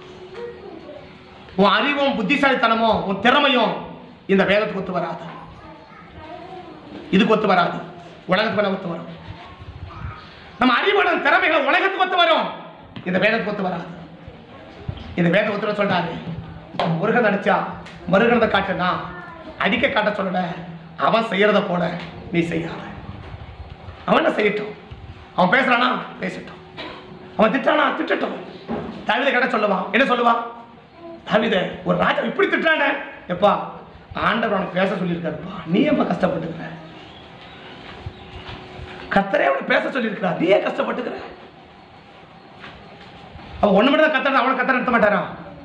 உன் அறிவும் புத்திசாலித்தனமும் உன் திறமையும் இந்த வேதத்துக்கு ஒத்து வராது இதுக்கு ஒத்து வராது உலகத்துக்கு வேணா ஒத்து வரும் நம்ம அறிவோட திறமைகள் உலகத்துக்கு ஒத்து வரும் இந்த வேதத்துக்கு ஒத்து வராது இந்த வேத ஒத்துற சொல்றாரு முருகன் அடிச்சா மருகனதை காட்டுனா அடிக்க காட்ட சொல்லல அவன் செய்யறத போல நீ செய்யாத அவன் என்ன செய்யட்டும் அவன் பேசுறானா பேசட்டும் அவன் திட்டானா திட்டட்டும் தவித கேட்ட சொல்லுவான் என்ன சொல்லுவான் தவித ஒரு ராஜா இப்படி திட்டானே எப்பா ஆண்டவர் அவனுக்கு பேச சொல்லியிருக்காருப்பா நீ எப்ப கஷ்டப்பட்டுக்கிற கத்தரே அவனை பேச சொல்லியிருக்கிறார் நீ ஏன் கஷ்டப்பட்டுக்கிற அவன் ஒண்ணு மட்டும் தான் கத்தர் அவனை கத்தர் நடத்த மாட்டாரா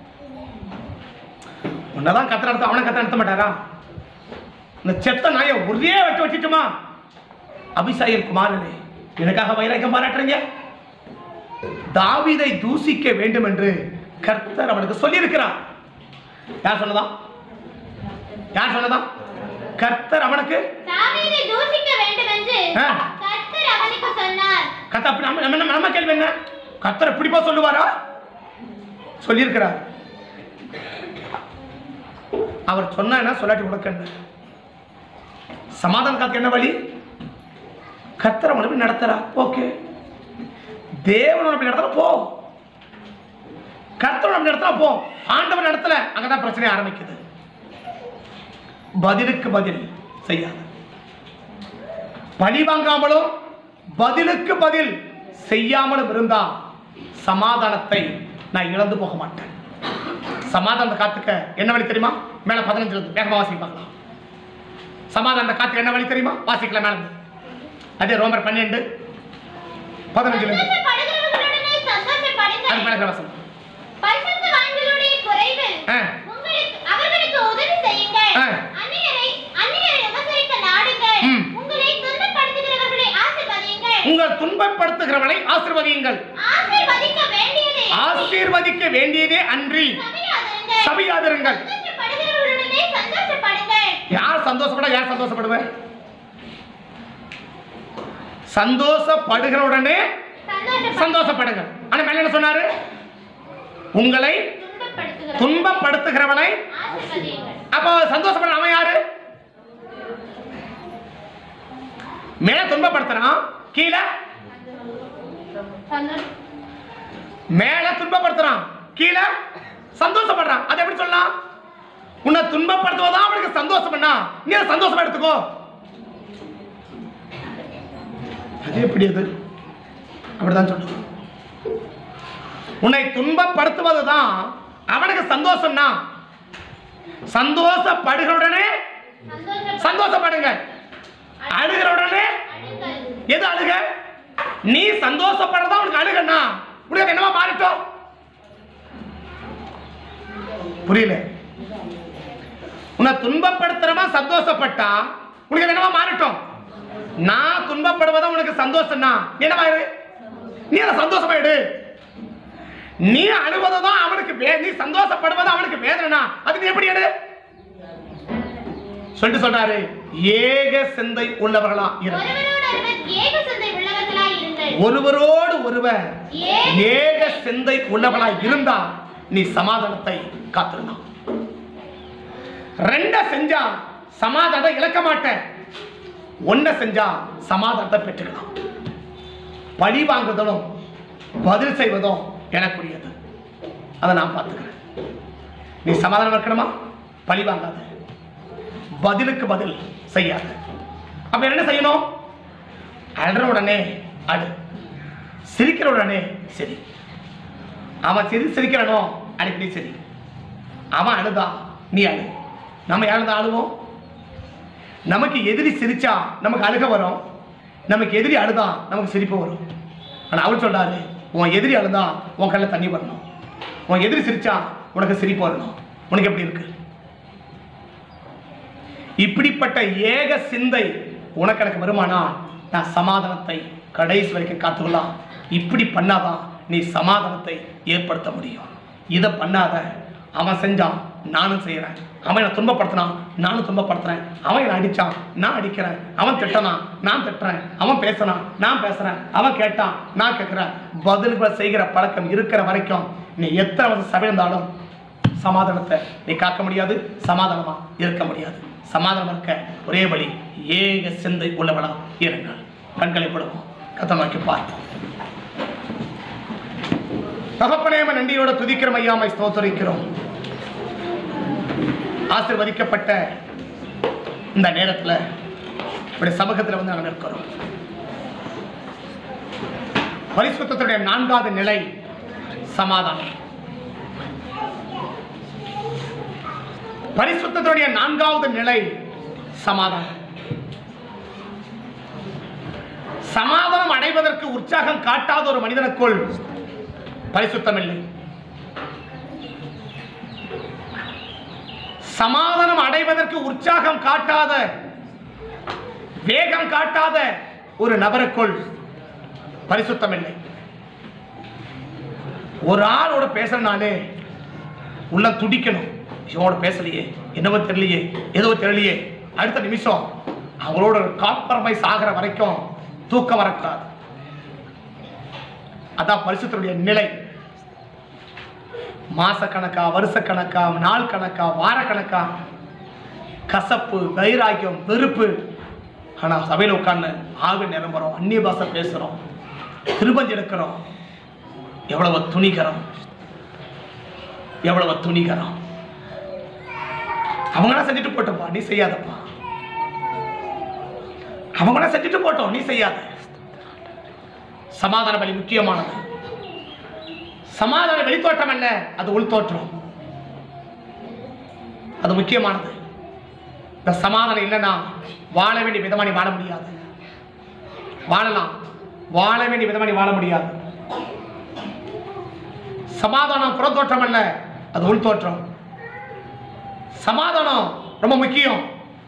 உன்னதான் கத்தர் நடத்த அவனை கத்தர் நடத்த மாட்டாரா இந்த செத்த நாயை ஒரே வெட்டு வச்சிட்டுமா அபிசாயல் குமாரனே எனக்காக வைராக்கியம் பாராட்டுறீங்க தாவீதை தூசிக்க வேண்டும் என்று கர்த்தர் அவனுக்கு சொல்லியிருக்கிறார் யார் சொன்னதா யார் சொன்னதா கர்த்தர் அவனுக்கு தாவீதை தூஷிக்க வேண்டும் என்று ஆ. கர்த்தர் அவனுக்கு சொன்னார் கத்த அப்படி நம்ம நம்ம நம்ம கேள்வி என்ன கர்த்தர் எப்படிப்பா சொல்லுவாரா சொல்லியிருக்கிறார் அவர் சொன்னா என்ன சொல்லாட்டி உனக்கு என்ன சமாதான காத்து என்ன வழி கர்த்தர் அவனை போய் நடத்துறா ஓகே தேவன் உனக்கு நடத்துற போ கர்த்தர் உனக்கு நடத்துறா போ ஆண்டவன் நடத்தல அங்கதான் பிரச்சனை ஆரம்பிக்குது பதிலுக்கு பதில் செய்யாத பழி வாங்காமலும் பதிலுக்கு பதில் செய்யாமலும் இருந்தா சமாதானத்தை நான் இழந்து போக மாட்டேன் சமாதானத்தை காத்துக்க என்ன வழி தெரியுமா மேல பதினஞ்சுல இருந்து வேகமா வாசி பார்க்கலாம் சமாதானத்தை காத்துக்க என்ன வழி தெரியுமா வாசிக்கலாம் மேல இருந்து. அதே ரோமர் பன்னெண்டு பதினஞ்சுல இருந்து சந்தோஷப்படுகிறவர்களுடனே அது சந்தோஷப்படுங்கள் மேல வசனம் பரிசுத்தவான்களுடைய குறைவில் ஆ. உங்களுக்கு அவர்களுக்கு உதவி செய்யுங்கள் ஆ. அந்நியரை அந்நியரை உபசரிக்க நாடுங்கள் ம். உங்களை துன்பப்படுத்துகிறவர்களை ஆசீர்வதியுங்கள் உங்கள் துன்பப்படுத்துகிறவனை ஆசீர்வதியுங்கள் ஆசீர்வதிக்க வேண்டியதை ஆசீர்வதிக்க வேண்டியதே அன்றி சபையாதருங்கள் சபையாதிருங்கள் சந்தோஷப்படுகிறவர்களுடனே சந்தோஷப்படுங்கள் யார் சந்தோஷப்பட யார் சந்தோஷப்படுவேன் சந்தோஷப்படுகிறவுடனே சந்தோஷப்படு சந்தோஷப்படுங்க ஆனா மேல என்ன சொன்னாரு உங்களை துன்பப்படுத்துகிற துன்பப்படுத்துகிறவனை ஆசீர்வதியுங்கள் அப்போ சந்தோஷப்படுற அவன் யாரு மேல துன்பப்படுத்துறான் கீழே சந்தோஷம் மேல துன்பப்படுத்துறான் கீழே சந்தோஷப்படுறான் அதை எப்படி சொல்லலாம் உன்னை துன்பப்படுத்துவதா அவனுக்கு சந்தோஷம்னா நீ அதை சந்தோஷமா எடுத்துக்கோ அது எப்படி அது அப்படிதான் சொல்லுது உன்னை துன்பப்படுத்துவதுதான் அவனுக்கு சந்தோஷம்னா சந்தோஷப்படுகிறவுடனே சந்தோஷம் சந்தோஷப்படுங்க அழுகிறவுடனே அழுங்கள் எது அழுக நீ சந்தோஷப்படுறதா உனக்கு அழுகண்ணா உனக்கு என்னவா மாறட்டும் புரியல உன்னை துன்பப்படுத்துறவன் சந்தோஷப்பட்டா உனக்கு என்னவா மாறட்டும் நான் துன்பப்படுவதா உனக்கு சந்தோஷம்னா நீ என்னவா இரு நீ அதை சந்தோஷமாயிடு நீ அழுவதுதான் அவனுக்கு வே நீ சந்தோஷப்படுவது அவனுக்கு வேதனைனா அது நீ எப்படி எடு சொல்லிட்டு சொல்றாரு ஏக சிந்தை உள்ளவர்களா இரு ஒருவரோடொருவர் ஏக சிந்தை உள்ளவர்களாய் இருங்கள் ஒருவரோடு ஒருவர் ஏக ஏக சிந்தை உள்ளவனாய் இருந்தா நீ சமாதானத்தை காத்திருந்தான் ரெண்ட செஞ்சா சமாதானத்தை இழக்க மாட்டேன் ஒன்ன செஞ்சா சமாதானத்தை பெற்றுக்கலாம் பழி வாங்குதலும் பதில் செய்வதும் எனக்குரியது அதை நான் பார்த்துக்கிறேன் நீ சமாதானம் இருக்கணுமா பழி வாங்காத பதிலுக்கு பதில் செய்யாத அப்ப என்ன செய்யணும் அழுற உடனே அழு சிரிக்கிற உடனே சரி அவன் சிரி சிரிக்கிறானோ அடிக்கடி சரி அவன் அழுதா நீ அழு நம்ம யாருந்தா அழுவோம் நமக்கு எதிரி சிரிச்சா நமக்கு அழுக வரும் நமக்கு எதிரி அழுதா நமக்கு சிரிப்பு வரும் ஆனா அவர் சொல்றாரு உன் எதிரி அழுதா உன் கண்ணில் தண்ணி வரணும் உன் எதிரி சிரிச்சா உனக்கு சிரிப்பு வரணும் உனக்கு எப்படி இருக்கு இப்படிப்பட்ட ஏக சிந்தை உனக்கு எனக்கு வருமானா நான் சமாதானத்தை கடைசி வரைக்கும் காத்துக்கலாம் இப்படி பண்ணாதான் நீ சமாதானத்தை ஏற்படுத்த முடியும் இதை பண்ணாத அவன் செஞ்சான் நானும் செய்கிறேன் அவன் என்னை துன்பப்படுத்தினான் நானும் துன்பப்படுத்துறேன் அவன் என்னை அடிச்சான் நான் அடிக்கிறேன் அவன் திட்டனான் நான் திட்டுறேன் அவன் பேசுனான் நான் பேசுறேன் அவன் கேட்டான் நான் கேட்குறேன் பதில்களை செய்கிற பழக்கம் இருக்கிற வரைக்கும் நீ எத்தனை வருஷம் சபையிருந்தாலும் சமாதானத்தை நீ காக்க முடியாது சமாதானமா இருக்க முடியாது சமாதானம் இருக்க ஒரே வழி ஏக சிந்தை உள்ளவளா இருங்கள் கண்களை போடுவோம் கத்தமாக்கி பார்ப்போம் தகப்பனேம நன்றியோட துதிக்கிறோம் ஐயாமை ஸ்தோத்தரிக்கிறோம் ஆசிர்வதிக்கப்பட்ட இந்த நேரத்தில் இப்படி சமூகத்தில் வந்து நாங்கள் இருக்கிறோம் பரிசுத்தத்துடைய நான்காவது நிலை சமாதானம் பரிசுத்தத்துடைய நான்காவது நிலை சமாதானம் சமாதானம் அடைவதற்கு உற்சாகம் காட்டாத ஒரு மனிதனுக்குள் பரிசுத்தம் இல்லை சமாதானம் அடைவதற்கு உற்சாகம் காட்டாத வேகம் காட்டாத ஒரு நபருக்குள் பரிசுத்தம் இல்லை ஒரு ஆளோட பேசுறனாலே உள்ள துடிக்கணும் இவனோட பேசலையே என்னவோ தெரியலையே ஏதோ தெரியலையே அடுத்த நிமிஷம் அவங்களோட காம்ப்ரமைஸ் ஆகிற வரைக்கும் தூக்கம் வரக்கூடாது அதான் பரிசுத்தருடைய நிலை மாசக்கணக்கா வருஷக்கணக்கா நாள் கணக்கா வார கணக்கா கசப்பு வைராக்கியம் வெறுப்பு ஆனா சபையில உட்கார்ந்து ஆவி நிரம்புறோம் அந்நிய பாஷை பேசுறோம் திருப்பதி எடுக்கிறோம் எவ்வளவு துணிகரம் எவ்வளவு துணிகரம் அவங்களாம் செஞ்சுட்டு போட்டோம்ப்பா நீ செய்யாதப்பா அவங்களாம் செஞ்சுட்டு போட்டோம் நீ செய்யாத சமாதான பலி முக்கியமானது சமாதான வெளித்தோற்றம் அல்ல அது உள்தோற்றம் அது முக்கியமானது இந்த சமாதானம் இல்லைன்னா வாழ வேண்டிய விதமா நீ வாழ முடியாது வாழலாம் வாழ வேண்டிய விதமா நீ வாழ முடியாது சமாதானம் புறத்தோற்றம் அல்ல அது உள்தோற்றம் சமாதானம் ரொம்ப முக்கியம்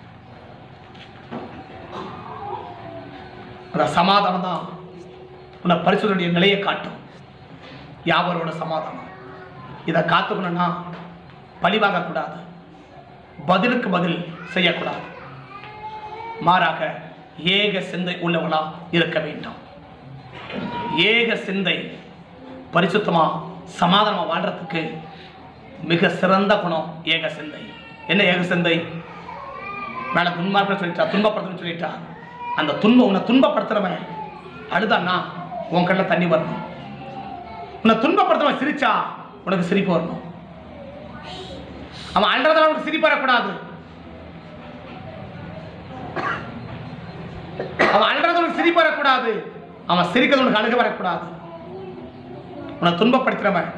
அந்த சமாதானம் தான் உன்னை பரிசுடைய நிலையை காட்டும் யாவரோட சமாதானம் இதை காத்துக்கணும்னா பழி வாங்கக்கூடாது பதிலுக்கு பதில் செய்யக்கூடாது மாறாக ஏக சிந்தை உள்ளவளா இருக்க வேண்டும் ஏக சிந்தை பரிசுத்தமா சமாதானமா வாழ்றதுக்கு மிக சிறந்த குணம் ஏக சிந்தை என்ன ஏக சிந்தை மேல துன்மார்க்க சொல்லிட்டா துன்பப்படுத்தணும்னு சொல்லிட்டா அந்த துன்பம் உன்னை துன்பப்படுத்துறவன் அழுதான்னா உன் கண்ணில் தண்ணி வரணும் உன்னை துன்பப்படுத்துறவன் சிரிச்சா உனக்கு சிரிப்பு வரணும் அவன் அழுறதால உனக்கு சிரிப்பு வரக்கூடாது அவன் அழுறது உனக்கு சிரிப்பு வரக்கூடாது அவன் சிரிக்கிறது உனக்கு அழுக வரக்கூடாது உன்னை துன்பப்படுத்துறவன்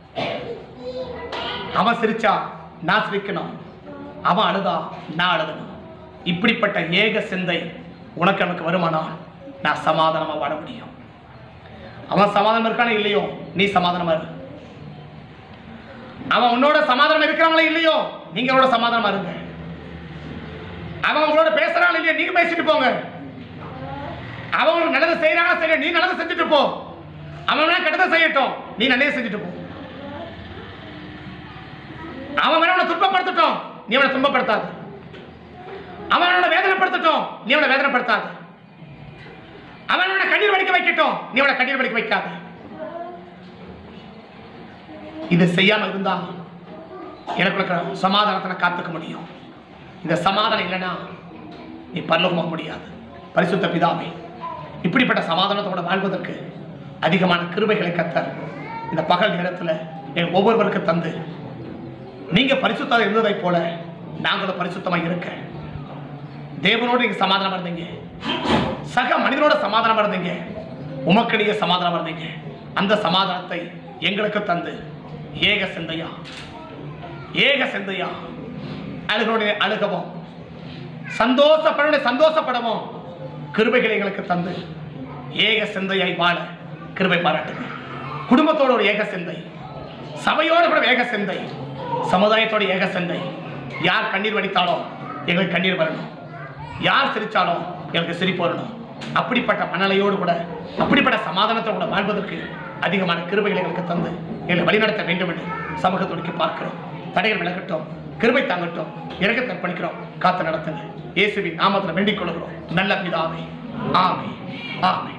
அவன் சிரிச்சா நான் சிரிக்கணும் அவன் அழுதா நான் அழுதணும் இப்படிப்பட்ட ஏக சிந்தை உனக்கு எனக்கு வருமானால் நான் சமாதானமா வாழ முடியும் அவன் சமாதானம் இருக்கானே இல்லையோ நீ சமாதானமா இரு அவன் உன்னோட சமாதானம் இருக்கிறாங்களே இல்லையோ நீங்க அவனோட சமாதானமா இருங்க அவன் உங்களோட பேசுறான் இல்லையோ நீங்க பேசிட்டு போங்க அவன் உனக்கு நல்லது செய்யறானா சரி நீ நல்லது செஞ்சுட்டு போ அவன் வேணா கெட்டதை செய்யட்டும் நீ நல்லதே செஞ்சுட்டு போ அவன் வேணா உன்னை துன்பப்படுத்தட்டும் நீ அவனை துன்பப்படுத்தாத அவன் அவனை வேதனைப்படுத்தட்டும் நீ அவனை வேதனைப்படுத்தாத அவன் அவனை கண்ணீர் வடிக்க வைக்கட்டும் நீ அவனை கண்ணீர் வடிக்க வைக்காத இது செய்யாம இருந்தா எனக்கு இருக்கிற சமாதானத்தை நான் காத்துக்க முடியும் இந்த சமாதானம் இல்லைன்னா நீ பரலோகம் போக முடியாது பரிசுத்த பிதாவே இப்படிப்பட்ட சமாதானத்தோட வாழ்வதற்கு அதிகமான கிருபைகளை கத்தர் இந்த பகல் நேரத்தில் என் ஒவ்வொருவருக்கு தந்து நீங்க பரிசுத்தம் இருந்ததை போல நாங்களும் பரிசுத்தமா இருக்க தேவனோடு நீங்க சமாதானம் இருந்தீங்க சக மனிதனோட சமாதானம் இருந்தீங்க உமக்கு நீங்க சமாதானம் இருந்தீங்க அந்த சமாதானத்தை எங்களுக்கு தந்து ஏக சிந்தையா ஏக சிந்தையா அழுகளுடைய அழுகவும் சந்தோஷப்பட சந்தோஷப்படவும் கிருபைகளை எங்களுக்கு தந்து ஏக சிந்தையாய் வாழ கிருபை பாராட்டுங்க குடும்பத்தோட ஒரு ஏக சிந்தை சபையோட கூட ஏக சிந்தை சமுதாயத்தோட ஏக சிந்தை யார் கண்ணீர் வடித்தாலும் எங்களுக்கு கண்ணீர் வரணும் யார் சிரிச்சாலும் எங்களுக்கு சிரிப்பு வரணும் அப்படிப்பட்ட மனநிலையோடு கூட அப்படிப்பட்ட சமாதானத்தோடு கூட வாழ்வதற்கு அதிகமான கிருபைகளை எங்களுக்கு தந்து எங்களை வழிநடத்த வேண்டும் என்று சமூகத்தோடுக்கு பார்க்கிறோம் தடைகள் விலகட்டும் கிருபை தாங்கட்டும் இறக்கத்தை அர்ப்பணிக்கிறோம் காத்து நடத்துங்க இயேசுவின் நாமத்தில் வேண்டிக் கொள்கிறோம் நல்ல பிதாவே ஆமே ஆமே